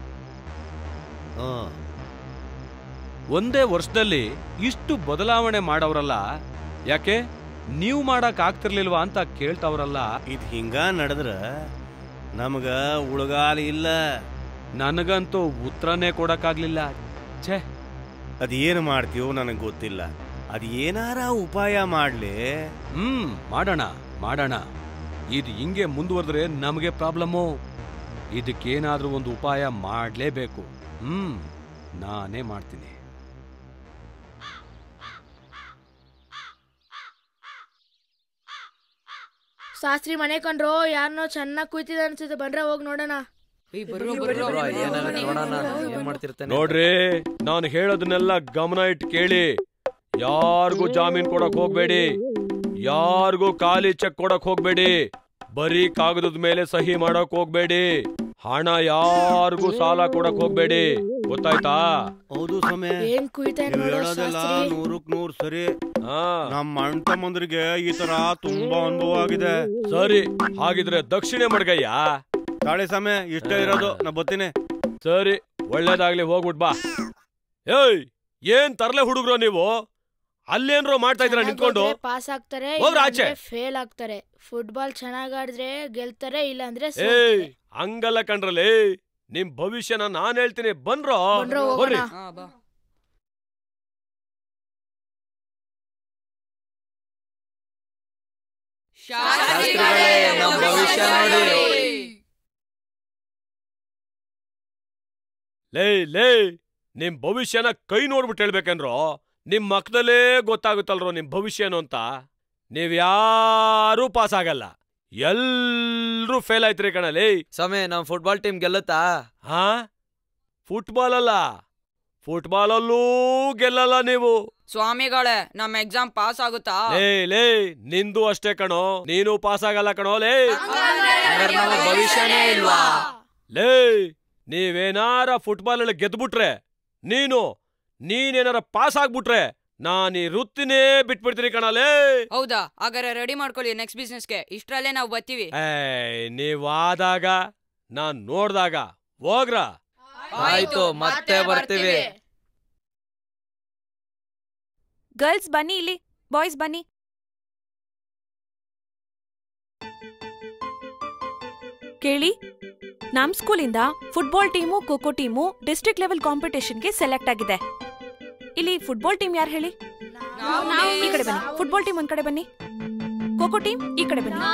ಒಂದೇ ವರ್ಷದಲ್ಲಿ ಇಷ್ಟು ಬದಲಾವಣೆ ಮಾಡವ್ರಲ್ಲ ಯಾಕೆ ನೀವು ಮಾಡಕ್ ಆಗ್ತಿರ್ಲಿಲ್ವಾ ಅಂತ ಕೇಳ್ತಾವ್ರಲ್ಲ ಇದು ಹಿಂಗ ನಡೆದ್ರ ನಮಗ ಉಳಗಾಲ ಇಲ್ಲ ನನಗಂತೂ ಉತ್ತರನೇ ಕೊಡಕ್ಕಾಗ್ಲಿಲ್ಲ ಛೇ ಅದೇನು ಮಾಡ್ತೀವೋ ನನಗೆ ಗೊತ್ತಿಲ್ಲ ಅದು ಏನಾರ ಉಪಾಯ ಮಾಡ್ಲಿ ಹ್ಮ್ ಮಾಡೋಣ ಮಾಡೋಣ ಇದು ಹಿಂಗೆ ಮುಂದುವರೆದ್ರೆ ನಮಗೆ ಪ್ರಾಬ್ಲಮ್ಮು ಇದಕ್ಕೇನಾದ್ರೂ ಒಂದು ಉಪಾಯ ಮಾಡಲೇಬೇಕು ಹ್ಮ್ ನಾನೇ ಮಾಡ್ತೀನಿ ಶಾಸ್ತ್ರಿ ಮನೆ ಕಂಡ್ರೋ ಯಾರನ್ನೋ ಚೆನ್ನಾಗಿ ಕುಯ್ತಿದ ಅನ್ಸುತ್ತೆ ಬಂದ್ರೆ ಹೋಗಿ ನೋಡೋಣ ಏನ್ ಮಾಡ್ತಿರ್ತಾನೆ ನೋಡ್ರಿ ನಾನು ಹೇಳೋದನ್ನೆಲ್ಲ ಗಮನ ಇಟ್ಟು ಕೇಳಿ ಯಾರಿಗೂ ಜಾಮೀನ್ ಕೊಡಕ್ ಹೋಗ್ಬೇಡಿ ಯಾರಿಗೂ ಖಾಲಿ ಚೆಕ್ ಕೊಡಕ್ ಹೋಗ್ಬೇಡಿ ಬರೀ ಕಾಗದದ ಮೇಲೆ ಸಹಿ ಮಾಡಕ್ ಹೋಗ್ಬೇಡಿ ಹಣ ಯಾರಿಗೂ ಸಾಲ ಕೊಡಕ್ ಹೋಗ್ಬೇಡಿ ಗೊತ್ತಾಯ್ತಾ ಹೌದು ಸಮಯ ಏನ್ ಕುಯ್ತಾ ನೀವ್ ನೋಡೋ ಹೇಳೋದೆಲ್ಲ ಶಾಸ್ತ್ರಿ ನೂರಕ್ ನೂರ್ ಸರಿ ನಮ್ಮ ಅಣ್ಣ ತಮ್ಮಂದ್ರಿಗೆ ಈ ತರ ತುಂಬಾ ಅನುಭವ ಆಗಿದೆ ಸರಿ ಹಾಗಿದ್ರೆ ದಕ್ಷಿಣೆ ಮಡ್ಗಯ್ಯ ತಾಳೆ ಸಮಯ ಇಷ್ಟೇ ಇರೋದು ನಾ ಬತ್ತೀನಿ ಸರಿ ಒಳ್ಳೇದಾಗ್ಲಿ ಹೋಗ್ಬಿಟ್ ಬಾ ಏಯ್ ಏನ್ ತರ್ಲೆ ಹುಡುಗ್ರು ನೀವು ಅಲ್ಲೇನ್ರೋ ಮಾಡ್ತಾ ಇದ್ರ ನಿಂತ್ಕೊಂಡು ಪಾಸ್ ಆಗ್ತಾರೆ ಹೋಗ್ರ ಆಚೆ. ಫೇಲ್ ಆಗ್ತಾರೆ ಫುಟ್ಬಾಲ್ ಚೆನ್ನಾಗ್ ಆಡಿದ್ರೆ ಗೆಲ್ತಾರೆ ಇಲ್ಲ ಅಂದ್ರೆ ಏಯ್ ಹಂಗಲ್ಲ ಕಣ್ರಲ್ಲಿ ನಿಮ್ ಭವಿಷ್ಯನ ನಾನ್ ಹೇಳ್ತೀನಿ ಬನ್ರೋ ಬನ್ರೋ, ಹೋಗೋಣ. ಬರ್ರಿ ಶಾಸ್ತ್ರಿಗಳೇ, ನಮ್ ಭವಿಷ್ಯ ನೋಡಿ. ಲೇ ಲೇ ನಿಮ್ ಭವಿಷ್ಯನ ಕೈ ನೋಡ್ಬಿಟ್ಟು ಹೇಳ್ಬೇಕೇನ್ರೋ ನಿಮ್ ಮಕ್ಕದಲ್ಲೇ ಗೊತ್ತಾಗುತ್ತಲ್ರೋ ನಿಮ್ ಭವಿಷ್ಯ ಏನು ಅಂತ ನೀವ್ಯಾರೂ ಪಾಸ್ ಆಗಲ್ಲ ಎಲ್ರೂ ಫೇಲ್ ಆಯ್ತ್ರಿ ಕಣಲೇ ಸಮಯ ನಮ್ ಫುಟ್ಬಾಲ್ ಟೀಮ್ ಗೆಲ್ಲುತ್ತಾ ಹಾ ಫುಟ್ಬಾಲ್ ಅಲ್ಲ ಫುಟ್ಬಾಲಲ್ಲೂ ಗೆಲ್ಲಲ್ಲ ನೀವು ಸ್ವಾಮಿಗಳೇ ನಮ್ ಎಕ್ಸಾಮ್ ಪಾಸ್ ಆಗುತ್ತಾ ಲೇ ಲೇ ನಿಂದು ಅಷ್ಟೇ ಕಣೋ ನೀನು ಪಾಸ್ ಆಗಲ್ಲ ಕಣೋ ಲೇ ಭವಿಷ್ಯನೇ ಇಲ್ವಾ ಲೇ ನೀವೇನಾರ ಫುಟ್ಬಾಲ್ ಅಲ್ಲಿ ಗೆದ್ಬಿಟ್ರೆ ನೀನು ನೀನೇನಾರ ಪಾಸ್ ಆಗ್ಬಿಟ್ರೆ ನಾನ್ ಈ ವೃತ್ತಿನೇ ಬಿಟ್ಬಿಡ್ತೀನಿ ಕಣಲೇ ಹೌದಾ ಹಾಗಾದ್ರೆ ರೆಡಿ ಮಾಡ್ಕೊಳ್ಳಿ ನೆಕ್ಸ್ಟ್ ಬಿಸ್ನೆಸ್ಗೆ ಇಷ್ಟ್ರಲ್ಲೇ ನಾವು ಬರ್ತೀವಿ ಏಯ್ ನೀವಾದಾಗ ನಾನ್ ನೋಡ್ದಾಗ ಹೋಗ್ರ ಆಯ್ತು ಮತ್ತೆ ಬರ್ತೀವಿ ಗರ್ಲ್ಸ್ ಬನ್ನಿ ಇಲ್ಲಿ ಬಾಯ್ಸ್ ಬನ್ನಿ ಕೇಳಿ ನಮ್ ಸ್ಕೂಲಿಂದ football team kho kho team district level ಕಾಂಪಿಟೇಷನ್ಗೆ ಸೆಲೆಕ್ಟ್ ಆಗಿದೆ ಇಲ್ಲಿ ಫುಟ್ಬಾಲ್ ಟೀಮ್ ಯಾರು ಹೇಳಿ ಈ ಕಡೆ ಬನ್ನಿ ಫುಟ್ಬಾಲ್ ಟೀಮ್ ಒಂದ್ ಕಡೆ ಬನ್ನಿ ಖೋಖೋ ಟೀಮ್ ಈ ಕಡೆ ಬನ್ನಿ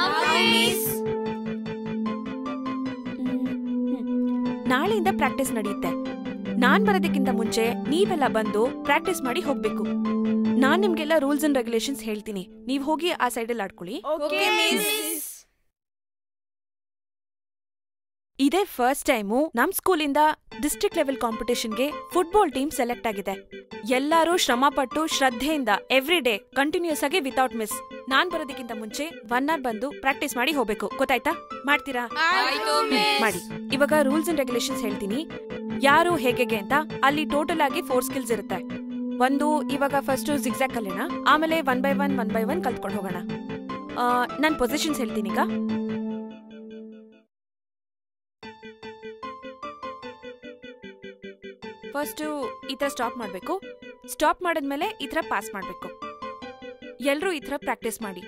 ನಾಳೆಯಿಂದ ಪ್ರಾಕ್ಟೀಸ್ ನಡೆಯುತ್ತೆ ನಾನ್ ಬರೋದಕ್ಕಿಂತ ಮುಂಚೆ ನೀವೆಲ್ಲ ಬಂದು ಪ್ರಾಕ್ಟೀಸ್ ಮಾಡಿ ಹೋಗ್ಬೇಕು ನಾನ್ ನಿಮ್ಗೆಲ್ಲ ರೂಲ್ಸ್ ಅಂಡ್ ರೆಗ್ಯುಲೇಷನ್ಸ್ ಹೇಳ್ತೀನಿ ನೀವ್ ಹೋಗಿ ಆ ಸೈಡಲ್ಲಿ ಆಡ್ಕೊಳ್ಳಿ ಇದೇ ಫಸ್ಟ್ ಟೈಮು ನಮ್ ಸ್ಕೂಲಿಂದ ಡಿಸ್ಟ್ರಿಕ್ಟ್ ಲೆವೆಲ್ ಕಾಂಪಿಟೇಷನ್ಗೆ ಫುಟ್ಬಾಲ್ ಟೀಮ್ ಸೆಲೆಕ್ಟ್ ಆಗಿದೆ ಎಲ್ಲರೂ ಶ್ರಮ ಪಟ್ಟು ಶ್ರದ್ಧೆಯಿಂದ ಎವ್ರಿ ಡೇ ಕಂಟಿನ್ಯೂಸ್ ಆಗಿ ವಿತೌಟ್ ಮಿಸ್ ನಾನ್ ಬರೋದಕ್ಕಿಂತ ಮುಂಚೆ ಒನ್ ಅವರ್ ಬಂದು ಪ್ರಾಕ್ಟೀಸ್ ಮಾಡಿ ಹೋಗ್ಬೇಕು ಗೊತ್ತಾಯ್ತಾ ಮಾಡ್ತೀರಾ ಆಯ್ತು, miss. ಮಾಡಿ ಇವಾಗ ರೂಲ್ಸ್ ಅಂಡ್ ರೆಗ್ಯುಲೇಷನ್ಸ್ ಹೇಳ್ತೀನಿ ಯಾರು ಹೇಗೆ ಅಂತ ಅಲ್ಲಿ ಟೋಟಲ್ ಆಗಿ ಫೋರ್ ಸ್ಕಿಲ್ಸ್ ಇರುತ್ತೆ ಒಂದು ಇವಾಗ ಫಸ್ಟ್ ಜಿಗ್ಸಾಕ್ ಕಲಿಯೋಣ ಆಮೇಲೆ one by one one by one ಕಲ್ತ್ಕೊಂಡು ಹೋಗೋಣ ನಾನು ಪೊಸಿಷನ್ಸ್ ಹೇಳ್ತೀನಿ ಈಗ ಫಸ್ಟು ಈ ಥರ ಸ್ಟಾಪ್ ಮಾಡಬೇಕು ಸ್ಟಾಪ್ ಮಾಡಿದ್ಮೇಲೆ ಈ ಥರ ಪಾಸ್ ಮಾಡಬೇಕು ಎಲ್ಲರೂ ಈ ಥರ ಪ್ರಾಕ್ಟೀಸ್ ಮಾಡಿ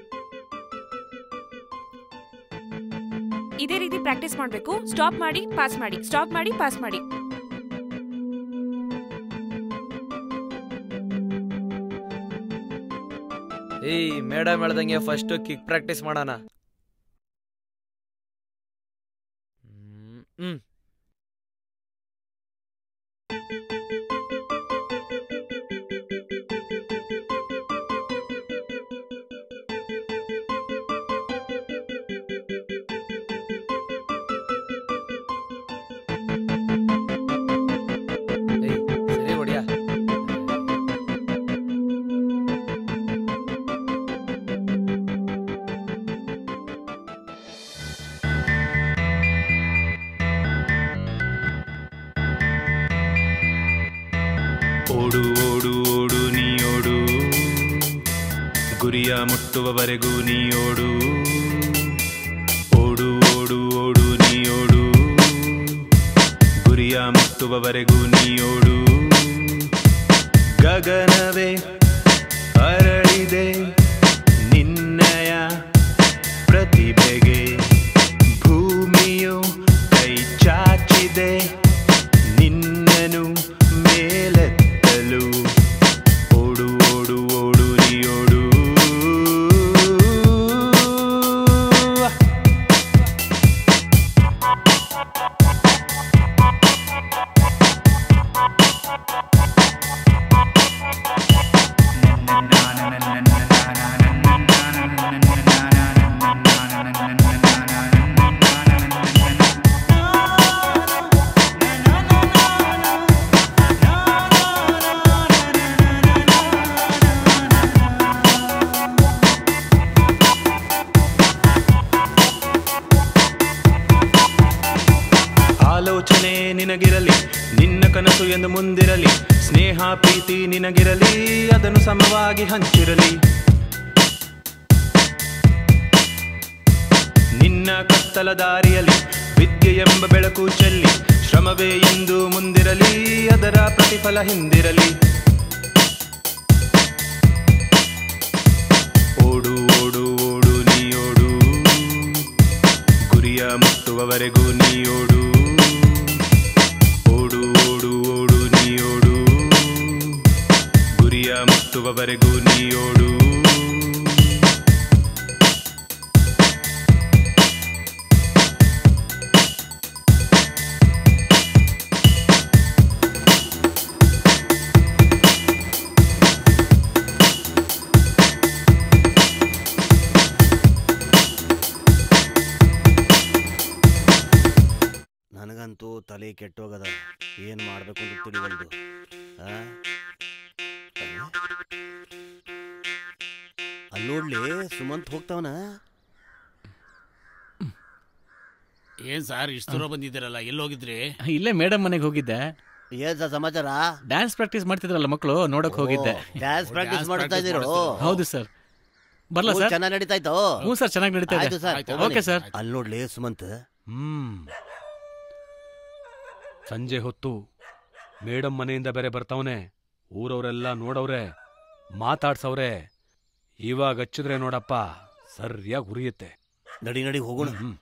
ಇದೇ ರೀತಿ ಪ್ರಾಕ್ಟೀಸ್ ಮಾಡಬೇಕು ಸ್ಟಾಪ್ ಮಾಡಿ ಪಾಸ್ ಮಾಡಿ ಸ್ಟಾಪ್ ಮಾಡಿ ಪಾಸ್ ಮಾಡಿ ಏಯ್ ಮೇಡಮ್ ಹೇಳ್ದಂಗೆ ಫಸ್ಟ್ ಕಿಕ್ ಪ್ರಾಕ್ಟೀಸ್ ಮಾಡೋಣ ಹ್ಮ್, ಹ್ಮ್ ಏಯ್ ಸರಿ ಹೊಡಿಯಾ ಓಡು ಓಡು ಓಡು ನೀ ಓಡು ಗುರಿಯ ಮುಟ್ಟುವವರೆಗೂ ನೀ ಓಡು ಓಡು ಓಡು ಓಡು ನೀ ಓಡು ಗುರಿಯ ಮುಟ್ಟುವವರೆಗೂ ನೀ ಓಡು ಗಗನವೇ ಅರಳಿದೆ ನಿನ್ನಯ ಪ್ರತಿಭೆಗೆ ಭೂಮಿಯು ಕೈ ಚಾಚಿದೆ ನಿನ್ನನು ಮೇಲೆತ್ತಲು ಓಡು ಓಡು ಓಡು ನೀ ಓಡು ಆಲೋಚನೆ ನಿನಗಿರಲಿ ನಿನ್ನ ಕನಸು ಎಂದು ಮುಂದಿರಲಿ ಸ್ನೇಹ ಪ್ರೀತಿ ನಿನಗಿರಲಿ ಅದನ್ನು ಸಮವಾಗಿ ಹಂಚಿರಲಿ ನಿನ್ನ ಕತ್ತಲ ದಾರಿಯಲ್ಲಿ ವಿದ್ಯೆ ಎಂಬ ಬೆಳಕು ಚೆಲ್ಲಿ ಶ್ರಮವೇ ಎಂದು ಮುಂದಿರಲಿ ಅದರ ಪ್ರತಿಫಲ ಹಿಂದಿರಲಿ ಓಡು ಓಡು ಓಡು ನೀ ಓಡು ಗುರಿಯ ಮುಟ್ಟುವವರೆಗೂ ನೀ ಓಡು ಓಡು ಓಡು ಓಡು ನೀ ಓಡು ಗುರಿಯ ಮುಟ್ಟುವವರೆಗೂ ನೀ ಓಡು ನನಗಂತೂ ತಲೆ ಕೆಟ್ಟೋಗದ ಏನು ಮಾಡಬೇಕು ಅಂತ ತಿಳಿವಲ್ದು ಆ? ಅಲ್ಲಿ ನೋಡ್ಲಿ ಸುಮಂತ್ ಹೋಗ್ತಾವನ ಏನ್ ಸರ್ ಇಷ್ಟು ದೂರ ಬಂದಿದ್ದೀರಲ್ಲ ಎಲ್ಲಿ ಹೋಗಿದ್ರಿ ಇಲ್ಲೇ ಮೇಡಮ್ ಮನೆಗೆ ಹೋಗಿದ್ದೆ ಏನ್ ಸರ್ ಸಮಾಚಾರ ಡ್ಯಾನ್ಸ್ ಪ್ರಾಕ್ಟೀಸ್ ಮಾಡ್ತಿದ್ರಲ್ಲ ಮಕ್ಕಳು ನೋಡಕ್ ಹೋಗಿದ್ದೆ ಡ್ಯಾನ್ಸ್ ಪ್ರಾಕ್ಟೀಸ್ ಮಾಡ್ತಾ ಇದ್ದೀರೋ ಹೌದು ಸರ್ ಬರ್ಲಾ ಸರ್ ಚೆನ್ನಾಗಿ ನಡೀತಾ ಇತ್ತು ಹ್ಞೂ ಸರ್ ಚೆನ್ನಾಗಿ ನಡೀತಾ ಇದೆ ಆಯ್ತು ಸರ್ ಓಕೆ ಸರ್ ಅಲ್ಲಿ ನೋಡ್ಲಿ ಸುಮಂತ್ ಹ್ಮ್ ಸಂಜೆ ಹೊತ್ತು ಮೇಡಮ್ ಮನೆಯಿಂದ ಬೇರೆ ಬರ್ತಾವನೆ ಊರವರೆಲ್ಲ ನೋಡವ್ರೆ ಮಾತಾಡ್ಸವ್ರೆ ಇವಾಗ ಹಚ್ಚಿದ್ರೆ ನೋಡಪ್ಪ ಸರಿಯಾಗಿ ಉರಿಯುತ್ತೆ ನಡಿ ನಡಿ ಹೋಗೋಣ ಹ್ಮ್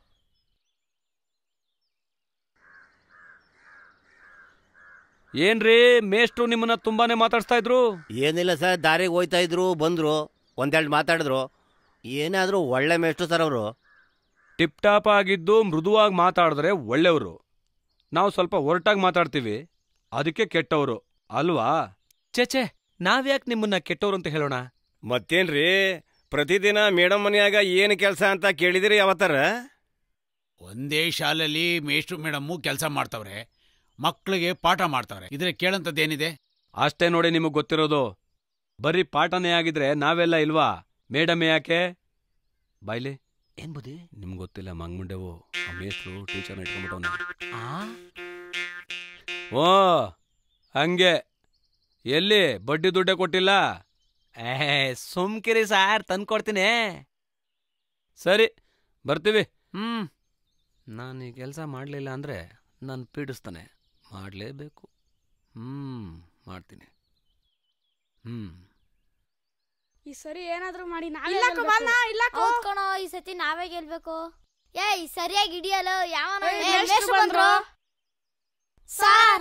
ಏನ್ರಿ ಮೇಷ್ಟ್ರು ನಿಮ್ಮನ್ನ ತುಂಬಾನೇ ಮಾತಾಡ್ಸ್ತಾ ಇದ್ರು ಏನಿಲ್ಲ ಸರ್ ದಾರಿಗೆ ಹೋಯ್ತಾ ಇದ್ರು ಬಂದ್ರು ಒಂದೆರಡು ಮಾತಾಡಿದ್ರು ಏನಾದರೂ ಒಳ್ಳೆ ಮೇಷ್ಟ್ರು ಸರ್ ಅವರು ಟಿಪ್ ಟಾಪ್ ಆಗಿದ್ದು ಮೃದುವಾಗಿ ಮಾತಾಡಿದ್ರೆ ಒಳ್ಳೆಯವರು ನಾವು ಸ್ವಲ್ಪ ಒರಟಾಗಿ ಮಾತಾಡ್ತೀವಿ ಅದಕ್ಕೆ ಕೆಟ್ಟವರು ಅಲ್ವಾ ಚೇಚೆ ನಾವ್ಯಾಕೆ ನಿಮ್ಮನ್ನ ಕೆಟ್ಟವ್ರು ಅಂತ ಹೇಳೋಣ ಮತ್ತೇನ್ರಿ ಪ್ರತಿದಿನ ಮೇಡಮ್ ಮನ್ಯಾಗ ಏನು ಕೆಲಸ ಅಂತ ಕೇಳಿದಿರಿ ಯಾವತ್ತಾರ ಒಂದೇ ಶಾಲೆಯಲ್ಲಿ ಮೇಷ್ಟ್ರು ಮೇಡಮ್ಮು ಕೆಲಸ ಮಾಡ್ತವ್ರೆ ಮಕ್ಕಳಿಗೆ ಪಾಠ ಮಾಡ್ತವ್ರೆ ಇದ್ರೆ ಕೇಳಂತದ್ದೇನಿದೆ ಅಷ್ಟೇ ನೋಡಿ ನಿಮಗೆ ಗೊತ್ತಿರೋದು ಬರೀ ಪಾಠನೇ ಆಗಿದ್ರೆ ನಾವೆಲ್ಲ ಇಲ್ವಾ ಮೇಡಮ್ ಯಾಕೆ ಬಾಯ್ಲಿ ಏನ್ ಬುದ್ಧಿ ನಿಮ್ಗೆ ಗೊತ್ತಿಲ್ಲ ಮಂಗ್ಮುಂಡೆವು ಆ ಮೇಷ್ಟ್ರು ಟೀಚರ್ನ ಇಟ್ಕೊಂಡ್ಬಿಟ್ಟವನೆ ಓ ಹಂಗೆ ಎಲ್ಲಿ ಬಡ್ಡಿ ದುಡ್ಡೇ ಕೊಟ್ಟಿಲ್ಲ ಏ ಸುಮ್ಕಿರಿ ಸಾರ್ ತಂದ್ಕೊಡ್ತೀನಿ ಸರಿ ಬರ್ತೀವಿ ಹ್ಮ್ ನಾನು ಈ ಕೆಲಸ ಮಾಡಲಿಲ್ಲ ಅಂದರೆ ನಾನು ಪೀಡಿಸ್ತಾನೆ ಮಾಡಲೇಬೇಕು ಹ್ಮ್ ಮಾಡ್ತೀನಿ ಹ್ಮ್ ಈ ಸರಿ ಏನಾದ್ರೂ ಮಾಡಿ ಇಲ್ಲ ಕುಮಾರ್ನ, ಇಲ್ಲ ಹೌದ್ ಕಣೋ ಈ ಸತಿ ನಾವೇ ಗೆಲ್ಬೇಕು ಏಯ್ ಸರಿಯಾಗಿ ಹಿಡಿಯಲು ಯಾವನೋ ಏಯ್, ಏ, ಮೇಷ್ಟ್ರು ಮೇಷ್ಟ್ರು ಬಂದ್ರು ಬಂದ್ರು. ಸಾರ್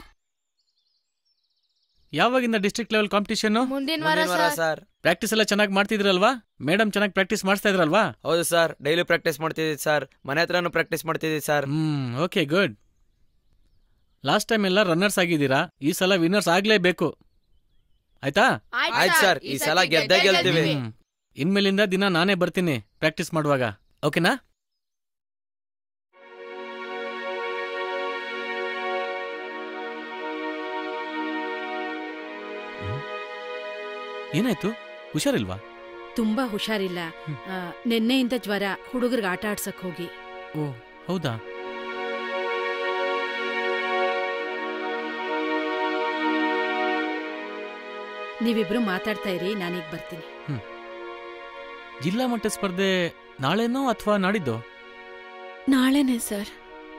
ಯಾವಾಗಿಂದ ಡಿಸ್ಟ್ರಿಕ್ಟ್ ಲೆವೆಲ್ ಕಾಂಪಿಟಿಷನ್ ಮುಂದಿನ ವಾರ ಮುಂದಿನ ವಾರ ಸರ್ ಪ್ರಾಕ್ಟೀಸ್ ಎಲ್ಲ ಚೆನ್ನಾಗಿ ಮಾಡ್ತಿದ್ರಲ್ವಾ ಮೇಡಮ್ ಚೆನ್ನಾಗಿ ಪ್ರಾಕ್ಟೀಸ್ ಮಾಡಿಸ್ತಾ ಇದ್ರಲ್ವಾ ಹೌದು ಸರ್ ಡೈಲಿ ಪ್ರಾಕ್ಟೀಸ್ ಮಾಡ್ತಿದ್ದೀವಿ ಸರ್ ಮನೆ ಹತ್ರನೂ ಪ್ರಾಕ್ಟೀಸ್ ಮಾಡ್ತಿದ್ದೀವಿ ಸರ್ ಹ್ಮ್ ಓಕೆ ಗುಡ್ ಲಾಸ್ಟ್ ಟೈಮ್ ಎಲ್ಲ ರನ್ನರ್ಸ್ ಆಗಿದ್ದೀರಾ ಈ ಸಲ ವಿನ್ನರ್ಸ್ ಆಗ್ಲೇಬೇಕು ಆಯ್ತಾ ಆಯ್ತು ಸರ್ ಈ ಸಲ ಗೆದ್ದೇ ಗೆಲ್ತೀವಿ ಹ್ಮ್. ಇನ್ಮೇಲಿಂದ ದಿನ ನಾನೇ ಬರ್ತೀನಿ ಪ್ರಾಕ್ಟೀಸ್ ಮಾಡುವಾಗ ಓಕೆನಾ ಹ್ಮ್. ಏನಾಯ್ತು ಹುಷಾರಿಲ್ವಾ ತುಂಬಾ ಹುಷಾರಿಲ್ಲ ಆ, ನಿನ್ನೆಯಿಂದ ಜ್ವರ ಹುಡುಗರಿಗೆ ಆಟ ಆಡ್ಸಕ್ ಹೋಗಿ ಓ ಹೌದಾ ನೀವಿಬ್ರು ಮಾತಾಡ್ತಾ ಇರಿ ನಾನೀಗ ಬರ್ತೀನಿ ಜಿಲ್ಲಾ ಮಟ್ಟ ಸ್ಪರ್ಧೆ ನಾಳೆನೋ ಅಥವಾ ನಾಡಿದ್ದೋ ನಾಳೆನೇ ಸರ್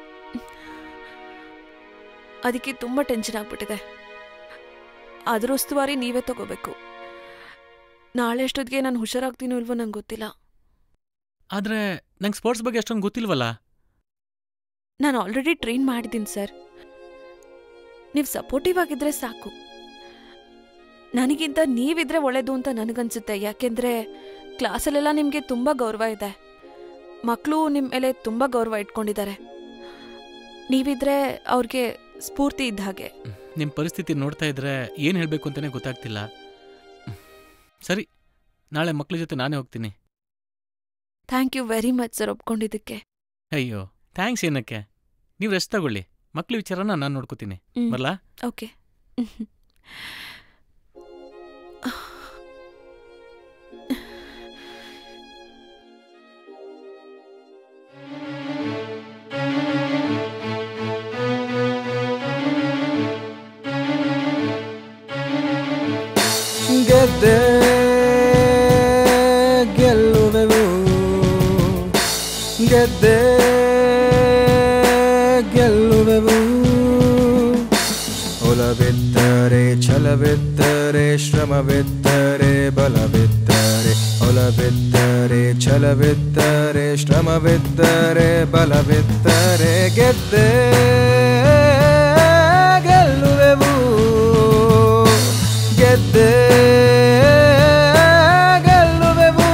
ಅದಕ್ಕೆ ತುಂಬ ಟೆನ್ಷನ್ ಆಗ್ಬಿಟ್ಟಿದೆ ಅದ್ರ ಉಸ್ತುವಾರಿ ನೀವೇ ತಗೋಬೇಕು ನಾಳೆ ಅಷ್ಟೊತ್ತಿಗೆ ನಾನು ಹುಷಾರಾಗ್ತೀನೋ ಇಲ್ವೋ ನಂಗೆ ಗೊತ್ತಿಲ್ಲ ಆದ್ರೆ ನಂಗೆ ಸ್ಪೋರ್ಟ್ಸ್ ಬಗ್ಗೆ ಅಷ್ಟೊಂದು ಗೊತ್ತಿಲ್ವಲ್ಲ ನಾನು ಆಲ್ರೆಡಿ ಟ್ರೈನ್ ಮಾಡಿದ್ದೀನಿ ಸರ್ ನೀವು ಸಪೋರ್ಟಿವ್ ಆಗಿದ್ರೆ ಸಾಕು ನನಗಿಂತ ನೀವಿದ್ರೆ ಒಳ್ಳೇದು ಅಂತ ನನಗನ್ಸುತ್ತೆ ಯಾಕೆಂದ್ರೆ ಕ್ಲಾಸಲ್ಲೆಲ್ಲ ನಿಮಗೆ ತುಂಬ ಗೌರವ ಇದೆ ಮಕ್ಕಳು ನಿಮ್ಮ ಮೇಲೆ ತುಂಬ ಗೌರವ ಇಟ್ಕೊಂಡಿದ್ದಾರೆ ನೀವಿದ್ರೆ ಅವ್ರಿಗೆ ಸ್ಫೂರ್ತಿ ಇದ್ದ ಹಾಗೆ ನಿಮ್ಮ ಪರಿಸ್ಥಿತಿ ನೋಡ್ತಾ ಇದ್ರೆ ಏನು ಹೇಳಬೇಕು ಅಂತಾನೆ ಗೊತ್ತಾಗ್ತಿಲ್ಲ ಸರಿ ನಾಳೆ ಮಕ್ಳ ಜೊತೆ ನಾನೇ ಹೋಗ್ತೀನಿ thank you very much sir ಒಪ್ಕೊಂಡಿದ್ದಕ್ಕೆ ಅಯ್ಯೋ ಥ್ಯಾಂಕ್ಸ್ ಏನಕ್ಕೆ ನೀವು ರೆಸ್ಟ್ ತಗೊಳ್ಳಿ ಮಕ್ಳ ವಿಚಾರನ ನಾನು ನೋಡ್ಕೋತೀನಿ ಹ್ಮ್. ಬರ್ಲಾ ಓಕೆ ಗೆದ್ದೆ ಗೆಲ್ಲುವೆವು ಗೆದ್ದೆ ಗೆಲ್ಲುವೆವು ಒಲವಿದ್ದರೆ ಛಲವಿದ್ದರೆ ಶ್ರಮವಿದ್ದರೆ ಬಲವಿದ್ದರೆ ಒಲವಿದ್ದರೆ ಛಲವಿದ್ದರೆ ಶ್ರಮವಿದ್ದರೆ ಬಲವಿದ್ದರೆ ಗೆದ್ದೆ ಗೆಲ್ಲುವೆವು ಗೆದ್ದೆ ಗೆಲ್ಲುವೆವು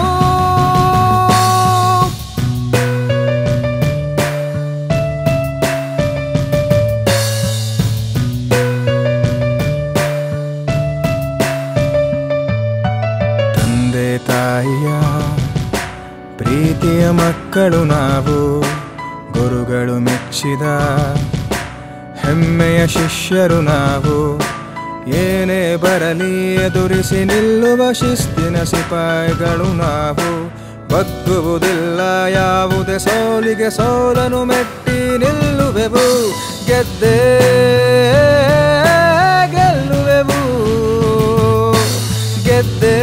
ತಂದೆ ತಾಯಿಯ ಪ್ರೀತಿಯ ಮಕ್ಕಳು ನಾವು ಗುರುಗಳು ಮೆಚ್ಚಿದ ಹೆಮ್ಮೆಯ ಶಿಷ್ಯರು ನಾವು ಏನೇ ಬರಲಿ ಎದುರಿಸಿ ನಿಲ್ಲುವ ಶಿಸ್ತಿನ ಸಿಪಾಯಿಗಳು ನಾವು ಬಗ್ಗುವುದಿಲ್ಲ ಯಾವುದೇ ಸೋಲಿಗೆ ಸೋಲನು ಮೆಟ್ಟಿ ನಿಲ್ಲುವೆವು ಗೆದ್ದೇ ಗೆಲ್ಲುವೆವು ಗೆದ್ದೇ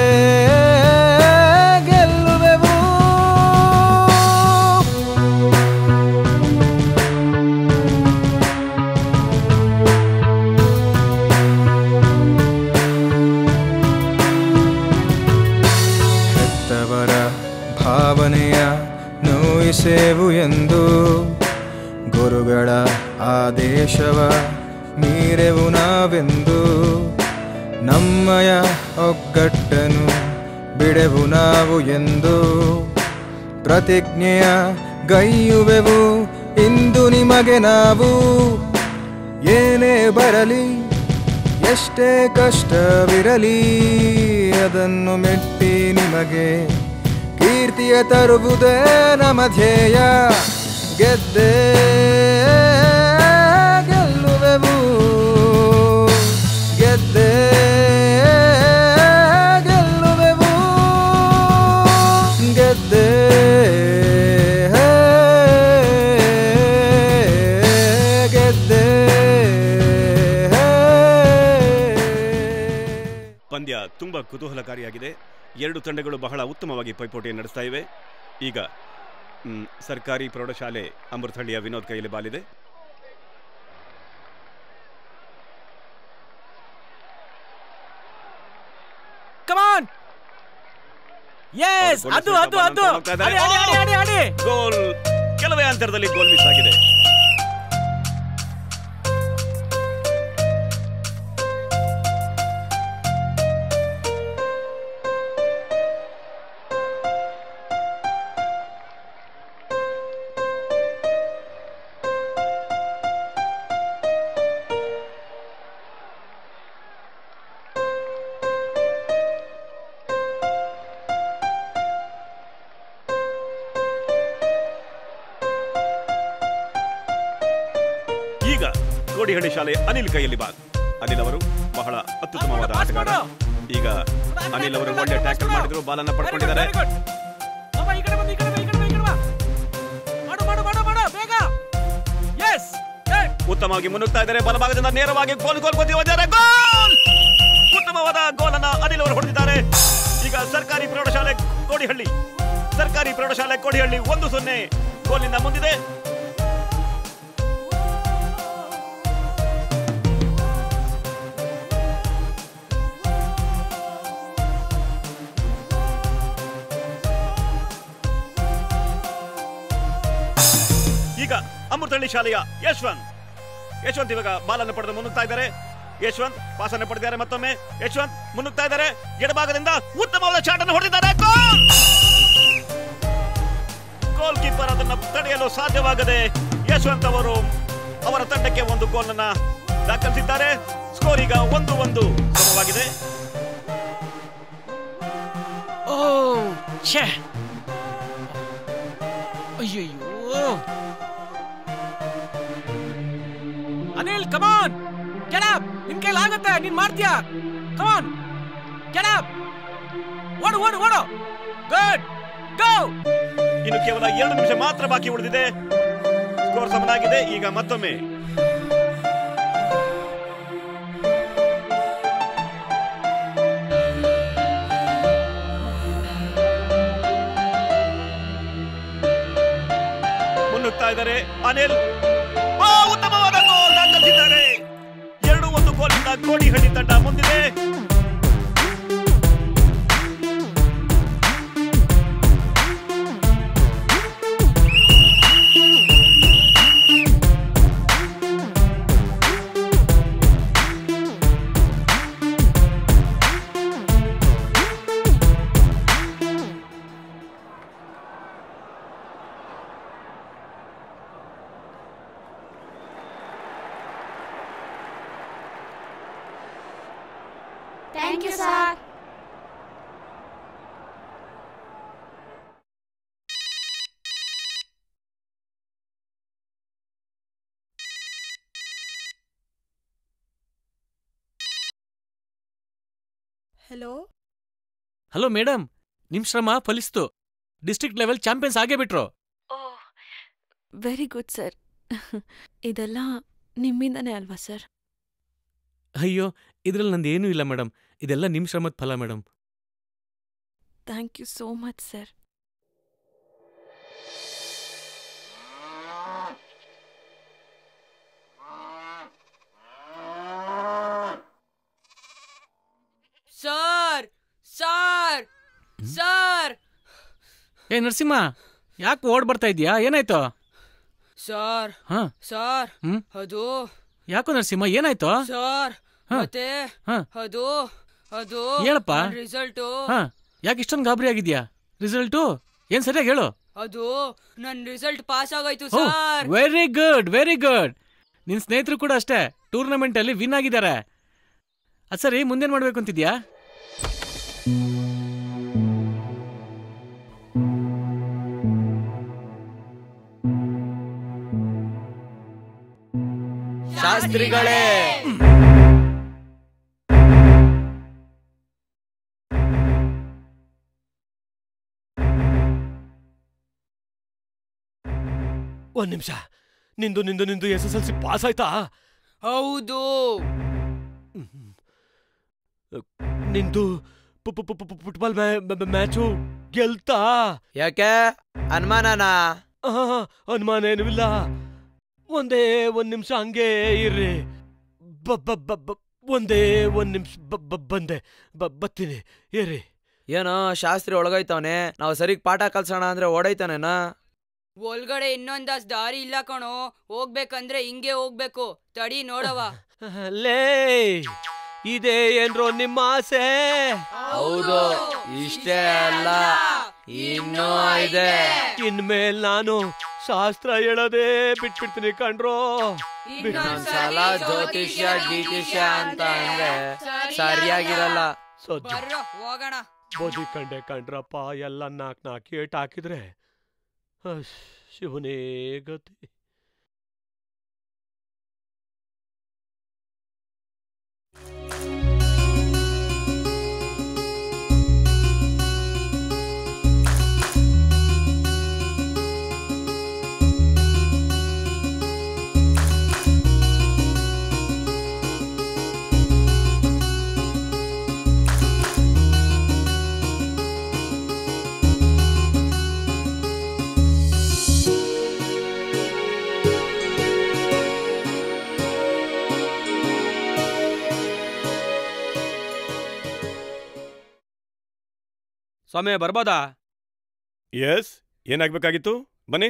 ಗೆಲ್ಲುವೆವು ಹೆತ್ತವರ ಭಾವನೆಯ ನೋಯಿಸೇವು ಎಂದು ಗುರುಗಳ ಆದೇಶವ ಮೀರೆವು ನಾವೆಂದು ನಮ್ಮಯ ಒಗ್ಗಟ್ಟನು ಬಿಡೆವು ನಾವು ಎಂದು ಪ್ರತಿಜ್ಞೆಯ ಗೈಯುವೆವು ಇಂದು ನಿಮಗೆ ನಾವು ಏನೇ ಬರಲಿ ಎಷ್ಟೇ ಕಷ್ಟವಿರಲಿ ಅದನ್ನು ಮೆಟ್ಟಿ ನಿಮಗೆ ಕೀರ್ತಿಯ ತರುವುದೇ ನಮ್ಮ ಧ್ಯೇಯ ಗೆದ್ದೆ ಗೆಲ್ಲುವೆವು ಗೆದ್ದೆ ಗೆಲ್ಲುವೆವು ಗೆದ್ದೆ ಗೆದ್ದೆ ಪಂದ್ಯ ತುಂಬಾ ಕುತೂಹಲಕಾರಿಯಾಗಿದೆ ಎರಡು ತಂಡಗಳು ಬಹಳ ಉತ್ತಮವಾಗಿ ಪೈಪೋಟಿ ನಡೆಸ್ತಾ ಇವೆ ಈಗ ಮ್, ಸರ್ಕಾರಿ ಪ್ರೌಢಶಾಲೆ ಅಮೃತಹಳ್ಳಿಯ ವಿನೋದ್ ಕೈಯಲ್ಲಿ ಬಾಲಿದೆ ಕಮಾನ್ ಎಸ್ ಅವ್ರು ಅದು ಗೋಲ್ ಅದು ಅದು ಹೋಗ್ತಾ ಇದ್ದಾರೆ. ಆಡಿ, ಆಡಿ, ಆಡಿ, ಆಡಿ, ಆಡಿ. ಗೋಲ್ ಕೆಲವೇ ಅಂತರದಲ್ಲಿ ಗೋಲ್ ಮಿಸ್ ಆಗಿದೆ ಈಗ ಕೋಡಿಹಳ್ಳಿ ಶಾಲೆ ಅನಿಲ್ ಕೈಯಲ್ಲಿ ಬಾಲ್ ಅನಿಲ್ ಅವರು ಬಹಳ ಅತ್ಯುತ್ತಮವಾದ ಆಟಗಾರ ಈಗ ಅನಿಲ್ ಅವರು ಒಳ್ಳೆ ಟ್ಯಾಕಲ್ ಮಾಡಿದ್ರು ಬಾಲನ್ನ ಪಡ್ಕೊಂಡಿದ್ದಾರೆ ಅಮ್ಮ, ಈ ಕಡೆ ಬಂದು, ಈ ಕಡೆ ಬಾ, ಈ ಕಡೆ ಬಾ, ಈ ಕಡೆ ಬಾ. ಮಾಡು ಮಾಡು ಮಾಡು ಮಾಡು ಬೇಗ ಎಸ್ ಉತ್ತಮವಾಗಿ ಮುನ್ನುಗ್ತಾ ಇದ್ದಾರೆ ಬಲಭಾಗದಿಂದ ನೇರವಾಗಿ ಗೋಲ್ ಗೋಲ್ ಕೊತ್ತಿ ಹೋಗಿದ್ದಾರೆ ಗೋಲ್ ಉತ್ತಮವಾದ ಗೋಲನ್ನ ಅನಿಲ್ ಅವರು ಹೊಡೆದಿದ್ದಾರೆ ಈಗ ಸರ್ಕಾರಿ ಪ್ರೌಢಶಾಲೆ ಕೋಡಿಹಳ್ಳಿ ಸರ್ಕಾರಿ ಪ್ರೌಢಶಾಲೆ ಕೋಡಿಹಳ್ಳಿ ಒಂದು ಸೊನ್ನೆ ಗೋಲಿಂದ ಮುಂದಿದೆ ಈಗ ಅಮೃತಹಳ್ಳಿ ಶಾಲೆಯ ಯಶವಂತ್ ಯಶವಂತ್ ಇವಾಗ ಬಾಲನ್ನು ಪಡೆದು ಮುನ್ನುಗ್ತಾ ಇದ್ದಾರೆ ಯಶವಂತ್ ಪಾಸನ್ನು ಪಡೆದಿದ್ದಾರೆ ಮತ್ತೊಮ್ಮೆ ಯಶವಂತ್ ಮುನ್ನುಗ್ತಾ ಇದ್ದಾರೆ ಎಡಭಾಗದಿಂದ ಉತ್ತಮವಾದ ಶಾಟ್ ಅನ್ನು ಹೊಡೆದಿದ್ದಾರೆ ಗೋಲ್ ಗೋಲ್ ಕೀಪರ್ ಅದನ್ನು ತಡೆಯಲು ಸಾಧ್ಯವಾಗದೆ ಯಶವಂತ್ ಅವರು ಅವರ ತಂಡಕ್ಕೆ ಒಂದು ಗೋಲ್ ಅನ್ನ ದಾಖಲಿಸಿದ್ದಾರೆ ಸ್ಕೋರ್ ಈಗ ಒಂದು ಒಂದು ಸಮವಾಗಿದೆ ಓ ಛೇ ಅಯ್ಯಯ್ಯೋ ಅನಿಲ್ ಕಮಾನ್ ಕೆಡಪ್ ನಿನ್ ಕೈಲಿ ಆಗತ್ತೆ ನೀನ್ ಮಾಡ್ತೀಯಾ ಕಮಾನ್ ಕೆಡಪ್ ಓಡು ಓಡು ಓಡು ಗುಡ್ ಗೋ ಇನ್ನು ಕೇವಲ ಎರಡು ನಿಮಿಷ ಮಾತ್ರ ಬಾಕಿ ಉಳಿದಿದೆ ಸ್ಕೋರ್ ಸಮನಾಗಿದೆ ಈಗ ಮತ್ತೊಮ್ಮೆ ಮುನ್ನುಗ್ತಾ ಇದ್ದಾರೆ ಅನಿಲ್ ಆ, ಉತ್ತಮವಾದ ಗೋಲ್ ದಾಖಲಿಸಿದ್ದಾರೆ ಎರಡು ಒಂದು ಗೋಲಿಂದ ಕೋಡಿಹಳ್ಳಿ ತಂಡ ಮುಂದಿದೆ thank you sir hello hello madam ನಿಮ್ ಶ್ರಮ ಫಲಿಸ್ತು ಡಿಸ್ಟ್ರಿಕ್ಟ್ ಲೆವೆಲ್ ಚಾಂಪಿಯನ್ಸ್ ಆಗೇ ಬಿಟ್ರು ವೆರಿ ಗುಡ್ ಸರ್ ಇದೆಲ್ಲ ನಿಮ್ಮಿಂದನೇ ಅಲ್ವಾ ಸರ್ ಅಯ್ಯೋ ಇದ್ರಲ್ಲಿ ನಂದು ಏನೂ ಇಲ್ಲ ಮೇಡಮ್ ಇದೆಲ್ಲ ನಿಮ್ ಶ್ರಮದ ಫಲ madam thank you so much sir sir sir sir ಏ ನರಸಿಂಹ ಯಾಕೆ ಓಡ್ ಬರ್ತಾ ಇದೀಯಾ ಏನಾಯ್ತು ಸರ್ ಹಾ ಸರ್ ಹ್ಮ್ ಅದು ಯಾಕೋ ನರಸಿಂಹ ಏನಾಯ್ತು ಸರ್ ಹಾ. ಮತ್ತೆ ಹಾ. ಅದು ಅದು ಹೇಳಪ್ಪ ರಿಸಲ್ಟು ಹಾ ಯಾಕೆ ಇಷ್ಟೊಂದು ಗಾಬರಿ ಆಗಿದ್ಯಾ ರಿಸಲ್ಟು ಏನ್ ಸರಿಯಾಗಿ ಹೇಳು ಅದು ನನ್ ರಿಸಲ್ಟ್ ಪಾಸ್ ಆಗೋಯ್ತು sir very good very good ನಿನ್ ಸ್ನೇಹಿತರು ಕೂಡ ಅಷ್ಟೇ ಟೂರ್ನಮೆಂಟ್ ಅಲ್ಲಿ ವಿನ್ ಆಗಿದ್ದಾರೆ ಅದ್ ಸರಿ ಮುಂದೇನ್ ಮಾಡ್ಬೇಕು ಅಂತಿದ್ಯಾ ಶಾಸ್ತ್ರಿಗಳೇ ಒಂದ್ ನಿಮಿಷ ನಿಂದು ನಿಂದು ನಿಂದು S S L C pass ಆಯ್ತಾ ಹೌದು ನಿಂದು ಪು- ಪು- ಪು- ಪು- ಫುಟ್ಬಾಲ್ ಮ್ಯಾ- ಮ್ಯಾಚು ಗೆಲ್ತಾ ಯಾಕೆ ಅನುಮಾನನಾ ಆಹಾ, ಅನುಮಾನ ಏನೂ ಇಲ್ಲ ಒಂದೇ ಒಂದ್ ನಿಮಿಷ ಹಂಗೆ ಇರ್ರಿ ಬ ಬ ಬ ಬ- ಒಂದೇ ಒಂದ್ ನಿಮಿಷ ಬ- ಬ- ಬಂದೆ ಬ- ಬತ್ತೀನಿ ಇರ್ರಿ ಏನೋ ಶಾಸ್ತ್ರಿ ಒಳಗೈತವನೆ ನಾವು ಸರಿಗ್ ಪಾಠ ಕಲ್ಸೋಣ ಅಂದ್ರೆ ಓಡೈತಾನೇನಾ ಒಳಗಡೆ ಇನ್ನೊಂದಷ್ಟು ದಾರಿ ಇಲ್ಲ ಕಣೋ ಹೋಗ್ಬೇಕಂದ್ರೆ ಹಿಂಗೆ ಹೋಗ್ಬೇಕು ತಡಿ ನೋಡವ ಲೇ ಇದೇ ಏನ್ರೋ ನಿಮ್ಮ ಆಸೆ ಹೌದು ಇಷ್ಟೇ ಅಲ್ಲ ಇನ್ನೂ ಇದೆ ಇನ್ಮೇಲ್ ನಾನು ಶಾಸ್ತ್ರ ಹೇಳೋದೇ ಬಿಟ್ಬಿಡ್ತೀನಿ ಕಣ್ರೋ ಇನ್ನೊಂದ್ಸಲ ಜ್ಯೋತಿಷ್ಯ ಗೀತಿಷ್ಯ ಅಂತ ಅಂದ್ರೆ ಸರಿಯಾಗಿರಲ್ಲ ಸಜ್ಜು ಬರ್ರೋ ಹೋಗೋಣ ಬೋಧಿ ಕಂಡೆ ಕಂಡ್ರಪ್ಪ ಎಲ್ಲ ನಾಕ್ ನಾಕ್ ಏಟ್ ಹಾಕಿದ್ರೆ ಅಶ್, ಶಿವನೇ ಗತಿ ಸ್ವಾಮಿ ಬರ್ಬೋದಾ ಎಸ್ ಏನಾಗ್ಬೇಕಾಗಿತ್ತು ಬನ್ನಿ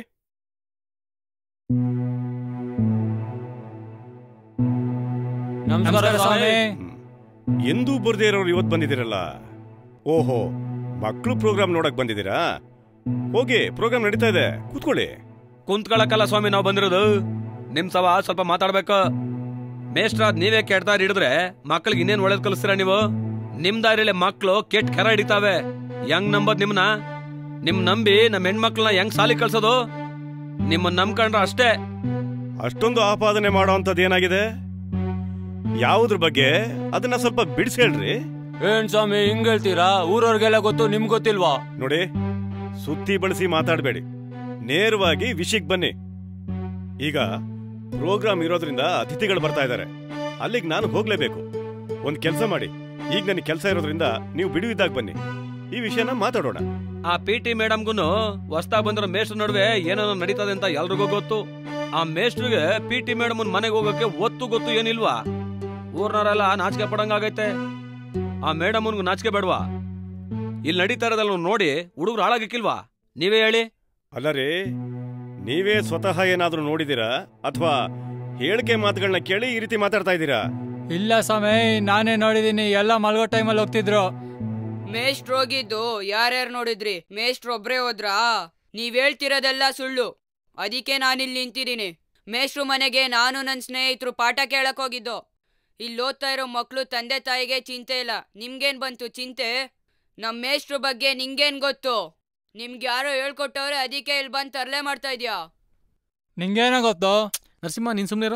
ನಮಸ್ಕಾರ ಸ್ವಾಮಿ ಎಂದೂ ಬರ್ದೇ ಇರೋರು ಇವತ್ತು ಬಂದಿದ್ದೀರಲ್ಲ ಓಹೋ ಮಕ್ಕಳು ಪ್ರೋಗ್ರಾಮ್ ನೋಡಕ್ ಬಂದಿದ್ದೀರಾ ಹೋಗಿ ಪ್ರೋಗ್ರಾಮ್ ನಡೀತಾ ಇದೆ ಕೂತ್ಕೊಳ್ಳಿ ಕುಂತ್ಕೊಳಕ್ಕಲ್ಲ ಸ್ವಾಮಿ ನಾವು ಬಂದಿರೋದು ನಿಮ್ ಸವ ಸ್ವಲ್ಪ ಮಾತಾಡ್ಬೇಕು ಮೇಷ್ಟ್ರಾದ್ ನೀವೇ ಕೆಟ್ಟ ದಾರಿ ಹಿಡಿದ್ರೆ ಮಕ್ಳಿಗೆ ಇನ್ನೇನ್ ಒಳ್ಳೇದ್ ಕಲಿಸ್ತೀರಾ ನೀವು ನಿಮ್ ದಾರಿಲಿ ಮಕ್ಳು ಕೆಟ್ಟ ಕೆರ ಹಿಡಿತಾವೆ ಹೆಂಗ್ ನಂಬದ್ ನಿಮ್ನ ನಿಮ್ ನಂಬಿ ನಮ್ ಹೆಣ್ಮಕ್ಳನ್ನ ಹೆಂಗ್ ಸಾಲಿ ಕಳ್ಸೋದು ನಿಮ್ಮನ್ನ ನಂಬ್ಕೊಂಡ್ರೆ ಅಷ್ಟೇ ಅಷ್ಟೊಂದು ಆಪಾದನೆ ಮಾಡೋವಂಥದ್ದು ಏನಾಗಿದೆ ಯಾವುದ್ರ ಬಗ್ಗೆ ಅದನ್ನ ಸ್ವಲ್ಪ ಬಿಡಿಸಿ ಹೇಳ್ರಿ ಏನ್ ಸ್ವಾಮಿ ಹಿಂಗ್ ಹೇಳ್ತೀರಾ ಊರವ್ರಿಗೆಲ್ಲ ಗೊತ್ತು ನಿಮ್ಗ್ ಗೊತ್ತಿಲ್ವಾ ನೋಡಿ ಸುತ್ತಿ ಬಳಸಿ ಮಾತಾಡಬೇಡಿ ನೇರವಾಗಿ ವಿಷಯಕ್ಕೆ ಬನ್ನಿ ಈಗ ಪ್ರೋಗ್ರಾಮ್ ಇರೋದ್ರಿಂದ ಅತಿಥಿಗಳು ಬರ್ತಾ ಇದ್ದಾರೆ ಅಲ್ಲಿಗೆ ನಾನು ಹೋಗ್ಲೇಬೇಕು ಒಂದು ಕೆಲಸ ಮಾಡಿ ಈಗ ನನಗೆ ಕೆಲಸ ಇರೋದ್ರಿಂದ ನೀವು ಬಿಡುವಿದ್ದಾಗ ಬನ್ನಿ ಈ ವಿಷಯನ ಮಾತಾಡೋಣ ಆ ಪಿ ಟಿ ಮೇಡಮ್ಗುನು ಹೊಸ್ದಾಗ್ ಬಂದಿರೋ ಮೇಷ್ಟ್ರ ನಡುವೆ ಏನೋ ನಡೀತದೆ ಅಂತ ಎಲ್ರಿಗೂ ಗೊತ್ತು ಆ ಮೇಷ್ಟ್ರಿಗೆ ಪಿ ಟಿ ಮೇಡಮ್ ಮನೆಗೆ ಹೋಗಕ್ಕೆ ಒತ್ತು ಗೊತ್ತು ಏನಿಲ್ವಾ ಊರ್ನವರೆಲ್ಲ ನಾಚಿಕೆ ಪಡಂಗಾಗೈತೆ ಆ ಮೇಡಮ್ಗೂ ನಾಚಿಕೆ ಬೇಡವಾ ಇಲ್ಲಿ ನಡೀತಾ ಇರೋದಲ್ಲ ನೋಡಿ ಹುಡುಗರು ಹಾಳಾಗಕ್ಕಿಲ್ವಾ ನೀವೇ ಹೇಳಿ ಅಲ್ಲ ರೀ ನೀವೇ ಸ್ವತಃ ಏನಾದ್ರೂ ನೋಡಿದೀರಾ ಅಥವಾ ಹೇಳಿಕೆ ಮಾತುಗಳನ್ನ ಕೇಳಿ ಈ ರೀತಿ ಮಾತಾಡ್ತಾ ಇದ್ದೀರಾ ಇಲ್ಲ ಸ್ವಾಮಿ ನಾನೇ ನೋಡಿದೀನಿ ಎಲ್ಲ ಮಲ್ಗೋ ಟೈಮಲ್ಲಿ ಹೋಗ್ತಿದ್ರು ಮೇಷ್ಟ್ರು ಹೋಗಿದ್ದು ಯಾರ್ಯಾರು ನೋಡಿದ್ರಿ ಮೇಷ್ಟ್ರು ಒಬ್ರೇ ಹೋದ್ರಾ ನೀವ್ ಹೇಳ್ತಿರೋದೆಲ್ಲ ಸುಳ್ಳು ಅದಕ್ಕೆ ನಾನಿಲ್ಲಿ ನಿಂತಿದ್ದೀನಿ ಮೇಷ್ಟ್ರು ಮನೆಗೆ ನಾನು ನನ್ನ ಸ್ನೇಹಿತರು ಪಾಠ ಕೇಳಕ್ ಹೋಗಿದ್ದು ಇಲ್ಲಿ ಓದ್ತಾ ಇರೋ ಮಕ್ಳು ತಂದೆ ತಾಯಿಗೆ ಚಿಂತೆ ಇಲ್ಲ ನಿಮ್ಗೇನ್ ಬಂತು ಚಿಂತೆ ನಮ್ ಮೇಷ್ಟ್ರು ಬಗ್ಗೆ ನಿಂಗೇನ್ ಗೊತ್ತು ನಿಮ್ಗೆ ಯಾರೋ ಹೇಳ್ಕೊಟ್ಟವ್ರೆ ಅದಕ್ಕೆ ಇಲ್ಲಿ ಬಂದು ತರಲೆ ಮಾಡ್ತಾ ಇದ್ಯಾ ನಿಂಗೇನೋ ಗೊತ್ತು ನರಸಿಂಹ ನೀನ್ ಸುಮ್ನಿರೋ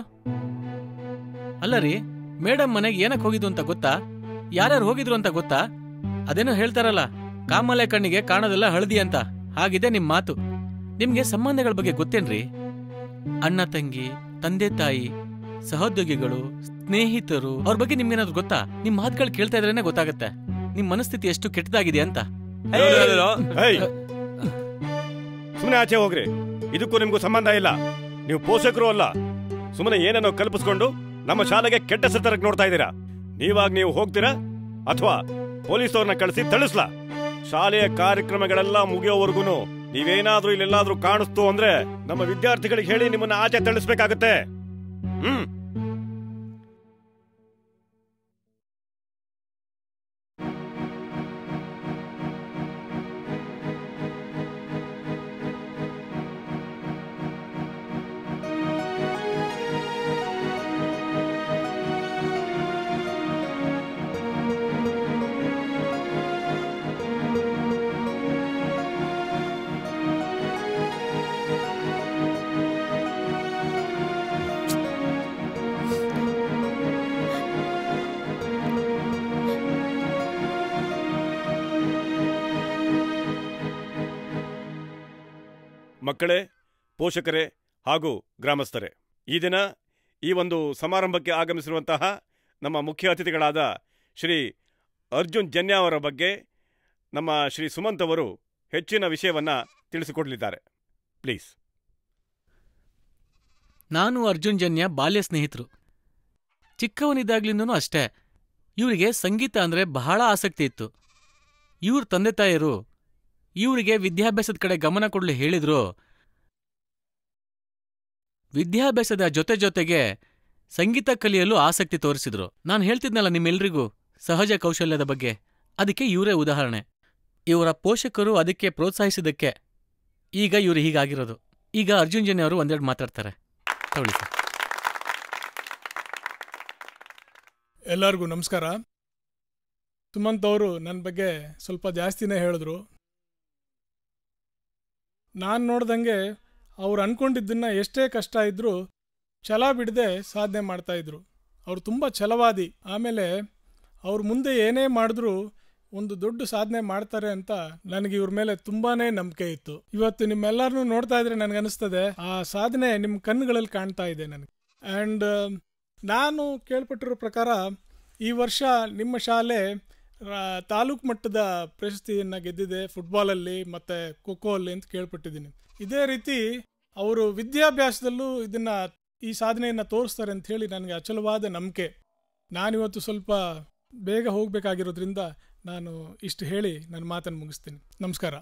ಅಲ್ಲ ರೀ ಮೇಡಮ್ ಮನೆಗೆ ಏನಕ್ ಹೋಗಿದ್ದು ಅಂತ ಗೊತ್ತಾ ಯಾರ್ಯಾರು ಹೋಗಿದ್ರು ಅಂತ ಗೊತ್ತಾ ಅದೇನೋ ಹೇಳ್ತಾರಲ್ಲ ಕಾಮಲೆ ಕಣ್ಣಿಗೆ ಕಾಣೋದೆಲ್ಲ ಹಳದಿ ಅಂತ ಹಾಗಿದೆ ನಿಮ್ ಮಾತು ನಿಮ್ಗೆ ಸಂಬಂಧಗಳ ಬಗ್ಗೆ ಗೊತ್ತೇನ್ರಿ ಅಣ್ಣ ತಂಗಿ ತಂದೆ ತಾಯಿ ಸಹೋದ್ಯೋಗಿಗಳು ಸ್ನೇಹಿತರು ಅವ್ರ ಬಗ್ಗೆ ನಿಮ್ಗೇನಾದ್ರು ಗೊತ್ತಾ ನಿಮ್ ಮಾತುಗಳು ಕೇಳ್ತಾ ಇದ್ರೇನೆ ಗೊತ್ತಾಗತ್ತೆ ನಿಮ್ ಮನಸ್ಥಿತಿ ಎಷ್ಟು ಕೆಟ್ಟದಾಗಿದೆ ಅಂತ ಸುಮ್ಮನೆ ಆಚೆ ಹೋಗ್ರಿ ಇದಕ್ಕೂ ನಿಮ್ಗೂ ಸಂಬಂಧ ಇಲ್ಲ ನೀವು ಪೋಷಕರು ಅಲ್ಲ ಸುಮ್ಮನೆ ಏನನ್ನೋ ಕಲ್ಪಿಸ್ಕೊಂಡು ನಮ್ಮ ಶಾಲೆಗೆ ಕೆಟ್ಟ ಹೆಸರು ತರಕ್ ನೋಡ್ತಾ ಇದ್ದೀರಾ ನೀವಾಗ ನೀವು ಹೋಗ್ತೀರಾ ಅಥವಾ ಪೊಲೀಸವ್ರನ್ನ ಕಳಿಸಿ ತಳಿಸ್ಲಾ ಶಾಲೆಯ ಕಾರ್ಯಕ್ರಮಗಳೆಲ್ಲ ಮುಗಿಯೋವರೆಗೂ ನೀವೇನಾದ್ರೂ ಇಲ್ಲೆಲ್ಲಾದ್ರೂ ಕಾಣಿಸ್ತು ಅಂದ್ರೆ ನಮ್ಮ ವಿದ್ಯಾರ್ಥಿಗಳಿಗೆ ಹೇಳಿ ನಿಮ್ಮನ್ನ ಆಚೆ ತಳಿಸ್ಬೇಕಾಗತ್ತೆ ಹ್ಮ್ ಮಕ್ಕಳೇ ಪೋಷಕರೇ ಹಾಗೂ ಗ್ರಾಮಸ್ಥರೇ ಈ ದಿನ ಈ ಒಂದು ಸಮಾರಂಭಕ್ಕೆ ಆಗಮಿಸಿರುವಂತಹ ನಮ್ಮ ಮುಖ್ಯ ಅತಿಥಿಗಳಾದ ಶ್ರೀ ಅರ್ಜುನ್ ಜನ್ಯ ಅವರ ಬಗ್ಗೆ ನಮ್ಮ ಶ್ರೀ ಸುಮಂತ್ ಅವರು ಹೆಚ್ಚಿನ ವಿಷಯವನ್ನು ತಿಳಿಸಿಕೊಡಲಿದ್ದಾರೆ ಪ್ಲೀಸ್ ನಾನು ಅರ್ಜುನ್ ಜನ್ಯ ಬಾಲ್ಯ ಸ್ನೇಹಿತರು ಚಿಕ್ಕವನಿದ್ದಾಗ್ಲಿಂದನೂ ಅಷ್ಟೇ ಇವರಿಗೆ ಸಂಗೀತ ಅಂದರೆ ಬಹಳ ಆಸಕ್ತಿ ಇತ್ತು ಇವ್ರ ತಂದೆ ತಾಯಿರು ಇವರಿಗೆ ವಿದ್ಯಾಭ್ಯಾಸದ ಕಡೆ ಗಮನ ಕೊಡಲು ಹೇಳಿದ್ರು ವಿದ್ಯಾಭ್ಯಾಸದ ಜೊತೆ ಜೊತೆಗೆ ಸಂಗೀತ ಕಲಿಯಲು ಆಸಕ್ತಿ ತೋರಿಸಿದ್ರು ನಾನು ಹೇಳ್ತಿದ್ನಲ್ಲ ನಿಮ್ಮೆಲ್ರಿಗೂ ಸಹಜ ಕೌಶಲ್ಯದ ಬಗ್ಗೆ ಅದಕ್ಕೆ ಇವರೇ ಉದಾಹರಣೆ ಇವರ ಪೋಷಕರು ಅದಕ್ಕೆ ಪ್ರೋತ್ಸಾಹಿಸಿದ್ದಕ್ಕೆ ಈಗ ಇವರು ಹೀಗಾಗಿರೋದು ಈಗ ಅರ್ಜುನ್ ಜನ್ಯ ಅವರು ಒಂದೆರಡು ಮಾತಾಡ್ತಾರೆ ತಗೊಳ್ಳಿ ಸರ್ ಎಲ್ಲರಿಗೂ ನಮಸ್ಕಾರ ಸುಮಂತ್ ಅವರು ನನ್ನ ಬಗ್ಗೆ ಸ್ವಲ್ಪ ಜಾಸ್ತಿನೇ ಹೇಳಿದ್ರು ನಾನು ನೋಡ್ದಂಗೆ ಅವ್ರು ಅನ್ಕೊಂಡಿದ್ದನ್ನ ಎಷ್ಟೇ ಕಷ್ಟ ಇದ್ರೂ ಛಲ ಬಿಡದೆ ಸಾಧನೆ ಮಾಡ್ತಾಯಿದ್ರು ಅವ್ರು ತುಂಬ ಛಲವಾದಿ ಆಮೇಲೆ ಅವ್ರು ಮುಂದೆ ಏನೇ ಮಾಡಿದ್ರೂ ಒಂದು ದೊಡ್ಡ ಸಾಧನೆ ಮಾಡ್ತಾರೆ ಅಂತ ನನಗೆ ಇವ್ರ ಮೇಲೆ ತುಂಬಾನೇ ನಂಬಿಕೆ ಇತ್ತು ಇವತ್ತು ನಿಮ್ಮೆಲ್ಲರನ್ನೂ ನೋಡ್ತಾ ಇದ್ರೆ ನನಗೆ ಅನಿಸ್ತದೆ ಆ ಸಾಧನೆ ನಿಮ್ಮ ಕಣ್ಣುಗಳಲ್ಲಿ ಕಾಣ್ತಾ ಇದೆ ನನಗೆ ಆ್ಯಂಡ್ ನಾನು ಕೇಳ್ಪಟ್ಟಿರೋ ಪ್ರಕಾರ ಈ ವರ್ಷ ನಿಮ್ಮ ಶಾಲೆ ರಾ- ತಾಲೂಕು ಮಟ್ಟದ ಪ್ರಶಸ್ತಿಯನ್ನು ಗೆದ್ದಿದೆ ಫುಟ್ಬಾಲಲ್ಲಿ ಮತ್ತು ಖೋಖೋ ಅಲ್ಲಿ ಅಂತ ಕೇಳ್ಪಟ್ಟಿದ್ದೀನಿ ಇದೇ ರೀತಿ ಅವರು ವಿದ್ಯಾಭ್ಯಾಸದಲ್ಲೂ ಇದನ್ನ ಈ ಸಾಧನೆಯನ್ನು ತೋರಿಸ್ತಾರೆ ಅಂತ ಹೇಳಿ ನನಗೆ ಅಚಲವಾದ ನಂಬಿಕೆ ನಾನಿವತ್ತು ಸ್ವಲ್ಪ ಬೇಗ ಹೋಗಬೇಕಾಗಿರೋದ್ರಿಂದ ನಾನು ಇಷ್ಟು ಹೇಳಿ ನನ್ನ ಮಾತನ್ನು ಮುಗಿಸ್ತೀನಿ ನಮಸ್ಕಾರ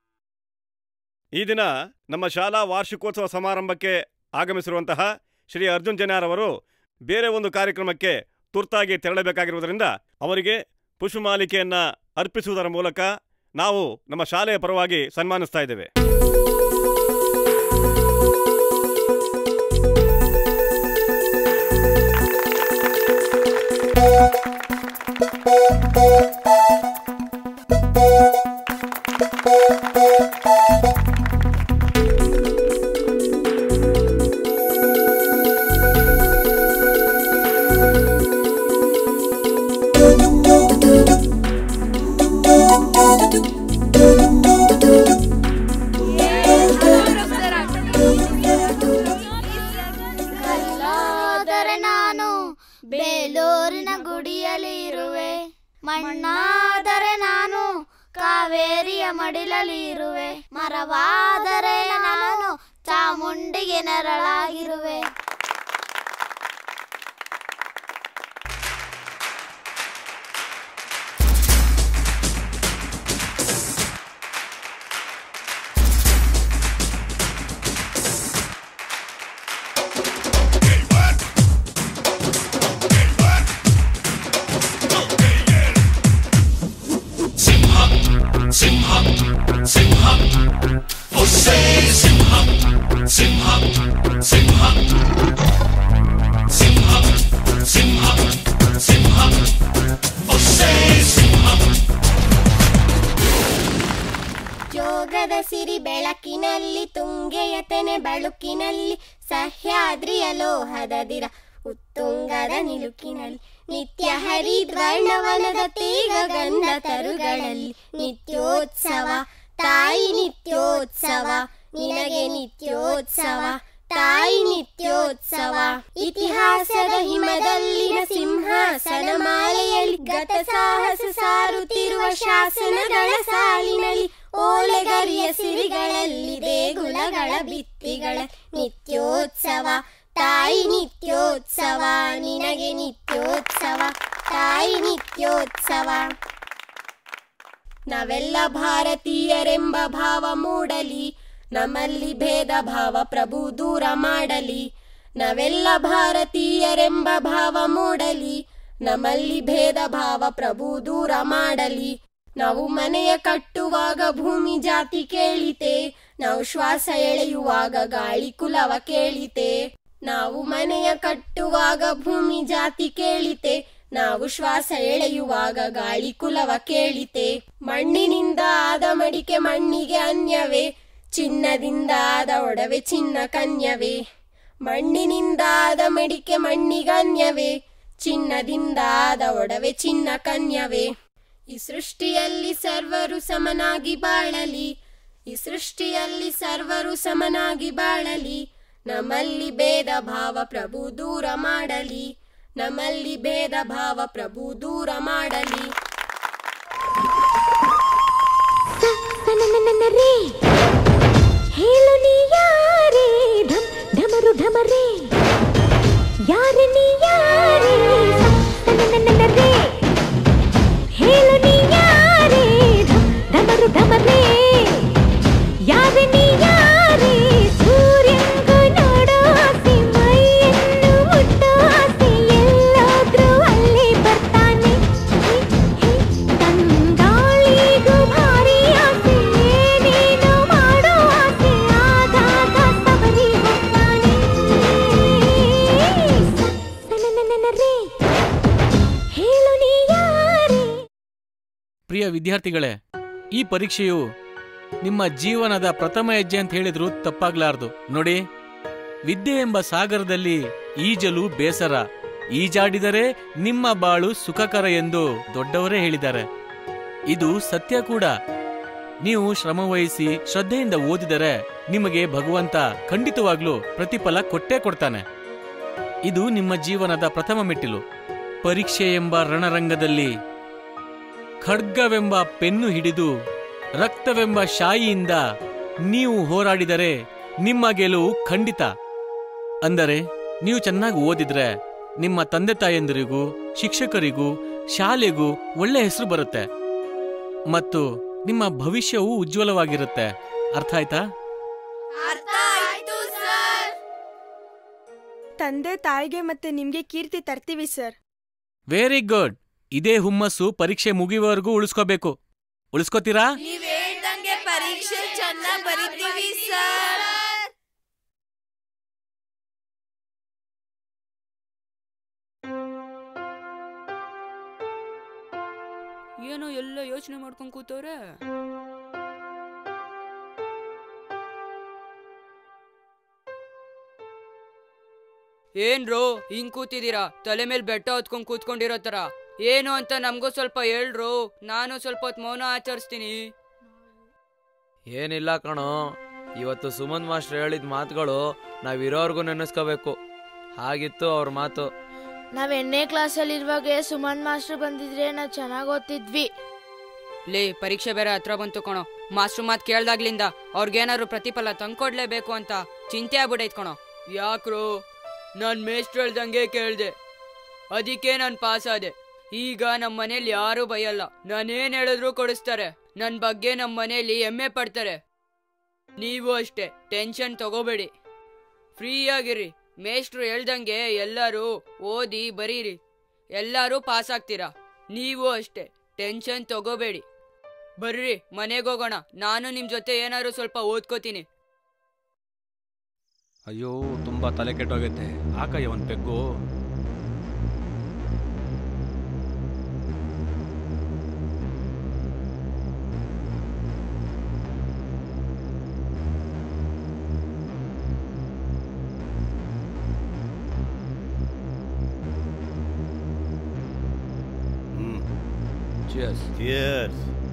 ಈ ದಿನ ನಮ್ಮ ಶಾಲಾ ವಾರ್ಷಿಕೋತ್ಸವ ಸಮಾರಂಭಕ್ಕೆ ಆಗಮಿಸಿರುವಂತಹ ಶ್ರೀ ಅರ್ಜುನ್ ಜನ್ಯಾರ್ ಅವರು ಬೇರೆ ಒಂದು ಕಾರ್ಯಕ್ರಮಕ್ಕೆ ತುರ್ತಾಗಿ ತೆರಳಬೇಕಾಗಿರುವುದರಿಂದ ಅವರಿಗೆ ಪುಷ್ಪಮಾಲಿಕೆಯನ್ನ ಅರ್ಪಿಸುವುದರ ಮೂಲಕ ನಾವು ನಮ್ಮ ಶಾಲೆಯ ಪರವಾಗಿ ಸನ್ಮಾನಿಸ್ತಾ ಇದ್ದೇವೆ ಕಲ್ಲಾದರೆ ನಾನು ಬೇಲೂರಿನ ಗುಡಿಯಲ್ಲಿ ಇರುವೆ ಮಣ್ಣಾದರೆ ನಾನು ಕಾವೇರಿಯ ಮಡಿಲಲ್ಲಿ ಇರುವೆ ಮರವಾದರೆ ನಾನು ಚಾಮುಂಡಿಗೆ ನೆರಳಾಗಿರುವೆ సింహం సింహం సింహం ఒసే సింహం సింహం సింహం సింహం సింహం సింహం ఒసే సింహం ಜೋಗದ ಸಿರಿ ಬೆಳಕಿನಲ್ಲಿ ತುಂಗೆಯ ತೆನೆ ಬಳುಕಿನಲ್ಲಿ ಸಹ್ಯಾದ್ರಿಯ ಲೋಹದ ದಿರ ಉತ್ತುಂಗದ ನಿಲುಕಿನಲ್ಲಿ ನಿತ್ಯ ಹರಿದ್ವರ್ಣವನದ ತೇಗ ಗಂಧ ತರುಗಳಲ್ಲಿ ನಿತ್ಯೋತ್ಸವ ತಾಯಿ ನಿತ್ಯೋತ್ಸವ ನಿನಗೆ ನಿತ್ಯೋತ್ಸವ ತಾಯಿ ನಿತ್ಯೋತ್ಸವ ಇತಿಹಾಸದ ಹಿಮದಲ್ಲಿನ ಸಿಂಹಾಸನ ಮಾಲೆಯಲ್ಲಿ ಗತ ಸಾಹಸ ಸಾರುತ್ತಿರುವ ಶಾಸನಗಳ ಸಾಲಿನಲ್ಲಿ ಓಲೆಗರಿಯ ಸಿರಿಗಳಲ್ಲಿ ದೇಗುಲಗಳ ಭಿತ್ತಿಗಳ ನಿತ್ಯೋತ್ಸವ ತಾಯಿ ನಿತ್ಯೋತ್ಸವ ನಿನಗೆ ನಿತ್ಯೋತ್ಸವ ತಾಯಿ ನಿತ್ಯೋತ್ಸವ ನಾವೆಲ್ಲ ಭಾರತೀಯರೆಂಬ ಭಾವ ಮೂಡಲಿ ನಮ್ಮಲ್ಲಿ ಭೇದ ಭಾವ ಪ್ರಭು ದೂರ ಮಾಡಲಿ ನಾವೆಲ್ಲ ಭಾರತೀಯರೆಂಬ ಭಾವ ಮೂಡಲಿ ನಮ್ಮಲ್ಲಿ ಭೇದ ಭಾವ ಪ್ರಭು ದೂರ ಮಾಡಲಿ ನಾವು ಮನೆಯ ಕಟ್ಟುವಾಗ ಭೂಮಿ ಜಾತಿ ಕೇಳಿತೆ ನಾವು ಶ್ವಾಸ ಎಳೆಯುವಾಗ ಗಾಳಿ ಕುಲವ ಕೇಳಿತೆ ನಾವು ಮನೆಯ ಕಟ್ಟುವಾಗ ಭೂಮಿ ಜಾತಿ ಕೇಳಿತೆ ನಾವು ಶ್ವಾಸ ಎಳೆಯುವಾಗ ಗಾಳಿ ಕುಲವ ಕೇಳಿತೆ ಮಣ್ಣಿನಿಂದ ಆದ ಮಡಿಕೆ ಮಣ್ಣಿಗೆ ಅನ್ಯವೇ ಚಿನ್ನದಿಂದ ಆದ ಒಡವೆ ಚಿನ್ನ ಕನ್ಯವೇ ಮಣ್ಣಿನಿಂದ ಆದ ಮಡಿಕೆ ಮಣ್ಣಿಗನ್ಯವೇ ಚಿನ್ನದಿಂದ ಆದ ಒಡವೆ ಚಿನ್ನ ಕನ್ಯವೇ ಈ ಸೃಷ್ಟಿಯಲ್ಲಿ ಸರ್ವರು ಸಮನಾಗಿ ಬಾಳಲಿ ಈ ಸೃಷ್ಟಿಯಲ್ಲಿ ಸರ್ವರು ಸಮನಾಗಿ ಬಾಳಲಿ ನಮ್ಮಲ್ಲಿ ಭೇದ ಭಾವ ಪ್ರಭು ದೂರ ಮಾಡಲಿ ನಮ್ಮಲ್ಲಿ ಭೇದ ಭಾವ ಪ್ರಭು ದೂರ ಮಾಡಲಿ ರೇ ಹೇಳು ನೀ ಯಾರೇ ಢಮ್ ಢಮರು ಢಮರೇ ಯಾರೆ ನೀ ಯಾರೇ ರೇ ಹೇಳು ನೀ ಯಾರೇ ಢಮ್ ಢಮರು ಢಮರೇ ಯಾರೆ ನೀ ಯಾರೇ ಸೂರ್ಯಂಗು ನೋಡೋ ಆಸೆ ಮೈಯನ್ನು ಮುಟ್ಟೋ ಆಸೆ ಎಲ್ಲಾದ್ರೂ ಅಲ್ಲೇ ಬರ್ತಾನೆ ತಂಗಾಳಿಗೂ ಭಾರಿ ಆಸೆ ಏನೇನೋ ಮಾಡೋ ಆಸೆ ಆಗಾಗ ಸವರಿ ಹೋಗ್ತಾನೆ ರೇ ಹೇಳು ನೀ ಯಾರೇ ಪ್ರಿಯ ವಿದ್ಯಾರ್ಥಿಗಳೇ ಈ ಪರೀಕ್ಷೆಯು ನಿಮ್ಮ ಜೀವನದ ಪ್ರಥಮ ಹೆಜ್ಜೆ ಅಂತ ಹೇಳಿದ್ರು ತಪ್ಪಾಗ್ಲಾರ್ದು ನೋಡಿ ವಿದ್ಯೆ ಎಂಬ ಸಾಗರದಲ್ಲಿ ಈಜಲು ಬೇಸರ ಈಜಾಡಿದರೆ ನಿಮ್ಮ ಬಾಳು ಸುಖಕರ ಎಂದು ದೊಡ್ಡವರೇ ಹೇಳಿದ್ದಾರೆ ಇದು ಸತ್ಯ ಕೂಡ ನೀವು ಶ್ರಮವಹಿಸಿ ಶ್ರದ್ಧೆಯಿಂದ ಓದಿದರೆ ನಿಮಗೆ ಭಗವಂತ ಖಂಡಿತವಾಗ್ಲೂ ಪ್ರತಿಫಲ ಕೊಟ್ಟೇ ಕೊಡ್ತಾನೆ ಇದು ನಿಮ್ಮ ಜೀವನದ ಪ್ರಥಮ ಮೆಟ್ಟಿಲು ಪರೀಕ್ಷೆ ಎಂಬ ರಣರಂಗದಲ್ಲಿ ಖಡ್ಗವೆಂಬ ಪೆನ್ನು ಹಿಡಿದು ರಕ್ತವೆಂಬ ಶಾಯಿಯಿಂದ ನೀವು ಹೋರಾಡಿದರೆ ನಿಮ್ಮ ಗೆಲುವು ಖಂಡಿತ ಅಂದರೆ ನೀವು ಚೆನ್ನಾಗಿ ಓದಿದ್ರೆ ನಿಮ್ಮ ತಂದೆ ತಾಯಂದಿರಿಗೂ ಶಿಕ್ಷಕರಿಗೂ ಶಾಲೆಗೂ ಒಳ್ಳೆ ಹೆಸರು ಬರುತ್ತೆ ಮತ್ತು ನಿಮ್ಮ ಭವಿಷ್ಯವೂ ಉಜ್ವಲವಾಗಿರುತ್ತೆ ಅರ್ಥ ಆಯ್ತಾ ತಂದೆ ತಾಯಿಗೆ ಮತ್ತೆ ನಿಮ್ಗೆ ಕೀರ್ತಿ ತರ್ತೀವಿ ಸರ್ ವೆರಿ ಗುಡ್ ಇದೇ ಹುಮ್ಮಸ್ಸು ಪರೀಕ್ಷೆ ಮುಗಿಯುವವರೆಗೂ ಉಳಿಸ್ಕೋಬೇಕು ಉಳಿಸ್ಕೋತೀರಾ ನೀವ್ ಹೇಳ್ದಂಗೆ ಪರೀಕ್ಷೆ ಚೆನ್ನಾಗ್ ಬರಿತೀವಿ ಸರ್ ಏನೋ ಎಲ್ಲ ಯೋಚನೆ ಮಾಡ್ಕೊಂಡ್ ಕೂತವ್ರೆ ಏನ್ರೋ ಹಿಂಗ್ ಕೂತಿದೀರಾ ತಲೆ ಮೇಲೆ ಬೆಟ್ಟ ಹೊತ್ಕೊಂಡ್ ಕೂತ್ಕೊಂಡಿರೋ ತರ ಏನು ಅಂತ ನಮ್ಗೂ ಸ್ವಲ್ಪ ಹೇಳ್ರು ನಾನು ಸ್ವಲ್ಪ ಹೊತ್ತು ಮೌನ ಆಚರಿಸ್ತೀನಿ ಏನಿಲ್ಲ ಕಣೋ ಇವತ್ತು ಸುಮಂತ್ ಮಾಸ್ಟರ್ ಹೇಳಿದ ಮಾತುಗಳು ನಾವಿರೋರ್ಗು ನೆನೆಸ್ಕೋಬೇಕು ಹಾಗಿತ್ತು ಅವ್ರ ಮಾತು ನಾವ್ ಎಣ್ಣೆ ಕ್ಲಾಸಲ್ಲಿ ಇರುವಾಗ ಸುಮನ್ ಮಾಸ್ಟರ್ ಬಂದಿದ್ರೆ ನಾವ್ ಚೆನ್ನಾಗ್ ಓದ್ತಿದ್ವಿ ಲೇ ಪರೀಕ್ಷೆ ಬೇರೆ ಹತ್ರ ಬಂತು ಕಣೋ ಮಾಸ್ಟರ್ ಮಾತ್ ಕೇಳ್ದಾಗ್ಲಿಂದ ಅವ್ರಿಗೇನಾದ್ರು ಪ್ರತಿಫಲ ತಂದ್ಕೊಡ್ಲೇಬೇಕು ಅಂತ ಚಿಂತೆ ಆಗ್ಬಿಟ್ಟೈತ್ ಕಣೋ ಯಾಕ್ರೋ ನಾನ್ ಮೇಷ್ಟ್ರು ಹೇಳ್ದಂಗೆ ಕೇಳ್ದೆ ಅದಕ್ಕೆ ನಾನ್ ಪಾಸ್ ಆದೆ ಈಗ ನಮ್ಮ ಮನೇಲಿ ಯಾರು ಬೈಯಲ್ಲ ನಾನೇನ್ ಹೇಳಿದ್ರು ಕೊಡಿಸ್ತಾರೆ ನನ್ ಬಗ್ಗೆ ನಮ್ಮ ಮನೇಲಿ ಹೆಮ್ಮೆ ಪಡ್ತಾರೆ ನೀವು ಅಷ್ಟೇ ಟೆನ್ಷನ್ ತಗೋಬೇಡಿ ಫ್ರೀ ಆಗಿರಿ ಮೇಷ್ಟ್ರು ಹೇಳ್ದಂಗೆ ಎಲ್ಲರೂ ಓದಿ ಬರೀರಿ ಎಲ್ಲರೂ ಪಾಸ್ ಆಗ್ತೀರಾ ನೀವು ಅಷ್ಟೇ ಟೆನ್ಷನ್ ತಗೋಬೇಡಿ ಬರ್ರಿ ಮನೆಗೆ ಹೋಗೋಣ ನಾನು ನಿಮ್ ಜೊತೆ ಏನಾದ್ರು ಸ್ವಲ್ಪ ಓದ್ಕೋತೀನಿ ಅಯ್ಯೋ ತುಂಬಾ ತಲೆ ಕೆಟ್ಟೋಗೈತೆ ಹಾಕಯ್ಯ ಒಂದ್ ಪೆಗ್ಗು Cheers. Cheers.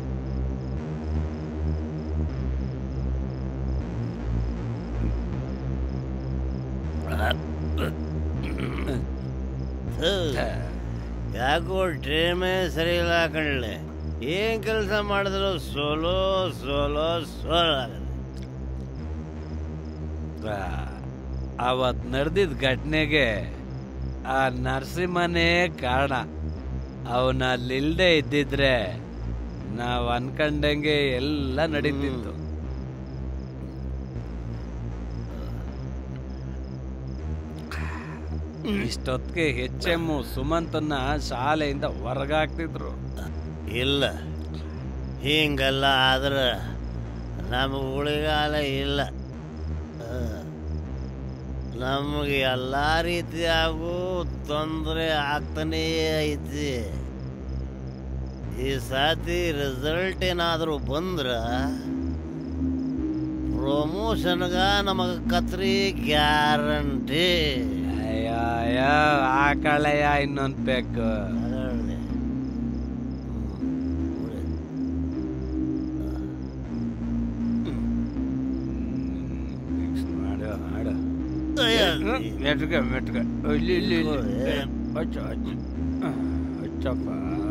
ಯಾಕೋ ಟ್ರೇಮೇ ಸರಿ ಇಲ್ಲ ಕಣ್ಲೆ ಏನ್ ಕೆಲಸ ಮಾಡಿದ್ರು ಸೋಲೋ ಸೋಲೋ ಸೋಲೋ ಆಗಲ್ಲ ಅವತ್ ನಡೆದಿದ್ದ ಘಟನೆಗೆ ಆ ನರಸಿಂಹನೇ ಕಾರಣ ಅವನ ಅಲ್ಲಿಲ್ದೆ ಇದ್ದಿದ್ರೆ ನಾವು ಅನ್ಕಂಡಂಗೆ ಎಲ್ಲ ನಡೀತಿತ್ತು ಇಷ್ಟೊತ್ತಿಗೆ ಹೆಚ್ ಎಮ್ ಸುಮಂತನ್ನ ಶಾಲೆಯಿಂದ ಹೊರಗಾಕ್ತಿದ್ರು ಇಲ್ಲ ಹಿಂಗೆಲ್ಲ ಆದ್ರೆ ನಮಗೆ ಉಳಿಗಾಲ ಇಲ್ಲ ನಮಗೆ ಎಲ್ಲ ರೀತಿಯಾಗೂ ತೊಂದರೆ ಆಗ್ತಾನೇ ಐತಿ ಈ ಸಾತಿ ರಿಸಲ್ಟ್ ಏನಾದರೂ ಬಂದ್ರೆ ಪ್ರಮೋಷನ್ಗ ನಮಗೆ ಕತ್ರಿ ಗ್ಯಾರಂಟಿ ಅಯ್ಯೋ ಅಯ್ಯೋ ಆಕಳೆಯ ಇನ್ನೊಂದು ಪೆಗ್ಗು ಮೆಟ್ಗೆ ಮೆಟ್ಗೆ ಇಲ್ಲಿ ಇಲ್ಲಿ ಇಲ್ಲಿ ಅಚ್ಚ ಅಚ್ಚ ಅಚ್ಚಪ್ಪ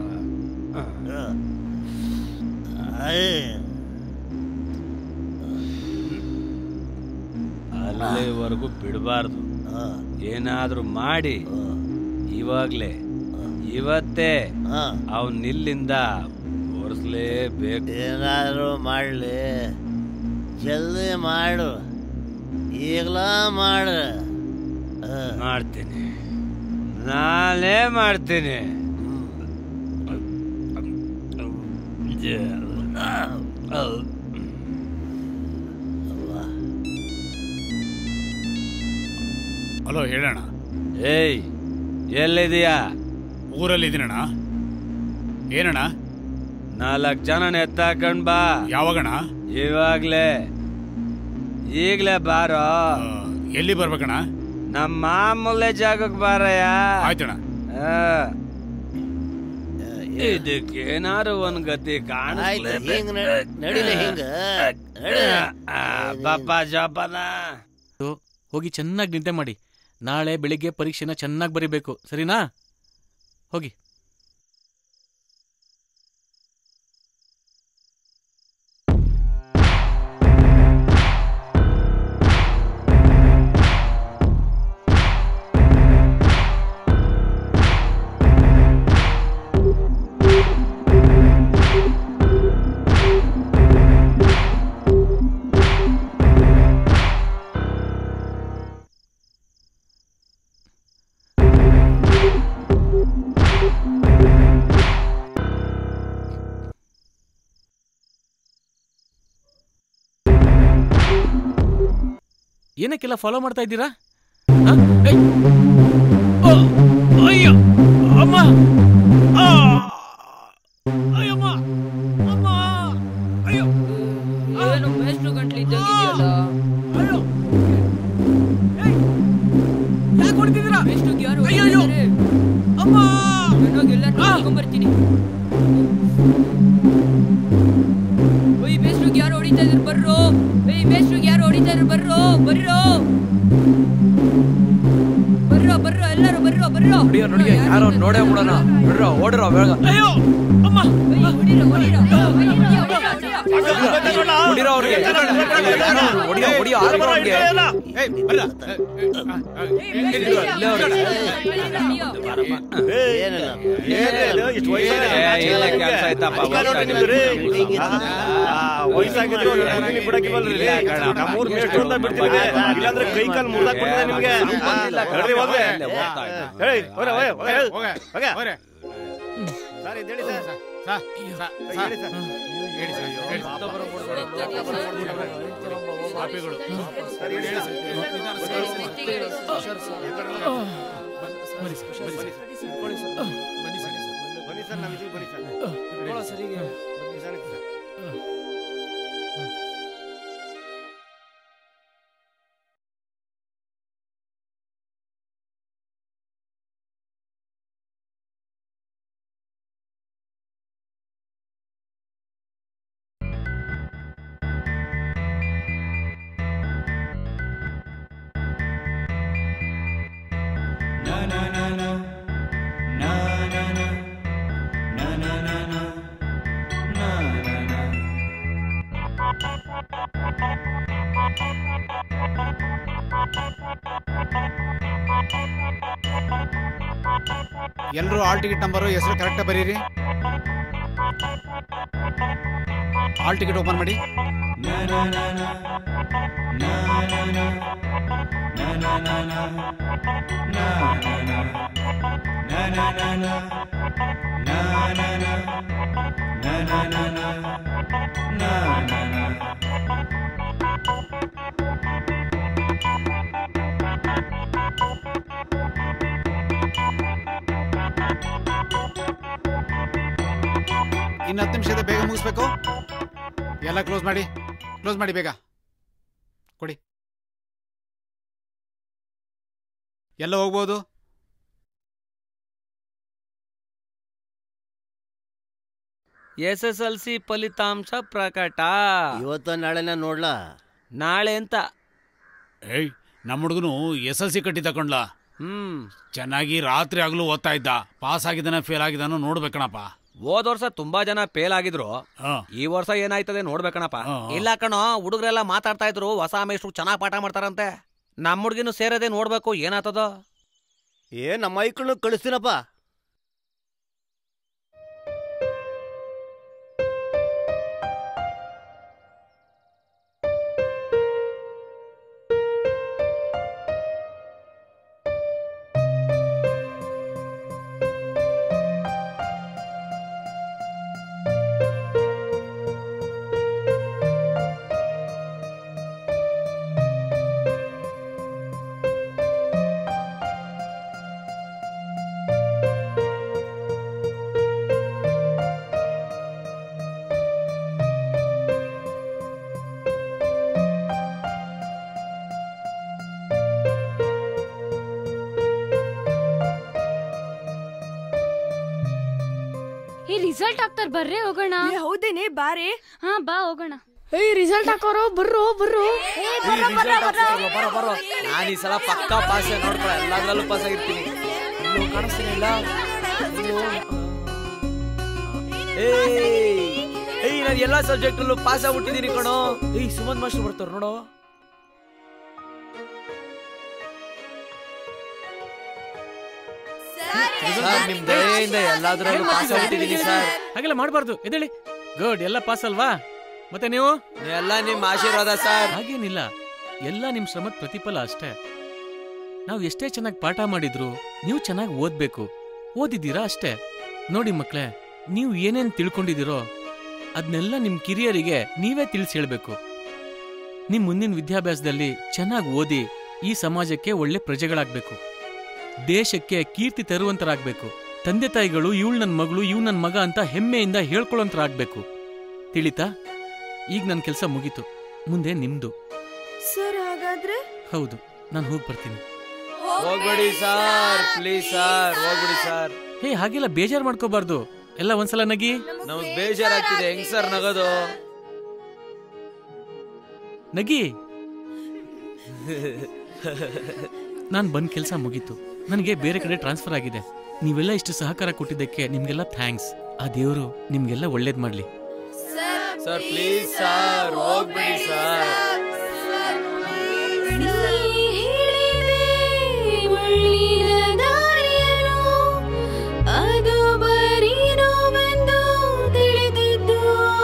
ಅಲ್ಲಿವರೆಗೂ ಬಿಡಬಾರ್ದು ಏನಾದ್ರೂ ಮಾಡಿ ಇವಾಗ್ಲೇ ಇವತ್ತೇ ಅವನ್ ಇಲ್ಲಿಂದ ಒರೆಸ್ಲೇಬೇಕು ಏನಾದರೂ ಮಾಡಲಿ ಜಲ್ದಿ ಮಾಡು ಈಗಲ ಮಾಡು ಮಾಡ್ತೀನಿ ನಾನೇ ಮಾಡ್ತೀನಿ ಹಲೋ ಹೇಳೋಣ ಏಯ್ ಎಲ್ಲಿದೀಯಾ ಊರಲ್ಲಿದ್ದೀನಣ್ಣ ಏನಣ್ಣ ನಾಲ್ಕು ಜನ ಎತ್ತಾಕೊಂಡ್ ಬಾ ಯಾವಾಗಣ ಇವಾಗ್ಲೇ ಈಗ್ಲೇ ಬಾರೋ ಎಲ್ಲಿ ಬರ್ಬೇಕಣ್ಣ ನಮ್ಮ ಮಾಮೂಲೆ ಜಾಗಕ್ಕೆ ಬಾರಯ್ಯ ಆಯ್ತಣ್ಣ ಆ. ಇದಕ್ಕೇನಾರು ಒಂದ್ ಗತಿ ಆಯ್ತು ಹಿಂಗ್ ನಡಿ- ನಡಿಲೆ ಹಿಂಗ ಪಾಪ ಜೋಪಾನ ಹೋಗಿ ಚೆನ್ನಾಗಿ ನಿದ್ದೆ ಮಾಡಿ ನಾಳೆ ಬೆಳಿಗ್ಗೆ ಪರೀಕ್ಷೆನ ಚೆನ್ನಾಗಿ ಬರಿಬೇಕು ಸರಿನಾ ಹೋಗಿ ಏನಕ್ಕೆಲ್ಲ ಫಾಲೋ ಮಾಡ್ತಾ ಇದ್ದೀರಾ ಹ? ಏಯ್! ಓ! ಅಯ್ಯೋ ಅಮ್ಮ ಆ! ಅಯ್ಯಮ್ಮ ಅಮ್ಮ ಅಯ್ಯೋ ಏನು ಮೇಷ್ಟ್ರು ಗಂಟ್ಲು ಇದ್ದಂಗಿದೆಯಲ್ಲ ಯಾಕೆ ಹೊಡ್ತಿದ್ದೀರಾ ಮೇಷ್ಟ್ರಿಗೆ ಯಾರು ಅಯ್ಯಯ್ಯೋ! ಅಮ್ಮ ಎಲ್ಲ ಬರ್ತೀನಿ ಒಯ್ ಮೇಷ್ಟ್ರಿಗೆ ಯಾರು ಹೊಡಿತಾ ಇದ್ರು ಬರ್ರೋ ಒಯ್ ಮೇಷ್ಟ್ರಿಗೆ ಯಾರು ಹೊಡಿತಾ ಇದ್ರು ಬರ್ರೋ ಬರ್ರೋ ಬರ್ರೋ ಬರ್ರೋ ಎಲ್ಲರೂ ಬರ್ರೋ ಬರ್ರೋ ನೋಡಿಯ ನೋಡಿಯ ಯಾರೋ ನೋಡೇ ಬಿಡೋಣ ಬಿಡ್ರೋ ಓಡಿರೋ ಬೇಗ ಅಯ್ಯೋ ಅಮ್ಮ ಹೊಡಿರೋ ಹೊಡಿರೋ ಹೊಡಿರೋ ಅವ್ರಿಗೆ ಹೊಡಿಯೋ ಹೊಡಿಯೋ ಆರ್ಗೋ ಅವ್ರಿಗೆ ವಯಸ್ಸಾಗಿದ್ರು ಬಿಡಕ್ಕಿಲ್ವಲ್ರಿ ನಮ್ಮೂರ್ ಮೇಷ್ಟ್ರು ಅಂತ ಬಿಡ್ತೀನಿ ಇಲ್ಲಾಂದ್ರೆ ಕೈ ಕಾಲು ಮುರ್ದಾಕ್ ಬಿಡ್ತದೆ ನಿಮ್ಗೆ ನಡ್ರಿ ಹೋಗ್ರಿ ಹೇಳಿ ಹೋಗ್ರೆ ಹೋಗ್ರೆ ಹೋಗ್ರೆ ಹೋಗ್ರೆ ಸರ್ ಇದ್ದೇಳಿ ಸರ್ ಹೇಳಿ ಸರ್ ಬನ್ನಿ ಸರ್ ನಾವಿದ್ದೀವಿ ಬನ್ನಿ ಸರ್ ನಿಧಾನಕ್ಕೆ ಸರ್ ಎಲ್ಲರೂ ಆಲ್ ಟಿಕೆಟ್ ನಂಬರು ಹೆಸರು ಕರೆಕ್ಟಾಗಿ ಬರೀರಿ ಆಲ್ ಟಿಕೆಟ್ ಓಪನ್ ಮಾಡಿ ಇನ್ನು ಹತ್ತು ನಿಮಿಷದ ಬೇಗ ಮುಗಿಸ್ಬೇಕು ಎಲ್ಲ ಕ್ಲೋಸ್ ಮಾಡಿ ಕ್ಲೋಸ್ ಮಾಡಿ ಬೇಗ ಕೊಡಿ ಎಲ್ಲ ಹೋಗ್ಬೋದು ಎಸ್ ಎಸ್ ಎಲ್ ಸಿ ಫಲಿತಾಂಶ ಪ್ರಕಟ ಇವತ್ತ ನಾಳೆನ ನೋಡ್ಲಾ ನಾಳೆ ಅಂತ ಏಯ್ ನಮ್ಮ ಹುಡುಗನು ಎಸ್ ಎಲ್ ಸಿ ಕಟ್ಟಿ ತಕೊಂಡ್ಲ ಹ್ಮ್ ಚೆನ್ನಾಗಿ ರಾತ್ರಿ ಆಗ್ಲೂ ಓದ್ತಾ ಇದ್ದ ಪಾಸ್ ಆಗಿದ್ದಾನ ಫೇಲ್ ಆಗಿದ್ದಾನೋ ನೋಡ್ಬೇಕಣಪ್ಪ ಹೋದ್ ವರ್ಷ ತುಂಬಾ ಜನ ಫೇಲ್ ಆಗಿದ್ರು ಈ ವರ್ಷ ಏನಾಯ್ತದೆ ನೋಡ್ಬೇಕಣಪ್ಪ ಇಲ್ಲ ಕಣೋ ಹುಡುಗರೆಲ್ಲ ಮಾತಾಡ್ತಾ ಇದ್ರು ಹೊಸ ಮೇಷ್ಟ್ರು ಚೆನ್ನಾಗ್ ಪಾಠ ಮಾಡ್ತಾರಂತೆ ನಮ್ಮ ಹುಡುಗಿನೂ ಸೇರದೆ ನೋಡ್ಬೇಕು ಏನಾಗ್ತದೋ ಏ ನಮ್ಮ ಐಕಳನ್ನ ಕಳಿಸ್ತೀನಪ್ಪ ಈ ರಿಸಲ್ಟ್ ಹಾಕ್ತಾರ ಬರ್ರಿ ಹೋಗೋಣ ಹೌದೇನೆ ಬಾರೆ ಹಾ ಬಾ ಹೋಗೋಣ ಏಯ್ ರಿಸಲ್ಟ್ ಹಾಕೋರು ಬರ್ರು ಬರ್ರು ಬರೋ ಬರೋ ನಾನು ಈ ಸಲ ಪಕ್ಕಾ ಪಾಸ್ ನೋಡ್ಕೊಳ ಎಲ್ಲದ್ರಲ್ಲೂ ಪಾಸ್ ಆಗಿರ್ತೀನಿ ಇಲ್ಲೂ ಕಾಣಿಸ್ತೀನಿ ಇಲ್ಲ ಇಲ್ಲೂ. ಏಯ್ ಏಯ್ ನಾನು ಎಲ್ಲಾ ಸಬ್ಜೆಕ್ಟ್ ಅಲ್ಲೂ ಪಾಸ್ ಆಗ್ಬಿಟ್ಟಿದ್ದೀನಿ ಕಣೋ ಏಯ್ ಸುಮಂತ್ ಮಾಸ್ಟರ್ ಬರ್ತಾರ ನೋಡೋ ಸರ್ ನಿಮ್ ದಯೆಯಿಂದ ಎಲ್ಲಾದ್ರಲ್ಲೂ ಪಾಸ್ ಆಗ್ಬಿಟ್ಟಿದ್ದೀನಿ ಸರ್ ಹಾಗೆಲ್ಲ ಮಾಡಬಾರ್ದು ಎದ್ದೇಳಿ ಗುಡ್ ಎಲ್ಲ ಪಾಸ್ ಅಲ್ವಾ ಮತ್ತೆ ನೀವು ಎಲ್ಲ ನಿಮ್ ಆಶೀರ್ವಾದ ಸರ್ ಹಾಗೇನಿಲ್ಲ ಎಲ್ಲ ನಿಮ್ ಶ್ರಮದ ಪ್ರತಿಫಲ ಅಷ್ಟೇ ನಾವು ಎಷ್ಟೇ ಚೆನ್ನಾಗಿ ಪಾಠ ಮಾಡಿದ್ರು ನೀವು ಚೆನ್ನಾಗಿ ಓದ್ಬೇಕು ಓದಿದ್ದೀರಾ ಅಷ್ಟೇ ನೋಡಿ ಮಕ್ಳೇ ನೀವು ಏನೇನ್ ತಿಳ್ಕೊಂಡಿದ್ದೀರೋ ಅದನ್ನೆಲ್ಲ ನಿಮ್ ಕಿರಿಯರಿಗೆ ನೀವೇ ತಿಳಿಸಿ ಹೇಳ್ಬೇಕು ನಿಮ್ ಮುಂದಿನ ವಿದ್ಯಾಭ್ಯಾಸದಲ್ಲಿ ಚೆನ್ನಾಗಿ ಓದಿ ಈ ಸಮಾಜಕ್ಕೆ ಒಳ್ಳೆ ಪ್ರಜೆಗಳಾಗ್ಬೇಕು ದೇಶಕ್ಕೆ ಕೀರ್ತಿ ತರುವಂತರಾಗ್ಬೇಕು ತಂದೆ ತಾಯಿಗಳು ಇವಳು ನನ್ನ ಮಗಳು ಇವ್ ನನ್ನ ಮಗ ಅಂತ ಹೆಮ್ಮೆಯಿಂದ ಹೇಳ್ಕೊಳ್ಳೋಂತರಾಗ್ಬೇಕು ತಿಳಿತಾ ಈಗ ನನ್ನ ಕೆಲಸ ಮುಗೀತು ಮುಂದೆ ನಿಮ್ದು ಸರ್ ಹಾಗಾದ್ರೆ ಹೌದು ನಾನು ಹೋಗಿ ಬರ್ತೀನಿ ಹೋಗ್ಬೇಡಿ ಸರ್ ಪ್ಲೀಸ್ ಸರ್ ಹೋಗ್ಬಿಡಿ ಸರ್ ಹೇ ಹಾಗೆಲ್ಲ ಬೇಜಾರ್ ಮಾಡ್ಕೋಬಾರ್ದು ಎಲ್ಲ ಒಂದ್ಸಲ ನಗಿ ನಮಗ್ ಬೇಜಾರಾಗ್ತಿದೆ ಹೆಂಗ್ ಸರ್ ನಗೋದು ನಗಿ ನಾನ್ ಬಂದ್ ಕೆಲಸ ಮುಗೀತು ನನಗೆ ಬೇರೆ ಕಡೆ ಟ್ರಾನ್ಸ್ಫರ್ ಆಗಿದೆ ನೀವೆಲ್ಲ ಇಷ್ಟು ಸಹಕಾರ ಕೊಟ್ಟಿದ್ದಕ್ಕೆ ನಿಮ್ಗೆಲ್ಲ ಥ್ಯಾಂಕ್ಸ್ ಆ ದೇವರು ನಿಮ್ಗೆಲ್ಲ ಒಳ್ಳೇದ್ ಮಾಡ್ಲಿ ಸರ್ ಪ್ಲೀಸ್ ಸರ್ ಹೋಗ್ಬಿಡಿ ಸರ್ ಅದು ಬರೀ ನೋವೆಂದು ತಿಳಿದಿದ್ದು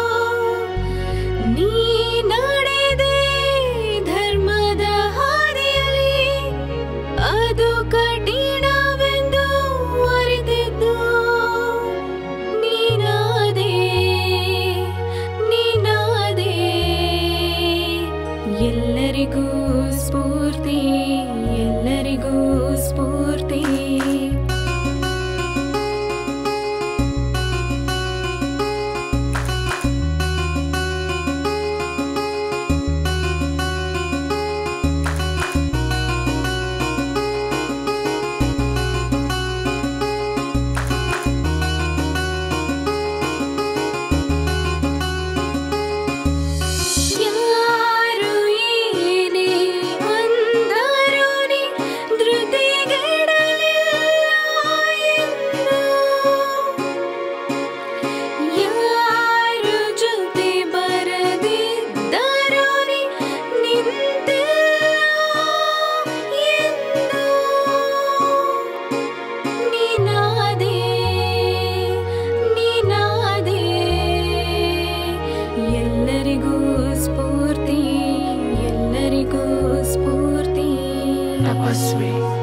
ನೀ ನಡೆದೆ ಧರ್ಮದ ಹಾದಿಯಲ್ಲಿ ಅದು ಕಠಿಣವೆಂದು ಅರಿತಿದ್ದು ನೀನಾದೆ ನೀನಾದೆ ಎಲ್ಲರಿಗೂ ಸ್ಫೂರ್ತಿ ಎಲ್ಲರಿಗೂ ಸ್ಫೂರ್ತಿ ಯಾರು ಏನೇ ಅಂದರು ನೀ ಧೃತಿಗೆಡಲಿಲ್ಲ ಎಂದು ಯಾರು ಜೊತೆ ಬರದಿದ್ದರು ನೀ ನಿಂತಿಲ್ಲ ಎಂದು ನೀನಾದೆ ನೀನಾದೆ ಎಲ್ಲರಿಗೂ ಸ್ಫೂರ್ತಿ ಎಲ್ಲರಿಗೂ ಸ್ಫೂರ್ತಿ ತಪಸ್ವಿ